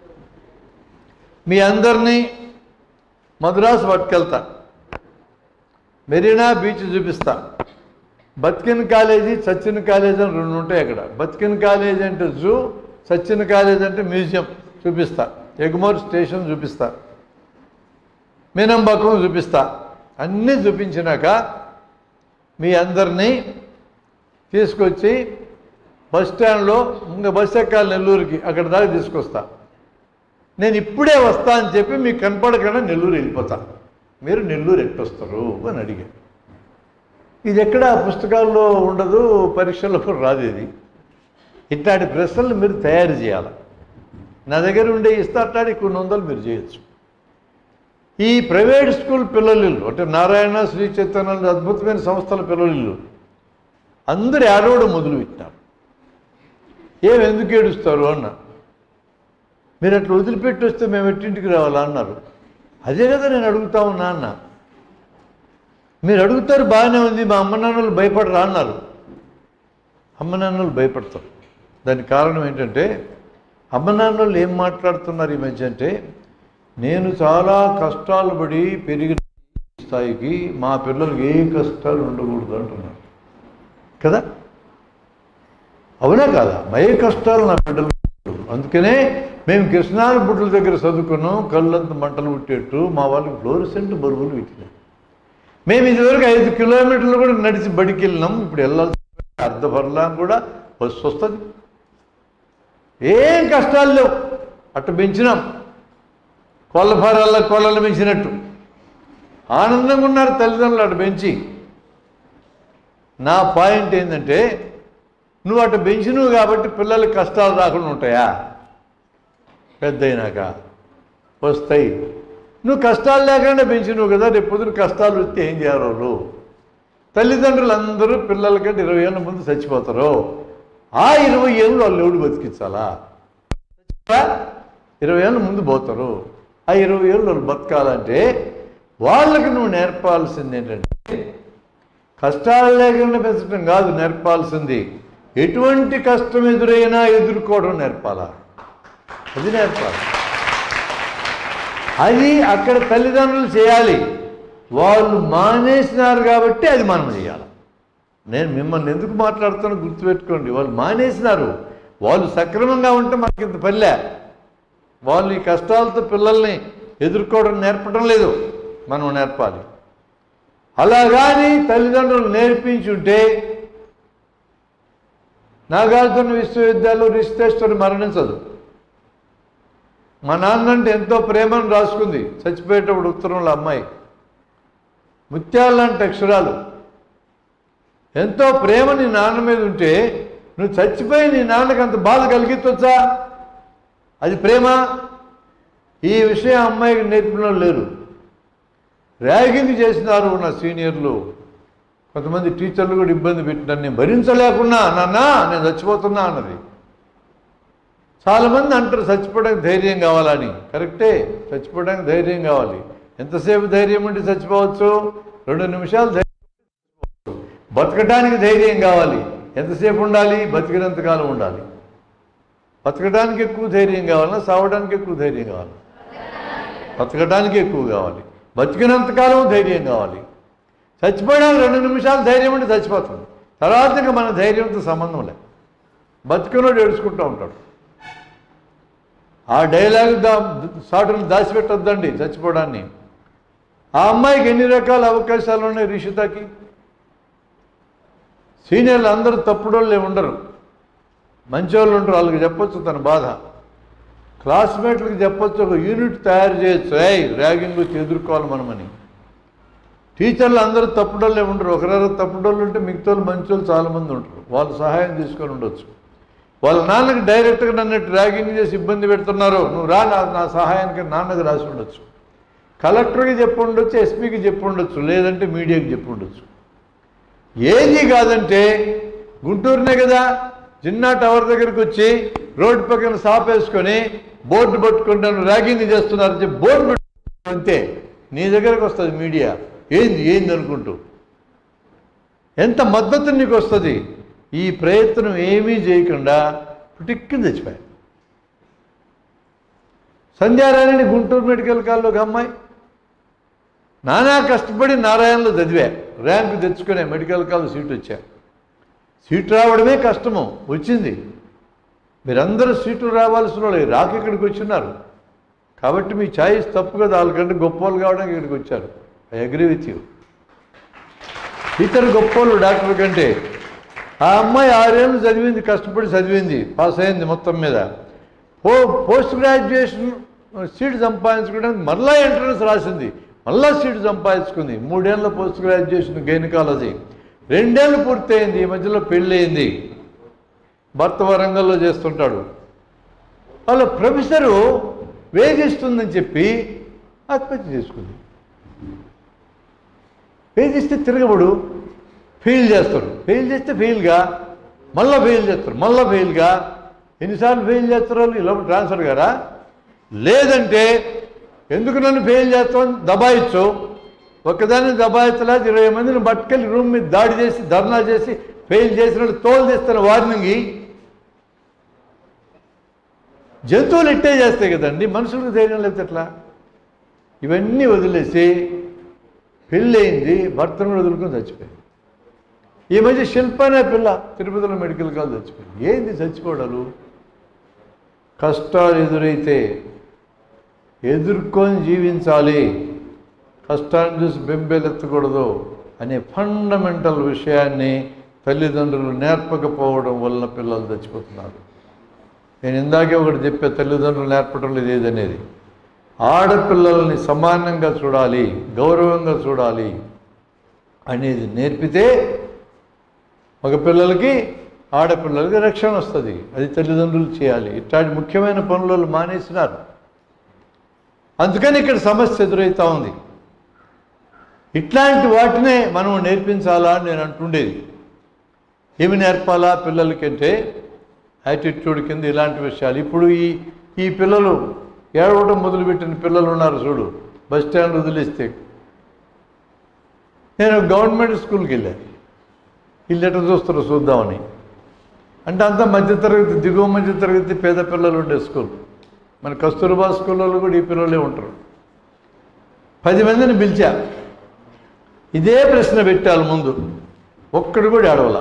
మీ అందరినీ మద్రాసు పట్టుకెళ్తా మెరీనా బీచ్ చూపిస్తా బతికిన కాలేజీ సచిన్ కాలేజ్ అని రెండు ఉంటాయి అక్కడ బతికిన కాలేజ్ అంటే జూ సచిన్ కాలేజ్ అంటే మ్యూజియం చూపిస్తా ఎగ్మోర్ స్టేషన్ చూపిస్తా మీనంబకం చూపిస్తా అన్నీ చూపించినాక మీ అందరినీ తీసుకొచ్చి బస్ స్టాండ్లో ఇంకా బస్ ఎక్కాలి నెల్లూరుకి అక్కడ దాకా తీసుకొస్తా నేను ఇప్పుడే వస్తా అని చెప్పి మీకు కనపడకుండా నెల్లూరు వెళ్ళిపోతా మీరు నెల్లూరు ఎట్టొస్తారు అని అడిగాను ఇది ఎక్కడ పుస్తకాల్లో ఉండదు పరీక్షల్లో కూడా రాదు ఇది ఇట్లాంటి ప్రశ్నలు మీరు తయారు చేయాలి నా దగ్గర ఉండే ఇస్తా అట్లాంటి కొన్ని వందలు మీరు చేయొచ్చు ఈ ప్రైవేట్ స్కూల్ పిల్లలు అంటే నారాయణ శ్రీ చైతన్య అద్భుతమైన సంస్థల పిల్లలు అందరు ఏడవడం మొదలుపెట్టినారు ఏం ఎందుకు ఏడుస్తారు అన్న మీరు అట్లా వదిలిపెట్టి వస్తే మేము ఎట్టింటికి రావాలా అన్నారు అదే కదా నేను అడుగుతా ఉన్నా అన్న మీరు అడుగుతారు బాగానే ఉంది మా అమ్మ నాన్నలు భయపడరా అన్నారు అమ్మ నాన్నలు భయపడతారు దానికి కారణం ఏంటంటే అమ్మ నాన్నలు ఏం మాట్లాడుతున్నారు ఈ మధ్య అంటే నేను చాలా కష్టాలు పడి పెరిగిన స్థాయికి మా పిల్లలకి ఏ కష్టాలు ఉండకూడదు అంటున్నారు కదా అవునా కాదా ఏ కష్టాలు నా బిడ్డలు అందుకనే మేము కృష్ణాల బుడ్ల దగ్గర చదువుకున్నాం కళ్ళంత మంటలు పుట్టేట్టు మా వాళ్ళకి ఫ్లోరిసెంట్ బరువులు పెట్టినాం మేము ఇదివరకు ఐదు కిలోమీటర్లు కూడా నడిచి బడికి వెళ్ళినాం ఇప్పుడు వెళ్ళాల్సి అర్ధ ఫర్లాంగ్ కూడా బస్సు వస్తుంది ఏం కష్టాలు లేవు అట్టు పెంచినాం కోళ్ళ ఫారాల్లో కోళ్ళను పెంచినట్టు ఆనందంగా ఉన్నారు తల్లిదండ్రులు అటు పెంచి నా పాయింట్ ఏంటంటే నువ్వు అటు పెంచినవు కాబట్టి పిల్లలకి కష్టాలు రాకుండా ఉంటాయా పెద్ద అయినాక వస్తాయి నువ్వు కష్టాలు లేకుండా పెంచినవు కదా రేపు పొద్దున కష్టాలు వస్తే ఏం చేయాలి వాళ్ళు తల్లిదండ్రులు అందరూ పిల్లలకంటే ఇరవై ఏళ్ళ ముందు చచ్చిపోతారు ఆ ఇరవై ఏళ్ళు వాళ్ళు ఎవడు బతికించాలా చచ్చిపోరా? ఇరవై ఏళ్ళ ముందు పోతారు ఆ ఇరవై ఏళ్ళు వాళ్ళు బతకాలంటే వాళ్ళకి నువ్వు నేర్పాల్సింది ఏంటంటే కష్టాలు లేకుండా పెంచడం కాదు నేర్పాల్సింది ఎటువంటి కష్టం ఎదురైనా ఎదుర్కోవడం నేర్పాలా అది నేర్పాలి అది అక్కడ తల్లిదండ్రులు చేయాలి వాళ్ళు మానేసినారు కాబట్టి అది మనం చేయాలి నేను మిమ్మల్ని ఎందుకు మాట్లాడుతానో గుర్తుపెట్టుకోండి వాళ్ళు మానేసినారు వాళ్ళు సక్రమంగా ఉంటే మనకి ఇంత పల్లె వాళ్ళు ఈ కష్టాలతో పిల్లల్ని ఎదుర్కోవడం నేర్పడం లేదు మనం నేర్పాలి అలా కానీ తల్లిదండ్రులు నేర్పించుంటే నాగార్జున విశ్వవిద్యాలయం రిషితేశ్వరి మరణించదు మా నాన్న అంటే ఎంతో ప్రేమను రాసుకుంది చచ్చిపోయేటప్పుడు ఉత్తరంలో అమ్మాయి ముత్యాలంటే అక్షరాలు ఎంతో ప్రేమ నీ నాన్న మీద ఉంటే నువ్వు చచ్చిపోయి నీ నాన్నకి అంత బాధ కలిగించవచ్చా అది ప్రేమ ఈ విషయం అమ్మాయికి నేర్పిన లేరు ర్యాగింగ్ చేసినారు నా సీనియర్లు కొంతమంది టీచర్లు కూడా ఇబ్బంది పెట్టినారు నేను భరించలేకున్నా నాన్న నేను చచ్చిపోతున్నా అన్నది చాలామంది అంటారు చచ్చిపోవడానికి ధైర్యం కావాలని కరెక్టే చచ్చిపోవడానికి ధైర్యం కావాలి ఎంతసేపు ధైర్యం ఉంటే చచ్చిపోవచ్చు రెండు నిమిషాలు ధైర్యం చచ్చిపోవచ్చు. బతకడానికి ధైర్యం కావాలి ఎంతసేపు ఉండాలి బతికినంతకాలం ఉండాలి బతకడానికి ఎక్కువ ధైర్యం కావాలన్నా సావడానికి ఎక్కువ ధైర్యం కావాలి బతకడానికి ఎక్కువ కావాలి బతికినంతకాలం ధైర్యం కావాలి చచ్చిపోయడానికి రెండు నిమిషాలు ధైర్యం ఉంటే చచ్చిపోతుంది తర్వాత ఇంకా మన ధైర్యంతో సంబంధం లేదు బతికినోడు ఏడుచుకుంటూ ఉంటాడు ఆ డైలాగ్ దా సాటును దాచిపెట్టొద్దండి చచ్చిపోవడాన్ని ఆ అమ్మాయికి ఎన్ని రకాల అవకాశాలు ఉన్నాయి రిషితకి సీనియర్లు అందరూ తప్పుడోళ్ళే ఉండరు మంచోళ్ళు ఉంటారు వాళ్ళకి చెప్పొచ్చు తన బాధ క్లాస్మేట్లకు చెప్పొచ్చు ఒక యూనిట్ తయారు చేయొచ్చు ఏయ్ ర్యాగింగ్ వచ్చి ఎదుర్కోవాలి మనమని టీచర్లు అందరూ తప్పుడోళ్ళే ఉండరు ఒకరెవరు తప్పుడోళ్ళు ఉంటే మిగతా వాళ్ళు మంచోళ్ళు చాలామంది ఉంటారు వాళ్ళు సహాయం తీసుకొని ఉండొచ్చు వాళ్ళ నాన్నకి డైరెక్ట్గా నన్ను ర్యాగింగ్ చేసి ఇబ్బంది పెడుతున్నారు నువ్వు రా నా నా సహాయానికి నాన్నకు రాసి ఉండొచ్చు కలెక్టర్కి చెప్పి ఉండొచ్చు ఎస్పీకి చెప్పి ఉండొచ్చు లేదంటే మీడియాకి చెప్పి ఉండొచ్చు ఏది కాదంటే గుంటూరునే కదా జిన్నా టవర్ దగ్గరికి వచ్చి రోడ్డు పక్కన సాప్ వేసుకొని బోర్డు పట్టుకుంటాను ర్యాగింగ్ చేస్తున్నారు చెప్పి బోర్డు పెట్టు అంతే నీ దగ్గరకు వస్తుంది మీడియా ఏంది ఏంది అనుకుంటూ ఎంత మద్దతు నీకు వస్తుంది ఈ ప్రయత్నం ఏమీ చేయకుండా పిటిక్కిని చచ్చిపోయాయి సంధ్యారాయణని గుంటూరు మెడికల్ కాలేజ్లో ఒక అమ్మాయి నానా కష్టపడి నారాయణలో చదివా ర్యాంకు తెచ్చుకునే మెడికల్ కాలేజ్ సీట్ వచ్చా సీటు రావడమే కష్టము వచ్చింది మీరందరూ సీట్లు రావాల్సిన వాళ్ళు రాక ఇక్కడికి వచ్చినారు కాబట్టి మీ ఛాయిస్ తప్పు కదా వాళ్ళకంటే గొప్ప వాళ్ళు కావడానికి ఇక్కడికి వచ్చారు ఐ అగ్రీ విత్ యూ ఇతరు గొప్పోళ్ళు డాక్టర్ కంటే ఆ అమ్మాయి ఆరేళ్ళు చదివింది కష్టపడి చదివింది పాస్ అయింది మొత్తం మీద పో పోస్ట్ గ్రాడ్యుయేషన్ సీట్ సంపాదించుకోవడానికి మళ్ళా ఎంట్రన్స్ రాసింది మళ్ళా సీట్ సంపాదించుకుంది మూడేళ్ళ పోస్ట్ గ్రాడ్యుయేషన్ గైనకాలజీ రెండేళ్ళు పూర్తయింది ఈ మధ్యలో పెళ్ళయింది భర్త వరంగల్లో చేస్తుంటాడు వాళ్ళ ప్రొఫెసరు వేధిస్తుందని చెప్పి ఆత్మహత్య చేసుకుంది వేధిస్తే తిరగబడు ఫెయిల్ చేస్తారు ఫెయిల్ చేస్తే ఫెయిల్గా మళ్ళీ ఫెయిల్ చేస్తారు మళ్ళీ ఫెయిల్గా ఎన్నిసార్లు ఫెయిల్ చేస్తారు వాళ్ళు ఇలా ట్రాన్స్ఫర్ గారా లేదంటే ఎందుకు నన్ను ఫెయిల్ చేస్తామని దబాయించు ఒక్కదాన్ని దబాయించలేదు ఇరవై మందిని పట్టుకెళ్ళి రూమ్ మీద దాడి చేసి ధర్నా చేసి ఫెయిల్ చేసినట్టు తోలు తీస్తున్న వార్నింగ్ జంతువులు ఇట్టే చేస్తాయి కదండి మనుషులకు ధైర్యం లేదు ఎట్లా ఇవన్నీ వదిలేసి పెళ్ళయింది భర్తను వదులుకొని చచ్చిపోయింది ఈ మధ్య శిల్ప అనే పిల్ల తిరుపతిలో మెడికల్ కాలేజ్ చచ్చిపోయింది ఏంది చచ్చిపోవడాలు కష్టాలు ఎదురైతే ఎదుర్కొని జీవించాలి కష్టాన్ని చూసి బెంబేలెత్తకూడదు అనే ఫండమెంటల్ విషయాన్ని తల్లిదండ్రులు నేర్పకపోవడం వలన పిల్లలు చచ్చిపోతున్నారు నేను ఇందాకే ఒకటి చెప్పే తల్లిదండ్రులు నేర్పడం లేదు ఏదనేది ఆడపిల్లల్ని సమానంగా చూడాలి గౌరవంగా చూడాలి అనేది నేర్పితే మగ పిల్లలకి ఆడపిల్లలకి రక్షణ వస్తుంది అది తల్లిదండ్రులు చేయాలి ఇట్లాంటి ముఖ్యమైన పనులు మానేసినారు అందుకని ఇక్కడ సమస్య ఎదురవుతా ఉంది ఇట్లాంటి వాటినే మనం నేర్పించాలా అని నేను అంటుండేది ఏమి నేర్పాలా పిల్లలకంటే యాటిట్యూడ్ కింద ఇలాంటి విషయాలు ఇప్పుడు ఈ ఈ పిల్లలు ఏడవడం మొదలుపెట్టిన పిల్లలు ఉన్నారు చూడు బస్ స్టాండ్ వదిలేస్తే నేను గవర్నమెంట్ స్కూల్కి వెళ్ళాను వీళ్ళు ఎట్లా చూస్తారో చూద్దామని అంటే అంతా మధ్యతరగతి దిగువ మధ్యతరగతి పేద పిల్లలు ఉండే స్కూల్ మన కస్తూర్బా స్కూల్లో కూడా ఈ పిల్లలే ఉంటారు పది మందిని పిలిచా ఇదే ప్రశ్న పెట్టాలి ముందు ఒక్కడు కూడా ఏడవల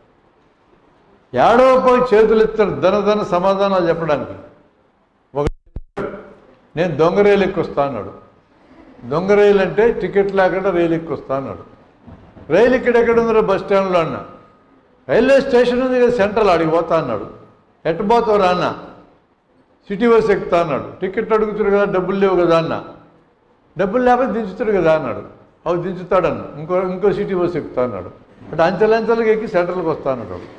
ఏడవపోయి చేతులు ఎత్తారు ధన ధన సమాధానాలు చెప్పడానికి ఒక నేను దొంగ రైలు ఎక్కొస్తా అన్నాడు దొంగ రైలు అంటే టికెట్ లేకుండా రైలు ఎక్కొస్తా అన్నాడు రైలు ఇక్కడెక్కడ ఉందో బస్ స్టాండ్లో అన్న రైల్వే స్టేషన్ ఉంది కదా సెంట్రల్ అడిగి పోతా అన్నాడు ఎట్ట పోతావురా అన్న సిటీ బస్ ఎక్కుతా అన్నాడు టికెట్ అడుగుతారు కదా డబ్బులు లేవు కదా అన్న డబ్బులు లేకపోతే దించుతాడు కదా అన్నాడు అవి దించుతాడన్న ఇంకో ఇంకో సిటీ బస్ ఎక్కుతా అన్నాడు అంటే అంచెలంచెలుగా ఎక్కి సెంట్రల్కి వస్తా అన్నాడు వాడు.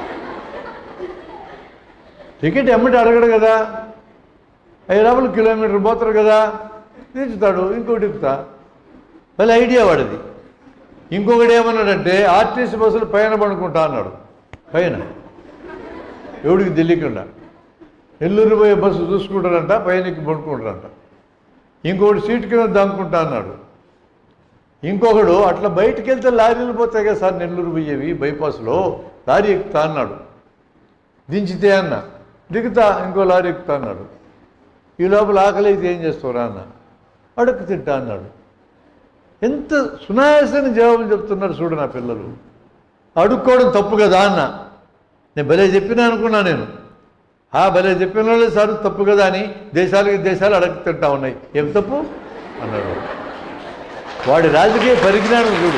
టికెట్ ఎమ్మటి అడగడు కదా ఐదు రూపాయలు కిలోమీటర్ పోతారు కదా దించుతాడు ఇంకోటి ఎక్కుతా మళ్ళీ ఐడియా వాడిది ఇంకొకటి ఏమన్నాడంటే ఆర్టీసీ బస్సులు పైన పడుకుంటా అన్నాడు పైన ఎవడికి తెలియకుండా నెల్లూరు పోయే బస్సు చూసుకుంటారంట పైన ఎక్కి పడుకుంటారంట ఇంకొకటి సీటు కింద దాక్కుంటా అన్నాడు ఇంకొకడు అట్లా బయటికి వెళ్తే లారీలు పోతాయి కదా సార్ నెల్లూరు పోయేవి బైపాస్లో లారీ ఎక్కుతా అన్నాడు దించితే అన్న దిగుతా ఇంకో లారీ ఎక్కుతా అన్నాడు ఈ లోపల ఆకలి అయితే ఏం చేస్తావురా అన్న అడుక్కు తింటా అన్నాడు ఎంత సునాయాసంగా జవాబులు చెప్తున్నారు చూడు నా పిల్లలు అడుక్కోవడం తప్పు కదా అన్న నేను భలే చెప్పినా అనుకున్నా నేను ఆ భలే చెప్పిన వాళ్ళు సార్ తప్పు కదా అని దేశాలకి దేశాలు అడగతింటా ఉన్నాయి ఏం తప్పు అన్నాడు వాడు. వాడి రాజకీయ పరిజ్ఞానం చూడు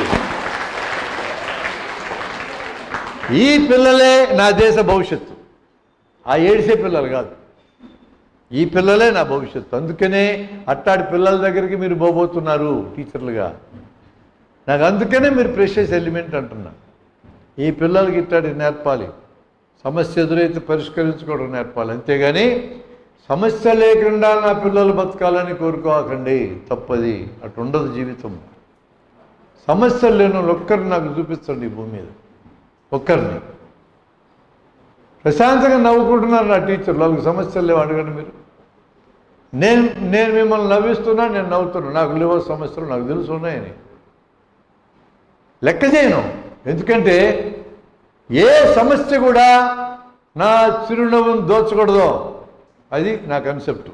ఈ పిల్లలే నా దేశ భవిష్యత్తు ఆ ఏడిసే పిల్లలు కాదు ఈ పిల్లలే నా భవిష్యత్తు అందుకనే అట్టాడి పిల్లల దగ్గరికి మీరు పోబోతున్నారు టీచర్లుగా నాకు అందుకనే మీరు ప్రెషియస్ ఎలిమెంట్ అంటున్నా ఈ పిల్లలకి ఇట్టాడి నేర్పాలి సమస్య ఎదురైతే పరిష్కరించుకోవడం నేర్పాలి అంతేగాని సమస్య లేకుండా నా పిల్లలు బతకాలని కోరుకోకండి తప్పది అటు ఉండదు జీవితం సమస్యలు లేని వాళ్ళు ఒక్కరిని నాకు చూపించండి ఈ భూమి మీద ఒక్కరిని ప్రశాంతంగా నవ్వుకుంటున్నారు నా టీచర్లు వాళ్ళకి సమస్యలు లేవు అడగండి మీరు నేను నేను మిమ్మల్ని నవ్విస్తున్నా నేను నవ్వుతున్నా నాకు లేవో సమస్యలు నాకు తెలుసు ఉన్నాయని లెక్క చేయను ఎందుకంటే ఏ సమస్య కూడా నా చిరునవ్వును దోచకూడదు అది నా కన్సెప్ట్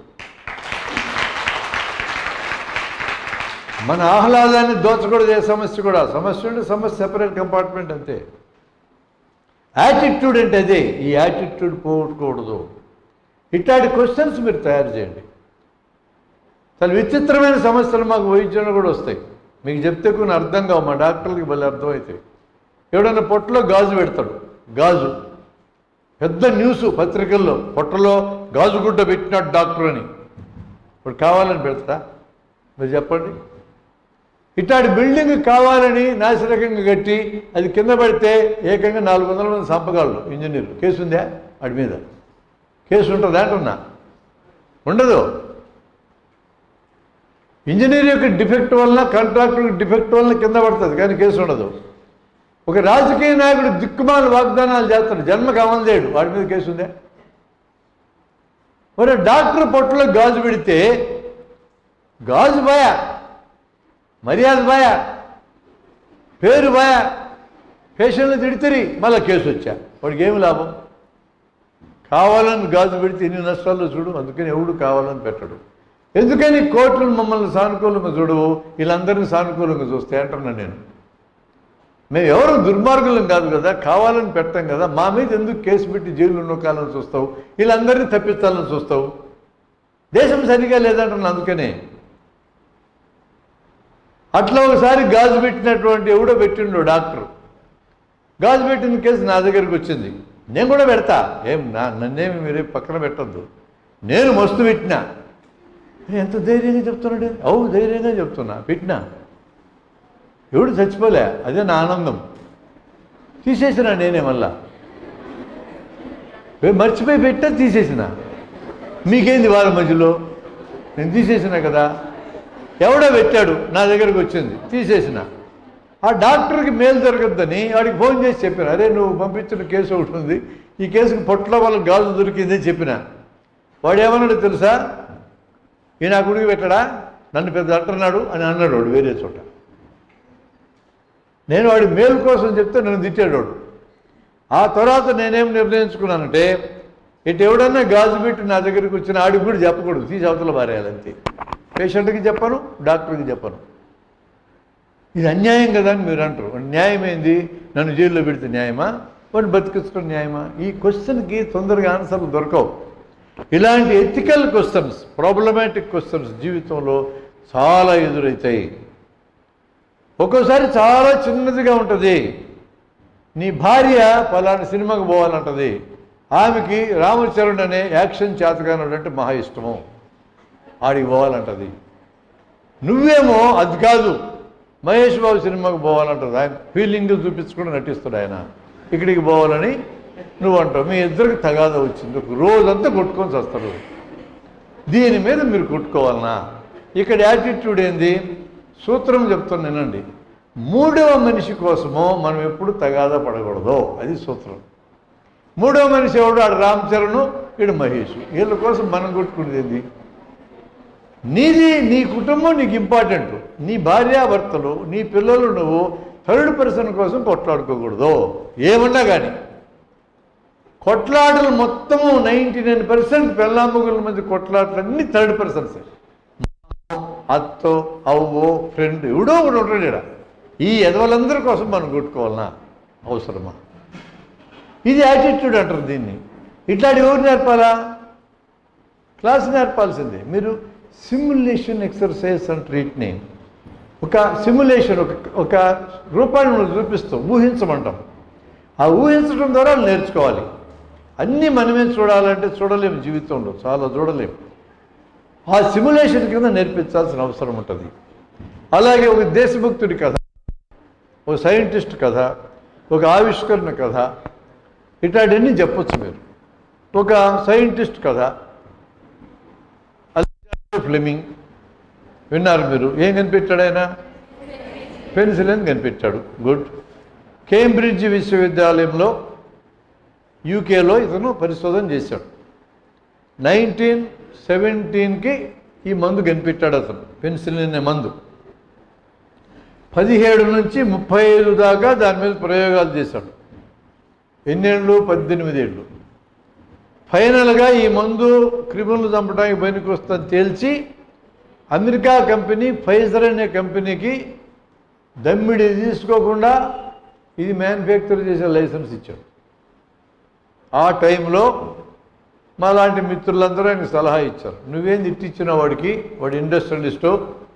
మన ఆహ్లాదాన్ని దోచకూడదు ఏ సమస్య కూడా సమస్య ఉంటే సమస్య సెపరేట్ కంపార్ట్మెంట్ అంతే యాటిట్యూడ్ అంటే అదే ఈ యాటిట్యూడ్ పోగొట్టుకూడదు ఇట్లాంటి క్వశ్చన్స్ మీరు తయారు చేయండి చాలా విచిత్రమైన సమస్యలు మాకు వైద్యంలో కూడా వస్తాయి మీకు చెప్తే కొన్ని అర్థం కావు మా డాక్టర్లకి భలే అర్థమవుతాయి ఎవడన్నా పొట్టలో గాజు పెడతాడు గాజు పెద్ద న్యూస్ పత్రికల్లో పొట్టలో గాజు గుడ్డ పెట్టినాడు డాక్టర్ అని ఇప్పుడు కావాలని పెడతా మీరు చెప్పండి ఇట్లాంటి బిల్డింగ్ కావాలని నాసిరకంగా కట్టి అది కింద పడితే ఏకంగా నాలుగు వందల మంది సంపగాళ్ళు ఇంజనీర్లు కేసు ఉందా వాడి మీద కేసు ఉంటుందా అంటున్నా ఉండదు ఇంజనీర్ యొక్క డిఫెక్ట్ వలన కాంట్రాక్టర్ డిఫెక్ట్ వలన కింద పడుతుంది కానీ కేసు ఉండదు ఒక రాజకీయ నాయకుడు దిక్కుమాల వాగ్దానాలు చేస్తాడు జన్మకు అమలు చేయడు వాడి మీద కేసు ఉందా మరి డాక్టర్ పొట్టలో గాజు పెడితే గాజు బాయ మర్యాద బాయ పేరు బాయ పేషెంట్లు తిడితేరి మళ్ళీ కేసు వచ్చా వాడికి ఏమి లాభం కావాలని గాజు పెడితే ఎన్ని నష్టాలు చూడు అందుకని ఎవడు కావాలని పెట్టడు ఎందుకని కోర్టులు మమ్మల్ని సానుకూలంగా చూడవు వీళ్ళందరినీ సానుకూలంగా చూస్తే అంటున్నా నేను మేము ఎవరు దుర్మార్గులం కాదు కదా కావాలని పెట్టాం కదా మా మీద ఎందుకు కేసు పెట్టి జైలు నొక్కాలని చూస్తావు వీళ్ళందరినీ తప్పించాలని చూస్తావు దేశం సరిగా లేదంటున్నా అందుకనే అట్లా ఒకసారి గాజు పెట్టినటువంటి ఎవడో పెట్టిండు డాక్టర్ గాజు పెట్టిన కేసు నా దగ్గరికి వచ్చింది నేను కూడా పెడతా ఏం నా నన్నేమి మీరే పక్కన పెట్టద్దు నేను మస్తు పెట్టినా ఎంత ధైర్యంగా చెప్తున్నాడు అవు ధైర్యంగా చెప్తున్నా పెట్టినా ఎవడు చచ్చిపోలే అదే నా ఆనందం తీసేసిన నేనే మళ్ళా ఏ మర్చిపోయి పెట్టా తీసేసిన మీకేంది వాళ్ళ మధ్యలో నేను తీసేసిన కదా ఎవడో పెట్టాడు నా దగ్గరకు వచ్చింది తీసేసిన ఆ డాక్టర్కి మేలు జరగద్దని వాడికి ఫోన్ చేసి చెప్పాను అరే నువ్వు పంపించిన కేసు ఒకటి ఉంది ఈ కేసుకి పొట్ల వాళ్ళ గాజు దొరికిందని చెప్పిన వాడు ఏమన్నాడు తెలుసా ఈ నా గుడికి పెట్టడా నన్ను పెద్ద అంటున్నాడు అని అన్నాడు వాడు వేరే చోట నేను వాడి మేలు కోసం చెప్తే నన్ను తిట్టాడు వాడు ఆ తర్వాత నేనేం నిర్ణయించుకున్నానంటే ఇటు ఎవడన్నా గాజు పెట్టి నా దగ్గరికి వచ్చిన ఆడికి కూడా చెప్పకూడదు తీసి అవతల పారేయాలి అంతే పేషెంట్కి చెప్పను డాక్టర్కి చెప్పను ఇది అన్యాయం కదా అని మీరు అంటారు న్యాయం ఏంది నన్ను జైల్లో పెడితే న్యాయమా వాడిని బతికించడం న్యాయమా ఈ క్వశ్చన్కి తొందరగా ఆన్సర్లు దొరకవు ఇలాంటి ఎథికల్ క్వశ్చన్స్ ప్రాబ్లమాటిక్ క్వశ్చన్స్ జీవితంలో చాలా ఎదురవుతాయి ఒక్కోసారి చాలా చిన్నదిగా ఉంటుంది నీ భార్య పలానా సినిమాకి పోవాలంటది ఆమెకి రామచరణ్ అనే యాక్షన్ చేతగానుడు అంటే మహా ఇష్టము ఆడికి పోవాలంటది నువ్వేమో అది కాదు మహేష్ బాబు సినిమాకి పోవాలంటది ఆయన ఫీలింగ్ చూపించుకుని నటిస్తాడు ఆయన ఇక్కడికి పోవాలని నువ్వు అంటావు మీ ఇద్దరికి తగాద వచ్చింది ఒక రోజంతా కొట్టుకొని వస్తారు దీని మీద మీరు కొట్టుకోవాలనా ఇక్కడ యాటిట్యూడ్ ఏంది సూత్రం చెప్తాను వినండి మూడవ మనిషి కోసమో మనం ఎప్పుడు తగాదా పడకూడదు అది సూత్రం మూడవ మనిషి ఎవడు ఆడు రామ్ చరణ్ వీడు మహేష్ వీళ్ళ కోసం మనం కొట్టుకునేది ఏంది నీది నీ కుటుంబం నీకు ఇంపార్టెంట్ నీ భార్యాభర్తలు నీ పిల్లలు నువ్వు థర్డ్ పర్సన్ కోసం కొట్లాడుకోకూడదు ఏమన్నా కానీ కొట్లాటలు మొత్తము నైంటీ నైన్ పర్సెంట్ పెళ్ళాముగుల మధ్య కొట్లాటలు అన్ని థర్డ్ పర్సన్స్ అత్తో అవ్వో ఫ్రెండ్ ఎవడో ఒకడు ఉంటాడు ఈడ. ఈ ఎదవలందరి కోసం మనం కొట్టుకోవాలనా అవసరమా ఇది యాటిట్యూడ్ అంటారు దీన్ని ఇట్లాంటి ఎవరు నేర్పాలా క్లాస్ నేర్పాల్సిందే మీరు సిమ్యులేషన్ ఎక్సర్సైజ్ అంటారు వీటిని ఒక సిమ్యులేషన్ ఒక ఒక రూపాన్ని మనం చూపిస్తాం ఊహించమంటాం ఆ ఊహించడం ద్వారా నేర్చుకోవాలి అన్నీ మనమే చూడాలంటే చూడలేము జీవితంలో చాలా చూడలేము ఆ సిమ్యులేషన్ కింద నేర్పించాల్సిన అవసరం ఉంటుంది అలాగే ఒక దేశభక్తుడి కథ ఒక సైంటిస్ట్ కథ ఒక ఆవిష్కరణ కథ ఇట్లాంటివన్నీ చెప్పొచ్చు మీరు ఒక సైంటిస్ట్ కథ అలెగ్జాండర్ ఫ్లెమింగ్ విన్నారు మీరు ఏం కనిపెట్టాడు ఆయన పెన్సిలిన్ కనిపెట్టాడు గుడ్ కేంబ్రిడ్జ్ విశ్వవిద్యాలయంలో యూకేలో ఇతను పరిశోధన చేశాడు నైన్టీన్ సెవెంటీన్కి ఈ మందు కనిపెట్టాడు అతను పెన్సిలిన్ అనే మందు పదిహేడు నుంచి ముప్పై ఐదు దాకా దాని మీద ప్రయోగాలు చేశాడు ఎన్నేళ్ళు పద్దెనిమిది ఏళ్ళు ఫైనల్గా ఈ మందు క్రిములను చంపడానికి పనికి వస్తుందని తేల్చి అమెరికా కంపెనీ ఫైజర్ అనే కంపెనీకి దమ్మిడి తీసుకోకుండా ఇది మ్యానుఫ్యాక్చర్ చేసే లైసెన్స్ ఇచ్చాడు ఆ టైంలో మా లాంటి మిత్రులందరూ ఆయనకు సలహా ఇచ్చారు నువ్వేం ఇట్టిచ్చిన వాడికి వాడు ఇండస్ట్రియలిస్టు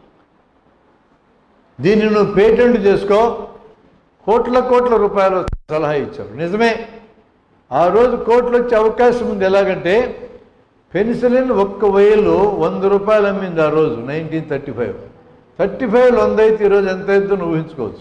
దీన్ని నువ్వు పేటెంట్ చేసుకో కోట్ల కోట్ల రూపాయలు సలహా ఇచ్చారు నిజమే ఆ రోజు కోట్లు వచ్చే అవకాశం ఉంది ఎలాగంటే పెన్సిలిన్ ఒక్క వేలు వంద రూపాయలు అమ్మింది ఆ రోజు nineteen thirty five thirty five వంద అయితే ఈరోజు ఎంత అయితే నువ్వు ఊహించుకోవచ్చు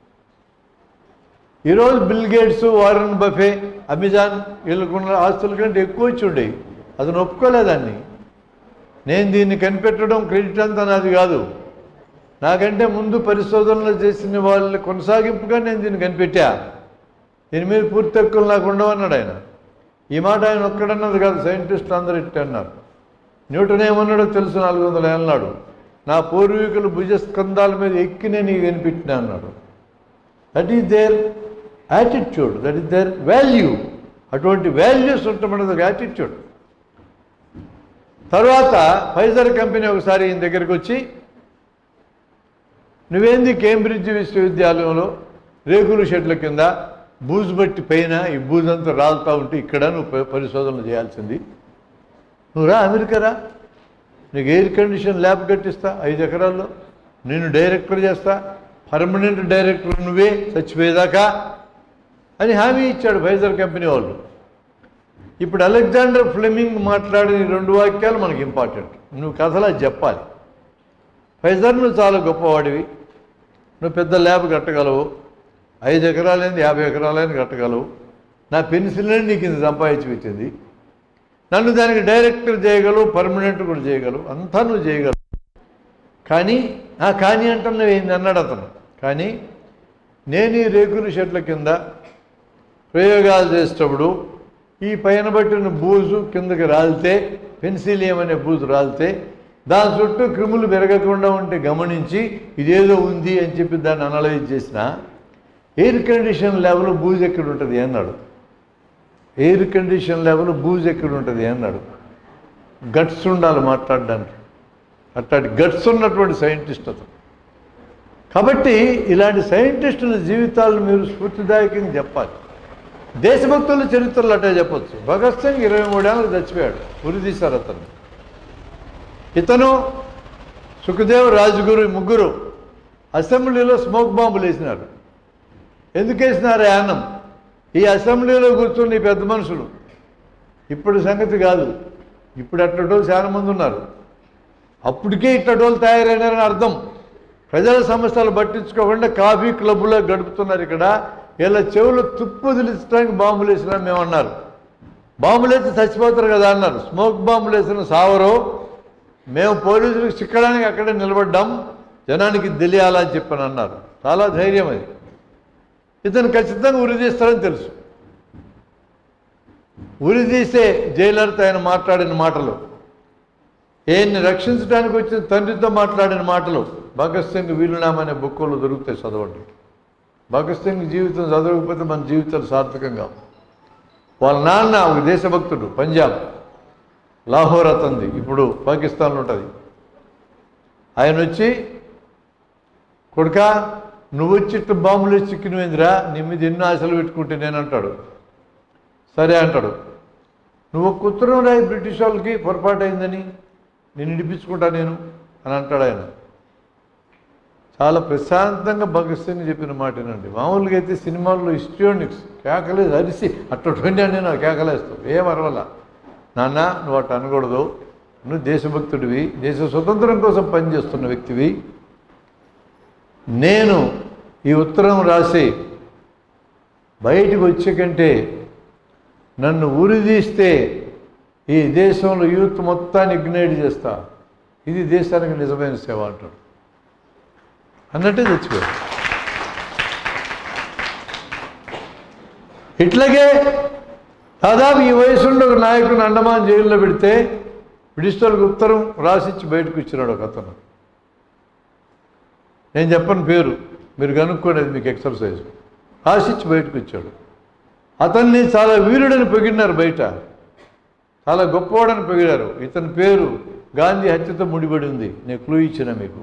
ఈరోజు Bill Gates Warren Buffett Amazon వీళ్ళకున్న ఆస్తుల కంటే ఎక్కువ వచ్చి ఉండేవి అతను ఒప్పుకోలేదాన్ని నేను దీన్ని కనిపెట్టడం క్రెడిట్ అంతా నాది కాదు నాకంటే ముందు పరిశోధనలు చేసిన వాళ్ళ కొనసాగింపుగా నేను దీన్ని కనిపెట్టా దీని మీద పూర్తి హక్కులు నాకు ఉండవన్నాడు ఆయన ఈ మాట ఆయన ఒక్కడన్నది కాదు సైంటిస్టులు అందరూ ఇట్టే అన్నారు న్యూటన్ ఏమన్నాడో తెలుసు నాలుగు వందల ఏళ్ళనాడు నా పూర్వీకులు భుజస్కంధాల మీద ఎక్కి నేను నీకు కనిపెట్టినా అన్నాడు that is their attitude that is their value అటువంటి వాల్యూస్ ఉండమన్నది ఒక యాటిట్యూడ్ తర్వాత ఫైజర్ కంపెనీ ఒకసారి ఈయన దగ్గరికి వచ్చి నువ్వేంది కేంబ్రిడ్జ్ విశ్వవిద్యాలయంలో రేకుల షెడ్ల కింద బూజు బట్టి పైన ఈ బూజంతా రాలుతూ ఉంటే ఇక్కడ నువ్వు ప- పరిశోధనలు చేయాల్సింది నువ్వు రా అమెరికా రా నీకు ఎయిర్ కండిషన్ ల్యాబ్ కట్టిస్తా ఐదు ఎకరాల్లో నేను డైరెక్టర్ చేస్తా పర్మనెంట్ డైరెక్టర్ నువ్వే చచ్చిపోయేదాకా అని హామీ ఇచ్చాడు ఫైజర్ కంపెనీ వాళ్ళు ఇప్పుడు అలెగ్జాండర్ ఫ్లెమింగ్ మాట్లాడిన ఈ రెండు వాక్యాలు మనకి ఇంపార్టెంట్ నువ్వు కథలా చెప్పాలి ఫైజర్ నువ్వు చాలా గొప్పవాడివి నువ్వు పెద్ద ల్యాబ్ కట్టగలవు ఐదు ఎకరాలైంది యాభై ఎకరాలైంది కట్టగలవు నా పెన్సిల్ని నీకు ఇంత సంపాదించి పెట్టింది నన్ను దానికి డైరెక్టర్ చేయగలవు పర్మనెంట్ కూడా చేయగలవు అంతా నువ్వు చేయగలవు కానీ ఆ కానీ అంటున్నావు ఏంది అన్నాడు అతను కానీ నేను ఈ రేకుల షెడ్ల కింద ప్రయోగాలు చేసేటప్పుడు ఈ పైన పట్టిన బూజు కిందకి రాలితే పెన్సిలియం అనే బూజు రాలితే దాని చుట్టూ క్రిములు పెరగకుండా ఉంటే గమనించి ఇదేదో ఉంది అని చెప్పి దాన్ని అనలైజ్ చేసిన ఎయిర్ కండిషన్ లెవెల్ బూజు ఎక్కడ ఉంటుంది అన్నాడు ఎయిర్ కండిషన్ లెవెల్ బూజు ఎక్కడ ఉంటుంది అన్నాడు గట్స్ ఉండాలి మాట్లాడడానికి అట్లాంటి గట్స్ ఉన్నటువంటి సైంటిస్ట్ అతను కాబట్టి ఇలాంటి సైంటిస్టుల జీవితాలను మీరు స్ఫూర్తిదాయకంగా చెప్పాలి దేశభక్తుల చరిత్రలు అట్టే చెప్పొచ్చు భగత్ సింగ్ ఇరవై మూడేళ్ళకి చచ్చిపోయాడు ఉరి తీశారు అతను ఇతను సుఖదేవ్ రాజుగురు ఈ ముగ్గురు అసెంబ్లీలో స్మోక్ బాంబులు వేసినారు ఎందుకు వేసినారు యానం ఈ అసెంబ్లీలో కూర్చున్న ఈ పెద్ద మనుషులు ఇప్పుడు సంగతి కాదు ఇప్పుడు అట్టటోళ్ళు చాలా మంది ఉన్నారు అప్పటికే ఇట్టటోళ్ళు తయారైనారని అర్థం ప్రజల సమస్యలు పట్టించుకోకుండా కాఫీ క్లబ్లో గడుపుతున్నారు ఇక్కడ వీళ్ళ చెవులు తుప్పు వదిలించడానికి బాంబులు వేసినా మేము అన్నారు బాంబులు వేసి చచ్చిపోతారు కదా అన్నారు స్మోక్ బాంబులు వేసిన సావరు మేము పోలీసులకు చిక్కడానికి అక్కడే నిలబడ్డాం జనానికి తెలియాలని చెప్పని అన్నారు చాలా ధైర్యం అది ఇతను ఖచ్చితంగా ఉరి తీస్తారని తెలుసు ఉరి తీసే జైలర్తో ఆయన మాట్లాడిన మాటలు ఈయన్ని రక్షించడానికి వచ్చిన తండ్రితో మాట్లాడిన మాటలు భగత్ సింగ్ వీలునామా అనే బుక్కులు దొరుకుతాయి చదవండి భగత్ సింగ్ జీవితం చదవకపోతే మన జీవితాలు సార్థకంగా వాళ్ళ నాన్న ఒక దేశభక్తుడు పంజాబ్ లాహోర్ అతంది ఇప్పుడు పాకిస్తాన్లో ఉంటుంది ఆయన వచ్చి కొడుక నువ్వు వచ్చి ఇట్ట బాంబులు వేసి చిక్కినవేందిరా నీ మీద ఎన్నో ఆశలు పెట్టుకుంటే నేను అంటాడు సరే అంటాడు నువ్వు ఒక ఉత్తరం రాయి బ్రిటిష్ వాళ్ళకి పొరపాటు అయిందని నేను ఇడిపించుకుంటా నేను అని అంటాడు ఆయన చాలా ప్రశాంతంగా భగత్ సింగ్ చెప్పిన మాటేనండి మామూలుగా అయితే సినిమాల్లో హిస్ట్రియోనిక్స్ కేకలేదు అరిసి అటువంటి నేను కేకలేస్తావు ఏం అరవల నాన్న నువ్వు అట్ట అనకూడదు నువ్వు దేశభక్తుడివి దేశ స్వతంత్రం కోసం పనిచేస్తున్న వ్యక్తివి నేను ఈ ఉత్తరం రాసి బయటికి వచ్చే కంటే నన్ను ఉరిదీస్తే ఈ దేశంలో యూత్ మొత్తాన్ని ఇగ్నైట్ చేస్తా ఇది దేశానికి నిజమైన సేవ అంటాడు అన్నట్టే చచ్చిపోయాడు ఇట్లాగే దాదాపు ఈ వయసులో ఒక నాయకుని అండమాన్ జైల్లో పెడితే బ్రిటిష్ వాళ్ళకి ఉత్తరం రాసిచ్చి బయటకు ఇచ్చినాడు ఒక అతను నేను చెప్పను పేరు మీరు కనుక్కోండి అది మీకు ఎక్సర్సైజ్ రాసిచ్చి బయటకు వచ్చాడు అతన్ని చాలా వీరుడని పొగిడినారు బయట చాలా గొప్పవాడని పొగిడారు ఇతని పేరు గాంధీ హత్యతో ముడిపడి ఉంది నేను క్లూ ఇచ్చిన మీకు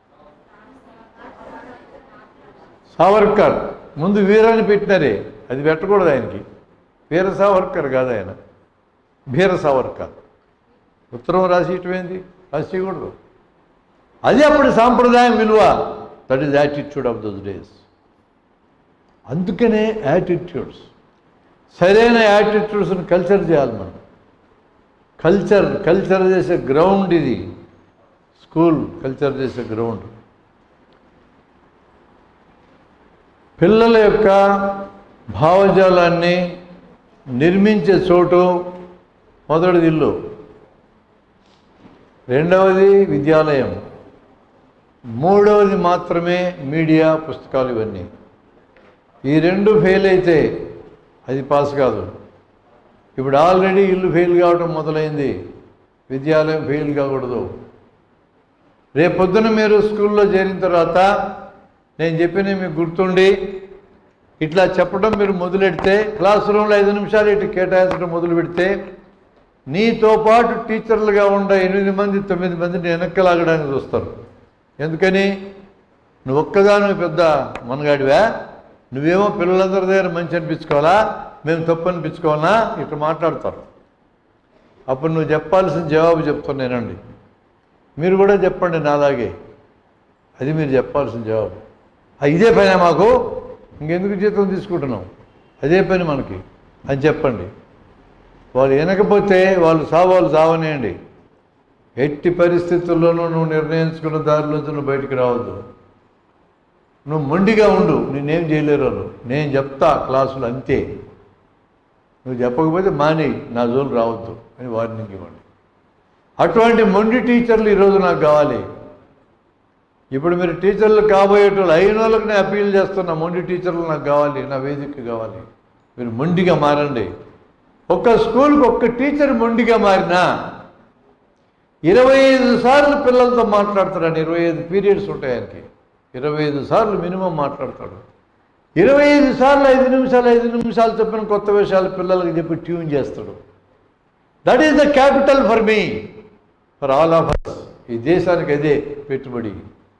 సావర్కర్ ముందు వీరాన్ని పెట్టినారే అది పెట్టకూడదు ఆయనకి వీర సావర్కర్ కాదు ఆయన వీర సావర్కర్ ఉత్తరం రాసేయటమేంది రాసేయకూడదు అది అప్పుడు సాంప్రదాయం విలువ that is attitude of those days అందుకనే యాటిట్యూడ్స్ సరైన యాటిట్యూడ్స్ని కల్చర్ చేయాలి మనం కల్చర్ కల్చర్ చేసే గ్రౌండ్ ఇది స్కూల్ కల్చర్ చేసే గ్రౌండ్ పిల్లల యొక్క భావజాలాన్ని నిర్మించే చోటు మొదటిది ఇల్లు రెండవది విద్యాలయం మూడవది మాత్రమే మీడియా పుస్తకాలు ఇవన్నీ ఈ రెండు ఫెయిల్ అయితే అది పాస్ కాదు ఇప్పుడు ఆల్రెడీ ఇల్లు ఫెయిల్ కావడం మొదలైంది విద్యాలయం ఫెయిల్ కాకూడదు రేపొద్దున మీరు స్కూల్లో చేరిన తర్వాత నేను చెప్పిన మీకు గుర్తుండి ఇట్లా చెప్పడం మీరు మొదలెడితే క్లాస్ రూమ్లో ఐదు నిమిషాలు ఇటు కేటాయించడం మొదలు పెడితే నీతో పాటు టీచర్లుగా ఉండే ఎనిమిది మంది తొమ్మిది మందిని వెనక్కి లాగడానికి చూస్తారు ఎందుకని నువ్వు ఒక్కదాని పెద్ద మనగాడివా నువ్వేమో పిల్లలందరి దగ్గర మంచి అనిపించుకోవాలా మేము తప్పు అనిపించుకోవాలా ఇట్లా మాట్లాడతారు అప్పుడు నువ్వు చెప్పాల్సిన జవాబు చెప్తున్నానండి మీరు కూడా చెప్పండి నాలాగే అది మీరు చెప్పాల్సిన జవాబు "ఆ, ఇదే పని మాకు ఇంకెందుకు జీతం తీసుకుంటున్నాం అదే పని మనకి అని చెప్పండి వాళ్ళు వినకపోతే వాళ్ళు సావాలు సావనేయండి ఎట్టి పరిస్థితుల్లోనూ నువ్వు నిర్ణయించుకున్న దారిలోంచి నువ్వు బయటికి రావద్దు నువ్వు మొండిగా ఉండు నేనేం చేయలేరు వాళ్ళు నేను చెప్తా క్లాసులు అంతే నువ్వు చెప్పకపోతే మాని నా జోలు రావద్దు అని వార్నింగ్ ఇవ్వండి అటువంటి మొండి టీచర్లు ఈరోజు నాకు కావాలి ఇప్పుడు మీరు టీచర్లు కాబోయేటోళ్ళు అయిన వాళ్ళకి నేను అప్పీల్ చేస్తున్నా మొండి టీచర్లు నాకు కావాలి నా వేదిక కావాలి మీరు మొండిగా మారండి ఒక్క స్కూల్కి ఒక్క టీచర్ మొండిగా మారినా ఇరవై ఐదు సార్లు పిల్లలతో మాట్లాడతాడండి ఇరవై ఐదు పీరియడ్స్ ఉంటాయి ఆయనకి ఇరవై ఐదు సార్లు మినిమం మాట్లాడతాడు ఇరవై ఐదు సార్లు ఐదు నిమిషాలు ఐదు నిమిషాలు చెప్పిన కొత్త విషయాలు పిల్లలకి చెప్పి ట్యూన్ చేస్తాడు that is the capital for me for all of us ఈ దేశానికి అదే పెట్టుబడి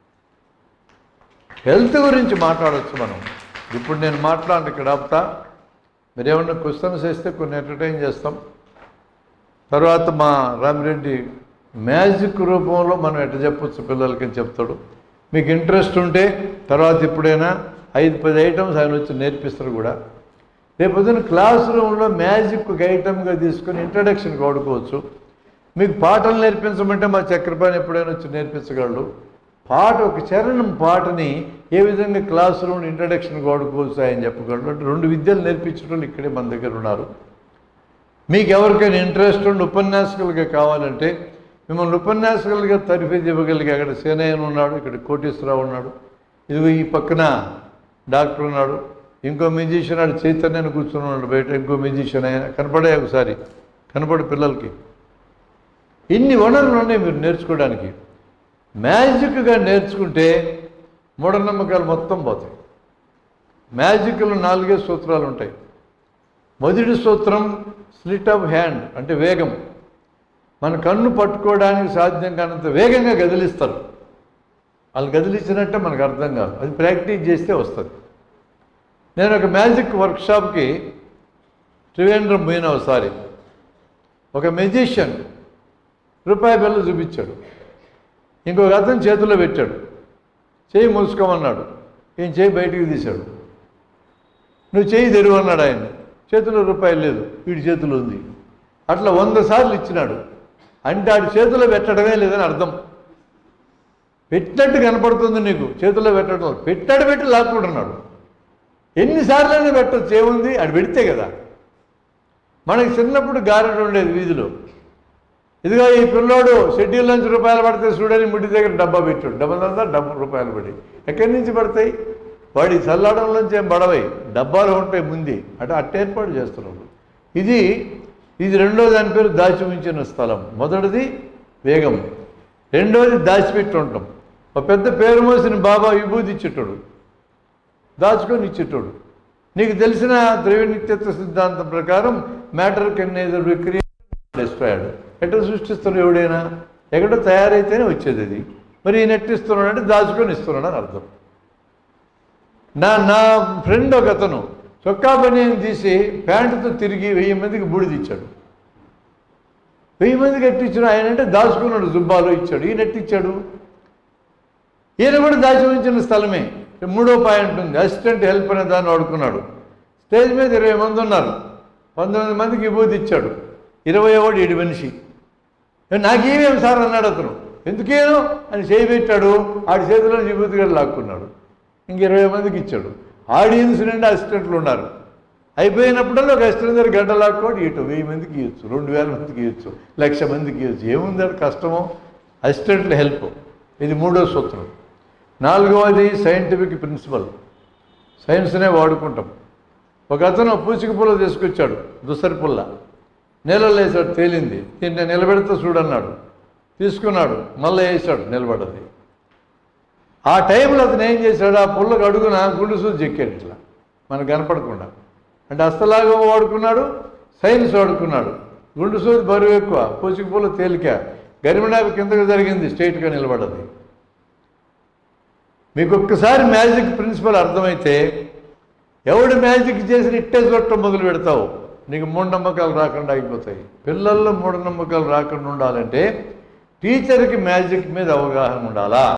హెల్త్ గురించి మాట్లాడవచ్చు మనం ఇప్పుడు నేను మాట్లాడి ఇక్కడ ఆపుతా మీరు ఏమన్నా క్వశ్చన్స్ వేస్తే కొన్ని ఎంటర్టైన్ చేస్తాం తర్వాత మా రామిరెడ్డి మ్యాజిక్ రూపంలో మనం ఎట్ట చెప్పొచ్చు పిల్లలకి అని చెప్తాడు మీకు ఇంట్రెస్ట్ ఉంటే తర్వాత ఎప్పుడైనా ఐదు పది ఐటమ్స్ ఆయన వచ్చి నేర్పిస్తారు కూడా రేపొద్దున క్లాస్ రూమ్లో మ్యాజిక్ ఒక ఐటమ్గా తీసుకొని ఇంట్రడక్షన్కి వాడుకోవచ్చు మీకు పాటలు నేర్పించమంటే మా చక్రపాణి ఎప్పుడైనా వచ్చి నేర్పించగలడు పాట ఒక చరణం పాటని ఏ విధంగా క్లాస్ రూమ్ ఇంట్రడక్షన్కి వాడుకోవచ్చు ఆయన చెప్పగలడు అంటే రెండు విద్యలు నేర్పించడం ఇక్కడే మన దగ్గర ఉన్నారు మీకు ఎవరికైనా ఇంట్రెస్ట్ ఉండి ఉపన్యాసకులుగా కావాలంటే మిమ్మల్ని ఉపన్యాసకులుగా తరఫీదు ఇవ్వగలిగే అక్కడ సేనయ్యన్ ఉన్నాడు ఇక్కడ కోటేశ్వరరావు ఉన్నాడు ఇదిగో ఈ పక్కన డాక్టర్ ఉన్నాడు ఇంకో మ్యూజిషియన్ ఆడు చైతన్యాన్ని కూర్చుని ఉన్నాడు బయట ఇంకో మ్యూజిషియన్ ఆయన కనపడే ఒకసారి కనపడు పిల్లలకి ఇన్ని వనరులు ఉన్నాయి మీరు నేర్చుకోవడానికి మ్యాజిక్గా నేర్చుకుంటే మూఢనమ్మకాలు మొత్తం పోతాయి మ్యాజిక్లో నాలుగే సూత్రాలు ఉంటాయి మొదటి సూత్రం స్లిట్ ఆఫ్ హ్యాండ్ అంటే వేగం మన కన్ను పట్టుకోవడానికి సాధ్యం కానంత వేగంగా గదిలిస్తారు వాళ్ళు గదిలించినట్టే మనకు అర్థం కాదు అది ప్రాక్టీస్ చేస్తే వస్తుంది నేను ఒక మ్యాజిక్ వర్క్షాప్కి త్రివేంద్రం పోయిన ఒకసారి ఒక మెజిషియన్ రూపాయి బిల్ల చూపించాడు ఇంకొక అతను చేతిలో పెట్టాడు చేయి మూసుకోమన్నాడు ఈయన చేయి బయటికి తీశాడు నువ్వు చేయి తెరువు అన్నాడు ఆయన చేతిలో రూపాయలు లేదు వీడి చేతిలో ఉంది అట్లా వంద సార్లు ఇచ్చినాడు అంటే ఆడి చేతిలో పెట్టడమే లేదని అర్థం పెట్టినట్టు కనపడుతుంది నీకు చేతిలో పెట్టడం పెట్టాడు పెట్టి లాక్కుంటున్నాడు ఎన్నిసార్లైనా పెట్టచ్చు ఏముంది అది పెడితే కదా మనకి చిన్నప్పుడు గారెడు ఉండేది వీధిలో ఇదిగో ఈ పిల్లోడు షెడ్యూల్ నుంచి రూపాయలు పడితే చూడని ముడి దగ్గర డబ్బా పెట్టాడు డబ్బా డబ్బు రూపాయలు పడి ఎక్కడి నుంచి పడతాయి వాడి చల్లడం నుంచి ఏం పడవై డబ్బాలు ఉంటాయి ముందు అటు అట్ట ఏర్పాటు చేస్తున్నాడు ఇది ఇది రెండో దాని పేరు దాచి ఉంచిన స్థలం మొదటిది వేగం రెండోది దాచిపెట్టి ఉంటాం ఒక పెద్ద పేరు మోసిన బాబా విభూతి ఇచ్చేటోడు దాచుకొని ఇచ్చేటోడు నీకు తెలిసిన ద్రవ్య నిత్యత్వ సిద్ధాంతం ప్రకారం matter can neither be destroyed ఎక్కడ సృష్టిస్తున్నాడు ఎవడైనా ఎక్కడో తయారైతేనే వచ్చేది అది మరి ఈయన ఎట్టిస్తున్నాడు అంటే దాచుకొని ఇస్తున్నాడు అని అర్థం నా నా ఫ్రెండ్ ఒక అతను చొక్కా బనియన్ తీసి ప్యాంటుతో తిరిగి వెయ్యి మందికి బూడిది ఇచ్చాడు వెయ్యి మందికి ఎట్టిచ్చాడు ఆయన అంటే దాచుకున్నాడు జుబ్బాలో ఇచ్చాడు ఈయన ఎట్టిచ్చాడు ఈయన కూడా దాచి ఉంచిన స్థలమే మూడో పాయింట్ ఉంది అసిస్టెంట్ హెల్ప్ అనే దాన్ని వాడుకున్నాడు స్టేజ్ మీద ఇరవై మంది ఉన్నారు పంతొమ్మిది మందికి విభూతి ఇచ్చాడు ఇరవై ఒకటి ఏడు మనిషి నాకేమేం సార్ అన్నాడు అతను ఎందుకేనో అని చేయి పెట్టాడు ఆడి చేతిలో విభూతి గారు లాక్కున్నాడు ఇంక ఇరవై మందికి ఇచ్చాడు ఆడియన్స్ నుండి అసిస్టెంట్లు ఉన్నారు అయిపోయినప్పుడల్లా ఒక అసిస్టెంట్ దగ్గర గడ్డ లాక్కోటి ఇటు వెయ్యి మందికి ఇవ్వచ్చు రెండు వేల మందికి ఇవ్వచ్చు లక్ష మందికి ఇవ్వచ్చు ఏముంది అది కష్టమో అసిస్టెంట్ల హెల్ప్ ఇది మూడో సూత్రం నాలుగవది సైంటిఫిక్ ప్రిన్సిపల్ సైన్స్నే వాడుకుంటాం ఒక అతను పూచిక పుల్ల తీసుకొచ్చాడు దుసరి పుల్ల నీళ్ళలో వేసాడు తేలింది దీన్ని నిలబెడితే చూడన్నాడు తీసుకున్నాడు మళ్ళీ వేసాడు నిలబడ్డది ఆ టైంలో అతను ఏం చేశాడు ఆ పుల్లకు అడుగున గుండు సూది చెక్కాడు ఇట్లా మనకు కనపడకుండా అంటే అస్తలాగా వాడుకున్నాడు సైన్స్ వాడుకున్నాడు గుండు సూది బరువు ఎక్కువ పూచిక పుల్ల తేలిక గరిమడాకు కిందకు జరిగింది స్ట్రైట్గా నిలబడ్డది మీకు ఒక్కసారి మ్యాజిక్ ప్రిన్సిపల్ అర్థమైతే ఎవడు మ్యాజిక్ చేసి ఇట్టే చూడటం మొదలు పెడతావు నీకు మూఢనమ్మకాలు రాకుండా అయిపోతాయి పిల్లల్లో మూఢనమ్మకాలు రాకుండా ఉండాలంటే టీచర్కి మ్యాజిక్ మీద అవగాహన ఉండాలా